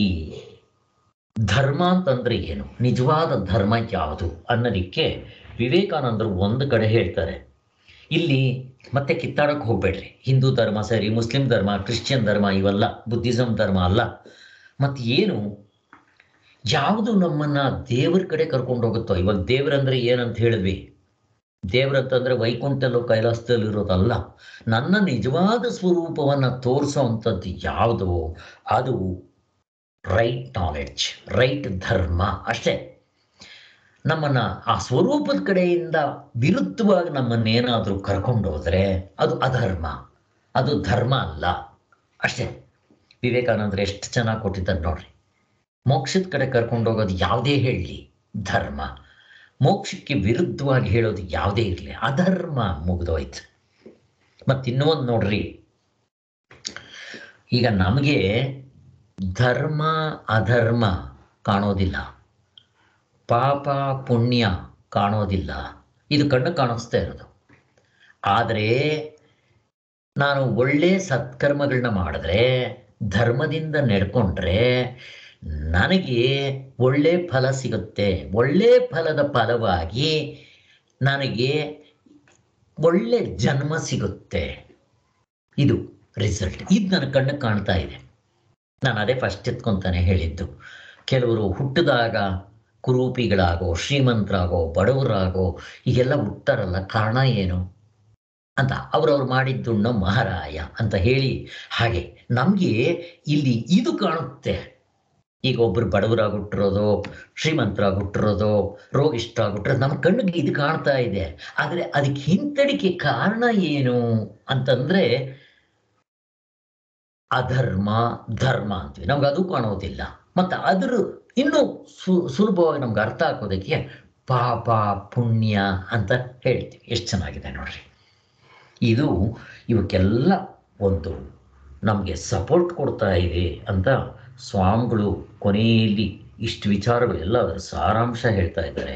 ಧರ್ಮ ಅಂತಂದ್ರೆ ಏನು ನಿಜವಾದ ಧರ್ಮ ಯಾವುದು ಅನ್ನೋದಕ್ಕೆ ವಿವೇಕಾನಂದರು ಒಂದು ಕಡೆ ಹೇಳ್ತಾರೆ ಇಲ್ಲಿ ಮತ್ತೆ ಕಿತ್ತಾಡಕ್ಕೆ ಹೋಗ್ಬೇಡ್ರಿ ಹಿಂದೂ ಧರ್ಮ ಸರಿ ಮುಸ್ಲಿಂ ಧರ್ಮ ಕ್ರಿಶ್ಚಿಯನ್ ಧರ್ಮ ಇವೆಲ್ಲ ಬುದ್ಧಿಸಮ್ ಧರ್ಮ ಅಲ್ಲ ಮತ್ತು ಏನು ಯಾವುದು ನಮ್ಮನ್ನ ದೇವ್ರ ಕಡೆ ಕರ್ಕೊಂಡು ಹೋಗುತ್ತೋ ಇವಾಗ ದೇವ್ರಂದ್ರೆ ಏನಂತ ಹೇಳಿದ್ವಿ ದೇವ್ರಂತಂದ್ರೆ ವೈಕುಂಠಲ್ಲೋ ಕೈಲಾಸದಲ್ಲಿ ಇರೋದಲ್ಲ ನನ್ನ ನಿಜವಾದ ಸ್ವರೂಪವನ್ನ ತೋರಿಸೋ ಅಂಥದ್ದು ಯಾವುದು ಅದು ರೈಟ್ ನಾಲೆಡ್ಜ್ ರೈಟ್ ಧರ್ಮ ಅಷ್ಟೇ ನಮ್ಮನ್ನ ಆ ಸ್ವರೂಪದ ಕಡೆಯಿಂದ ವಿರುದ್ಧವಾಗಿ ನಮ್ಮನ್ನೇನಾದರೂ ಕರ್ಕೊಂಡು ಹೋದ್ರೆ ಅದು ಅಧರ್ಮ ಅದು ಧರ್ಮ ಅಲ್ಲ ಅಷ್ಟೇ ವಿವೇಕಾನಂದರು ಎಷ್ಟು ಚೆನ್ನಾಗಿ ಕೊಟ್ಟಿದ್ದಾರೆ ನೋಡ್ರಿ ಮೋಕ್ಷದ ಕಡೆ ಕರ್ಕೊಂಡು ಹೋಗೋದು ಯಾವುದೇ ಹೇಳಲಿ ಧರ್ಮ ಮೋಕ್ಷಕ್ಕೆ ವಿರುದ್ಧವಾಗಿ ಹೇಳೋದು ಯಾವುದೇ ಇರಲಿ ಅಧರ್ಮ ಮುಗಿದೋಯ್ತು ಮತ್ತು ಇನ್ನೂ ಒಂದು ನೋಡ್ರಿ ಈಗ ನಮಗೆ ಧರ್ಮ ಅಧರ್ಮ ಕಾಣೋದಿಲ್ಲ ಪಾಪ ಪುಣ್ಯ ಕಾಣೋದಿಲ್ಲ ಇದು ಕಣ್ಣು ಕಾಣಿಸ್ತಾ ಇರೋದು ಆದರೆ ನಾನು ಒಳ್ಳೆ ಸತ್ಕರ್ಮಗಳನ್ನ ಮಾಡಿದ್ರೆ ಧರ್ಮದಿಂದ ನಡ್ಕೊಂಡ್ರೆ ನನಗೆ ಒಳ್ಳೆ ಫಲ ಸಿಗುತ್ತೆ ಒಳ್ಳೆ ಫಲದ ಫಲವಾಗಿ ನನಗೆ ಒಳ್ಳೆ ಜನ್ಮ ಸಿಗುತ್ತೆ ಇದು ರಿಸಲ್ಟ್ ಇದು ನನ್ನ ಕಣ್ಣಿಗೆ ಕಾಣ್ತಾ ಇದೆ ನಾನು ಅದೇ ಫಸ್ಟ್ ಎತ್ಕೊಂತಾನೆ ಹೇಳಿದ್ದು ಕೆಲವರು ಹುಟ್ಟಿದಾಗ ಕುರೂಪಿಗಳಾಗೋ ಶ್ರೀಮಂತರಾಗೋ ಬಡವರಾಗೋ ಈಗೆಲ್ಲ ಹುಟ್ಟಾರಲ್ಲ ಕಾರಣ ಏನು ಅಂತ ಅವ್ರವ್ರು ಮಾಡಿದ್ದುಣ್ಣೋ ಮಹಾರಾಯ ಅಂತ ಹೇಳಿ ಹಾಗೆ ನಮಗೆ ಇಲ್ಲಿ ಇದು ಕಾಣುತ್ತೆ ಈಗ ಒಬ್ರು ಬಡವರಾಗುಟ್ಟಿರೋದು ಶ್ರೀಮಂತರಾಗುಟ್ಟಿರೋದು ರೋಗಿಷ್ಠರಾಗುಟ್ಟಿರೋದು ನಮ್ಮ ಕಣ್ಣಿಗೆ ಇದು ಕಾಣ್ತಾ ಇದೆ ಆದರೆ ಅದಕ್ಕೆ ಹಿಂತಡಿಕೆ ಕಾರಣ ಏನು ಅಂತಂದ್ರೆ ಅಧರ್ಮ ಧರ್ಮ ಅಂತೀವಿ ನಮ್ಗೆ ಅದು ಕಾಣೋದಿಲ್ಲ ಮತ್ತೆ ಅದ್ರ ಇನ್ನೂ ಸು ಸುಲಭವಾಗಿ ನಮ್ಗೆ ಅರ್ಥ ಹಾಕೋದಕ್ಕೆ ಪಾಪ ಪುಣ್ಯ ಅಂತ ಹೇಳ್ತೀವಿ ಎಷ್ಟು ಚೆನ್ನಾಗಿದೆ ನೋಡ್ರಿ ಇದು ಇವಕ್ಕೆಲ್ಲ ಒಂದು ನಮಗೆ ಸಪೋರ್ಟ್ ಕೊಡ್ತಾ ಇದೆ ಅಂತ ಸ್ವಾಮಿಗಳು ಕೊನೆಯಲ್ಲಿ ಇಷ್ಟು ವಿಚಾರಗಳು ಎಲ್ಲ ಅದರ ಸಾರಾಂಶ ಹೇಳ್ತಾ ಇದ್ದಾರೆ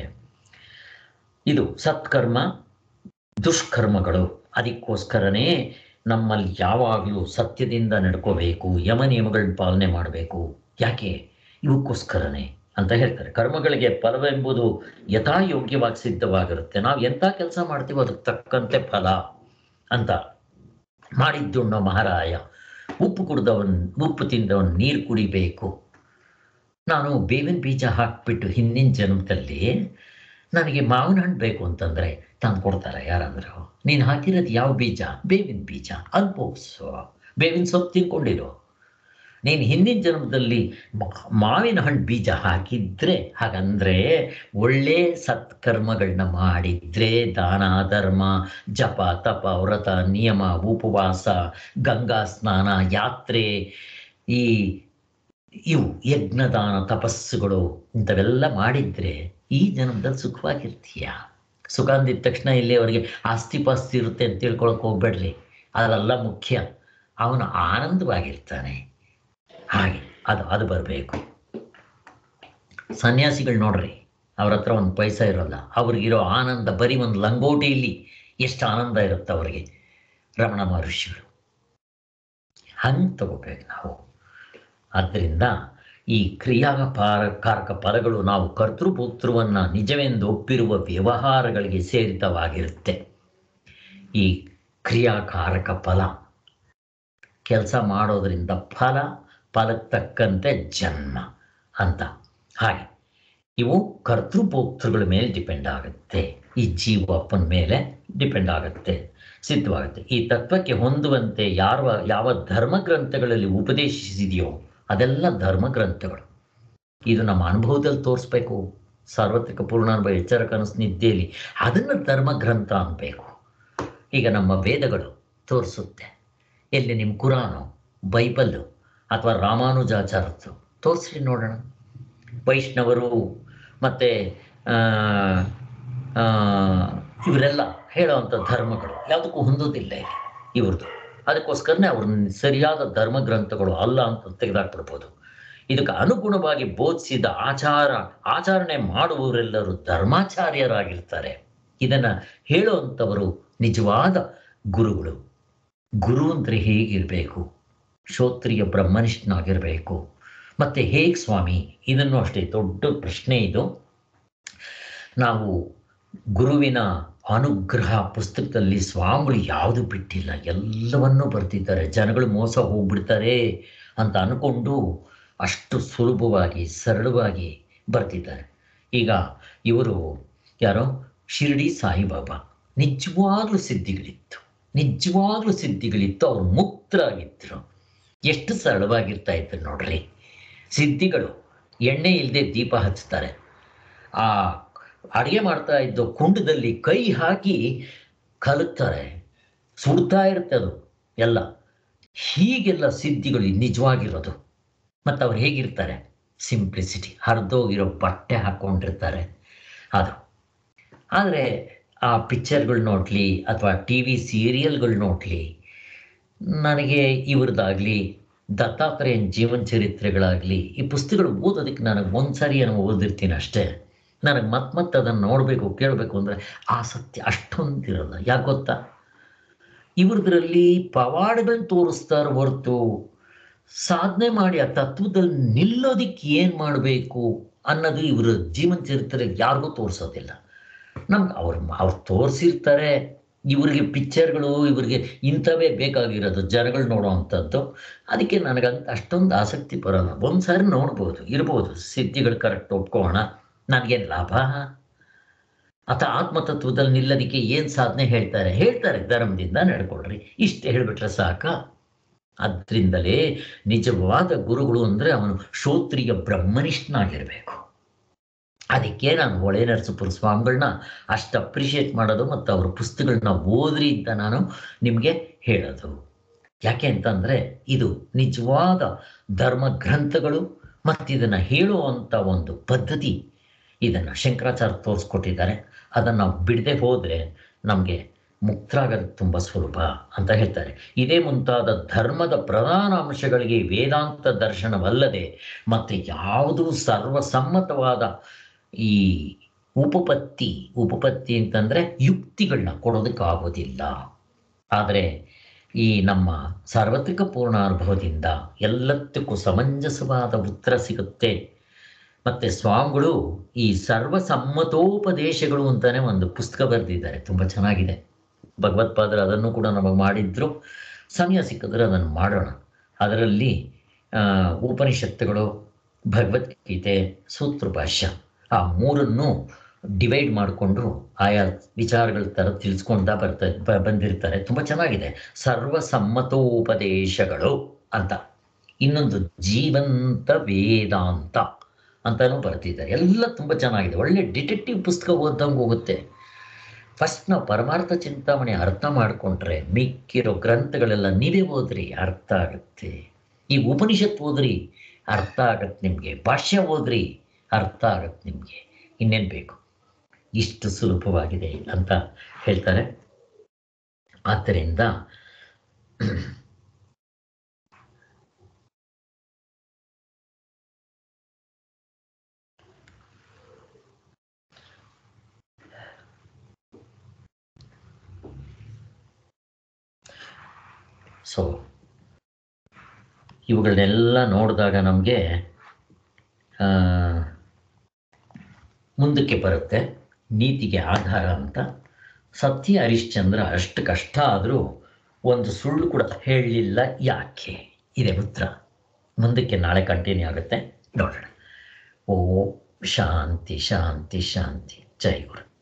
ಇದು ಸತ್ಕರ್ಮ ದುಷ್ಕರ್ಮಗಳು ಅದಕ್ಕೋಸ್ಕರನೇ ನಮ್ಮಲ್ಲಿ ಯಾವಾಗಲೂ ಸತ್ಯದಿಂದ ನಡ್ಕೋಬೇಕು ಯಮ ನಿಯಮಗಳನ್ನ ಪಾಲನೆ ಮಾಡಬೇಕು ಯಾಕೆ ಇವಕ್ಕೋಸ್ಕರನೇ ಅಂತ ಹೇಳ್ತಾರೆ ಕರ್ಮಗಳಿಗೆ ಫಲವೆಂಬುದು ಯಥಾಯೋಗ್ಯವಾಗಿ ಸಿದ್ಧವಾಗಿರುತ್ತೆ ನಾವು ಎಂಥ ಕೆಲಸ ಮಾಡ್ತೀವೋ ಅದಕ್ಕೆ ತಕ್ಕಂತೆ ಫಲ ಅಂತ ಮಾಡಿದ್ದುಣ್ಣೋ ಮಹಾರಾಯ ಉಪ್ಪು ಕುಡ್ದವನ್ ಉಪ್ಪು ತಿಂದವನ್ ನೀರು ಕುಡಿಬೇಕು ನಾನು ಬೇವಿನ ಬೀಜ ಹಾಕ್ಬಿಟ್ಟು ಹಿಂದಿನ ಜನ್ಮದಲ್ಲಿ ನನಗೆ ಮಾವಿನ ಹಣ್ಣು ಬೇಕು ಅಂತಂದ್ರೆ ತಂದು ಕೊಡ್ತಾರೆ ಯಾರಂದ್ರು ನೀನು ಹಾಕಿರೋದು ಯಾವ ಬೀಜ ಬೇವಿನ ಬೀಜ ಅನುಭವಿಸು ಬೇವಿನ ಸೊಪ್ಪು ತಿನ್ಕೊಂಡಿರು ನೀನು ಹಿಂದಿನ ಜನ್ಮದಲ್ಲಿ ಮ- ಮಾವಿನ ಹಣ್ಣು ಬೀಜ ಹಾಕಿದ್ರೆ ಹಾಗಂದ್ರೆ ಒಳ್ಳೆ ಸತ್ಕರ್ಮಗಳನ್ನ ಮಾಡಿದ್ರೆ ದಾನ ಧರ್ಮ ಜಪ ತಪ ವ್ರತ ನಿಯಮ ಉಪವಾಸ ಗಂಗಾ ಸ್ನಾನ ಯಾತ್ರೆ ಈ ಇವು ಯಜ್ಞದಾನ ತಪಸ್ಸುಗಳು ಇಂಥವೆಲ್ಲ ಮಾಡಿದ್ರೆ ಈ ಜನ್ಮದಲ್ಲಿ ಸುಖವಾಗಿರ್ತೀಯ ಸುಖ ಅಂದಿದ ತಕ್ಷಣ ಇಲ್ಲಿ ಅವರಿಗೆ ಆಸ್ತಿ ಪಾಸ್ತಿ ಇರುತ್ತೆ ಅಂತ ತಿಳ್ಕೊಳಕ್ ಹೋಗ್ಬೇಡ್ರಿ ಅದೆಲ್ಲ ಮುಖ್ಯ ಅವನು ಆನಂದವಾಗಿರ್ತಾನೆ ಹಾಗೆ ಅದು ಅದು ಬರಬೇಕು ಸನ್ಯಾಸಿಗಳು ನೋಡ್ರಿ ಅವ್ರ ಹತ್ರ ಒಂದು ಪೈಸಾ ಇರೋಲ್ಲ ಅವ್ರಿಗಿರೋ ಆನಂದ ಬರೀ ಒಂದು ಲಂಗೋಟಿಯಲ್ಲಿ ಎಷ್ಟು ಆನಂದ ಇರುತ್ತೆ ಅವರಿಗೆ ರಮಣ ಮಹರ್ಷಿಗಳು ಹಂಗೆ ತಗೋಬೇಕು ನಾವು ಆದ್ದರಿಂದ ಈ ಕ್ರಿಯಾಪಾರ ಕಾರಕ ಫಲಗಳು ನಾವು ಕರ್ತೃಭೋಕ್ತೃವನ್ನ ನಿಜವೆಂದು ಒಪ್ಪಿರುವ ವ್ಯವಹಾರಗಳಿಗೆ ಸೇರಿತವಾಗಿರುತ್ತೆ ಈ ಕ್ರಿಯಾಕಾರಕ ಫಲ ಕೆಲಸ ಮಾಡೋದ್ರಿಂದ ಫಲ ಫಲಕ್ಕೆ ತಕ್ಕಂತೆ ಜನ್ಮ ಅಂತ ಹಾಗೆ ಇವು ಕರ್ತೃಭೋಕ್ತೃಗಳ ಮೇಲೆ ಡಿಪೆಂಡ್ ಆಗುತ್ತೆ ಈ ಜೀವಪ್ಪನ ಮೇಲೆ ಡಿಪೆಂಡ್ ಆಗುತ್ತೆ ಸಿದ್ಧವಾಗುತ್ತೆ ಈ ತತ್ವಕ್ಕೆ ಹೊಂದುವಂತೆ ಯಾವ ಯಾವ ಧರ್ಮ ಗ್ರಂಥಗಳಲ್ಲಿ ಉಪದೇಶಿಸಿದೆಯೋ ಅದೆಲ್ಲ ಧರ್ಮ ಗ್ರಂಥಗಳು ಇದು ನಮ್ಮ ಅನುಭವದಲ್ಲಿ ತೋರಿಸ್ಬೇಕು ಸಾರ್ವತ್ರಿಕ ಪೂರ್ಣಾನುಭವ ಎಚ್ಚರ ಕನಸು ನಿದ್ದೆಯಲ್ಲಿ ಅದನ್ನು ಧರ್ಮ ಗ್ರಂಥ ಅನ್ಬೇಕು ಈಗ ನಮ್ಮ ವೇದಗಳು ತೋರಿಸುತ್ತೆ ಎಲ್ಲಿ ನಿಮ್ಮ ಕುರಾನು ಬೈಬಲ್ಲು ಅಥವಾ ರಾಮಾನುಜಾಚಾರದ್ದು ತೋರಿಸ್ರಿ ನೋಡೋಣ ವೈಷ್ಣವರು ಮತ್ತು ಇವರೆಲ್ಲ ಹೇಳೋವಂಥ ಧರ್ಮಗಳು ಯಾವುದಕ್ಕೂ ಹೊಂದೋದಿಲ್ಲ ಇಲ್ಲಿ ಇವ್ರದ್ದು ಅದಕ್ಕೋಸ್ಕರನೇ ಅವ್ರನ್ನ ಸರಿಯಾದ ಧರ್ಮ ಗ್ರಂಥಗಳು ಅಲ್ಲ ಅಂತ ತೆಗೆದಾಕ್ಬಿಡ್ಬೋದು ಇದಕ್ಕೆ ಅನುಗುಣವಾಗಿ ಬೋಧಿಸಿದ ಆಚಾರ ಆಚರಣೆ ಮಾಡುವವರೆಲ್ಲರೂ ಧರ್ಮಾಚಾರ್ಯರಾಗಿರ್ತಾರೆ ಇದನ್ನ ಹೇಳುವಂಥವರು ನಿಜವಾದ ಗುರುಗಳು ಗುರು ಅಂದ್ರೆ ಹೇಗಿರಬೇಕು ಶ್ರೋತ್ರಿಯ ಬ್ರಹ್ಮನಿಷ್ಠನಾಗಿರಬೇಕು ಮತ್ತೆ ಹೇಗೆ ಸ್ವಾಮಿ ಇದನ್ನು ಅಷ್ಟೇ ದೊಡ್ಡ ಪ್ರಶ್ನೆ ಇದು ನಾವು ಗುರುವಿನ ಅನುಗ್ರಹ ಪುಸ್ತಕದಲ್ಲಿ ಸ್ವಾಮಿಗಳು ಯಾವುದು ಬಿಟ್ಟಿಲ್ಲ ಎಲ್ಲವನ್ನೂ ಬರ್ತಿದ್ದಾರೆ ಜನಗಳು ಮೋಸ ಹೋಗ್ಬಿಡ್ತಾರೆ ಅಂತ ಅನ್ಕೊಂಡು ಅಷ್ಟು ಸುಲಭವಾಗಿ ಸರಳವಾಗಿ ಬರ್ತಿದ್ದಾರೆ ಈಗ ಇವರು ಯಾರೋ ಶಿರ್ಡಿ ಸಾಯಿಬಾಬಾ ನಿಜವಾಗ್ಲೂ ಸಿದ್ಧಿಗಳಿತ್ತು ನಿಜವಾಗ್ಲೂ ಸಿದ್ಧಿಗಳಿತ್ತು ಅವ್ರು ಮುಕ್ತರಾಗಿದ್ರು ಎಷ್ಟು ಸರಳವಾಗಿರ್ತಾ ಇದ್ರು ನೋಡ್ರಿ ಸಿದ್ಧಿಗಳು ಎಣ್ಣೆ ಇಲ್ಲದೆ ದೀಪ ಹಚ್ತಾರೆ ಆ ಅಡುಗೆ ಮಾಡ್ತಾ ಇದ್ದ ಕುಂಡದಲ್ಲಿ ಕೈ ಹಾಕಿ ಕಲುತ್ತಾರೆ ಸುಡ್ತಾ ಇರುತ್ತೆ ಅದು ಎಲ್ಲ ಹೀಗೆಲ್ಲ ಸಿದ್ಧಿಗಳು ನಿಜವಾಗಿರೋದು ಮತ್ತು ಅವ್ರು ಹೇಗಿರ್ತಾರೆ ಸಿಂಪ್ಲಿಸಿಟಿ ಹರಿದೋಗಿರೋ ಬಟ್ಟೆ ಹಾಕ್ಕೊಂಡಿರ್ತಾರೆ ಅದು ಆದರೆ ಆ ಪಿಕ್ಚರ್ಗಳು ನೋಡಲಿ ಅಥವಾ ಟಿ ವಿ ಸೀರಿಯಲ್ಗಳು ನೋಡಲಿ ನನಗೆ ಇವ್ರದ್ದಾಗಲಿ ದತ್ತಾತ್ರೇಯನ ಜೀವನ ಚರಿತ್ರೆಗಳಾಗಲಿ ಈ ಪುಸ್ತಕಗಳು ಓದೋದಕ್ಕೆ ನನಗೆ ಒಂದು ಸಾರಿ ಏನೋ ಓದಿರ್ತೀನಿ ಅಷ್ಟೇ ನನಗೆ ಮತ್ತೆ ಮತ್ತೆ ಅದನ್ನು ನೋಡಬೇಕು ಕೇಳಬೇಕು ಅಂದರೆ ಆಸಕ್ತಿ ಅಷ್ಟೊಂದಿರಲ್ಲ ಯಾಕೆ ಗೊತ್ತಾ ಇವ್ರದ್ರಲ್ಲಿ ಪವಾಡಗಳನ್ನ ತೋರಿಸ್ತಾರ ಹೊರ್ತು ಸಾಧನೆ ಮಾಡಿ ಆ ತತ್ವದಲ್ಲಿ ನಿಲ್ಲೋದಿಕ್ಕೆ ಏನು ಮಾಡಬೇಕು ಅನ್ನೋದು ಇವರ ಜೀವನ ಚರಿತ್ರೆ ಯಾರಿಗೂ ತೋರಿಸೋದಿಲ್ಲ ನಮ್ಗೆ ಅವ್ರು ಅವ್ರು ತೋರಿಸಿರ್ತಾರೆ ಇವ್ರಿಗೆ ಪಿಕ್ಚರ್ಗಳು ಇವ್ರಿಗೆ ಇಂಥವೇ ಬೇಕಾಗಿರೋದು ಜನಗಳು ನೋಡೋ ಅಂಥದ್ದು ಅದಕ್ಕೆ ನನಗಂತ ಅಷ್ಟೊಂದು ಆಸಕ್ತಿ ಬರೋಲ್ಲ ಒಂದು ಸಾರಿ ನೋಡ್ಬೋದು ಇರ್ಬೋದು ಸಿದ್ಧಿಗಳು ಕರೆಕ್ಟ್ ಒಪ್ಕೋಣ ನನಗೇನು ಲಾಭ ಆತ ಆತ್ಮತತ್ವದಲ್ಲಿ ನಿಲ್ಲೋದಕ್ಕೆ ಏನು ಸಾಧನೆ ಹೇಳ್ತಾರೆ ಹೇಳ್ತಾರೆ ಧರ್ಮದಿಂದ ನಡ್ಕೊಳ್ರಿ ಇಷ್ಟು ಹೇಳ್ಬಿಟ್ರೆ ಸಾಕ ಅದರಿಂದಲೇ ನಿಜವಾದ ಗುರುಗಳು ಅಂದರೆ ಅವನು ಶ್ರೋತ್ರಿಯ ಬ್ರಹ್ಮನಿಷ್ಠನಾಗಿರಬೇಕು ಅದಕ್ಕೆ ನಾನು ಹೊಳೆ ನರಸಪುರ ಸ್ವಾಮಿಗಳನ್ನ ಅಷ್ಟು ಅಪ್ರಿಷಿಯೇಟ್ ಮಾಡೋದು ಮತ್ತು ಅವ್ರ ಪುಸ್ತಕಗಳನ್ನ ಓದ್ರಿ ಅಂತ ನಾನು ನಿಮಗೆ ಹೇಳೋದು ಯಾಕೆ ಅಂತಂದರೆ ಇದು ನಿಜವಾದ ಧರ್ಮ ಗ್ರಂಥಗಳು ಮತ್ತು ಇದನ್ನು ಹೇಳುವಂಥ ಒಂದು ಪದ್ಧತಿ ಇದನ್ನು ಶಂಕರಾಚಾರ್ಯ ತೋರಿಸ್ಕೊಟ್ಟಿದ್ದಾರೆ ಅದನ್ನು ನಾವು ಬಿಡದೆ ಹೋದರೆ ನಮಗೆ ಮುಕ್ತರಾಗೋದು ತುಂಬ ಸುಲಭ ಅಂತ ಹೇಳ್ತಾರೆ ಇದೇ ಮುಂತಾದ ಧರ್ಮದ ಪ್ರಧಾನ ಅಂಶಗಳಿಗೆ ವೇದಾಂತ ದರ್ಶನವಲ್ಲದೆ ಮತ್ತು ಯಾವುದು ಸರ್ವಸಮ್ಮತವಾದ ಈ ಉಪಪತ್ತಿ ಉಪಪತ್ತಿ ಅಂತಂದರೆ ಯುಕ್ತಿಗಳನ್ನ ಕೊಡೋದಕ್ಕಾಗೋದಿಲ್ಲ ಆದರೆ ಈ ನಮ್ಮ ಸಾರ್ವತ್ರಿಕ ಪೂರ್ಣ ಅನುಭವದಿಂದ ಎಲ್ಲದಕ್ಕೂ ಸಮಂಜಸವಾದ ಉತ್ತರ ಸಿಗುತ್ತೆ ಮತ್ತು ಸ್ವಾಮಿಗಳು ಈ ಸರ್ವಸಮ್ಮತೋಪದೇಶಗಳು ಅಂತಾನೆ ಒಂದು ಪುಸ್ತಕ ಬರೆದಿದ್ದಾರೆ ತುಂಬ ಚೆನ್ನಾಗಿದೆ ಭಗವತ್ಪಾದರು ಅದನ್ನು ಕೂಡ ನಮಗೆ ಮಾಡಿದ್ರು ಸಮಯ ಸಿಕ್ಕಿದ್ರೆ ಅದನ್ನು ಮಾಡೋಣ ಅದರಲ್ಲಿ ಆ, ಉಪನಿಷತ್ತುಗಳು ಭಗವದ್ಗೀತೆ ಸೂತ್ರ ಭಾಷ್ಯ ಆ ಮೂರನ್ನು ಡಿವೈಡ್ ಮಾಡಿಕೊಂಡು ಆಯಾ ವಿಚಾರಗಳ ಥರ ತಿಳಿಸ್ಕೊಂಡ ಬರ್ತಾ ಬ- ಬಂದಿರ್ತಾರೆ ತುಂಬ ಚೆನ್ನಾಗಿದೆ ಸರ್ವಸಮ್ಮತೋಪದೇಶಗಳು ಅಂತ ಇನ್ನೊಂದು ಜೀವಂತ ವೇದಾಂತ ಅಂತಾನೂ ಬರ್ತಿದ್ದಾರೆ ಎಲ್ಲ ತುಂಬ ಚೆನ್ನಾಗಿದೆ ಒಳ್ಳೆ ಡಿಟೆಕ್ಟಿವ್ ಪುಸ್ತಕ ಓದ್ದಂಗೆ ಹೋಗುತ್ತೆ ಫಸ್ಟ್ ನಾವು ಪರಮಾರ್ಥ ಚಿಂತಾಮಣಿ ಅರ್ಥ ಮಾಡಿಕೊಂಡ್ರೆ ಮಿಕ್ಕಿರೋ ಗ್ರಂಥಗಳೆಲ್ಲ ನೀವೇ ಓದ್ರಿ ಅರ್ಥ ಆಗುತ್ತೆ ಈ ಉಪನಿಷತ್ ಓದ್ರಿ ಅರ್ಥ ಆಗತ್ತೆ ನಿಮಗೆ ಭಾಷ್ಯ ಓದ್ರಿ ಅರ್ಥ ಆಗತ್ತೆ ನಿಮಗೆ ಇನ್ನೇನು ಬೇಕು ಇಷ್ಟು ಸುಲಭವಾಗಿದೆ ಅಂತ ಹೇಳ್ತಾರೆ ಆದ್ದರಿಂದ ಸೊ ಇವುಗಳನ್ನೆಲ್ಲ ನೋಡಿದಾಗ ನಮಗೆ ಮುಂದಕ್ಕೆ ಬರುತ್ತೆ ನೀತಿಗೆ ಆಧಾರ ಅಂತ ಸತ್ಯ ಹರಿಶ್ಚಂದ್ರ ಅಷ್ಟು ಕಷ್ಟ ಆದರೂ ಒಂದು ಸುಳ್ಳು ಕೂಡ ಹೇಳಲಿಲ್ಲ ಯಾಕೆ ಇದೆ ಉತ್ತರ ಮುಂದಕ್ಕೆ ನಾಳೆ ಕಂಟಿನ್ಯೂ ಆಗುತ್ತೆ ನೋಡೋಣ ಓ ಶಾಂತಿ ಶಾಂತಿ ಶಾಂತಿ ಜೈ ಗುರು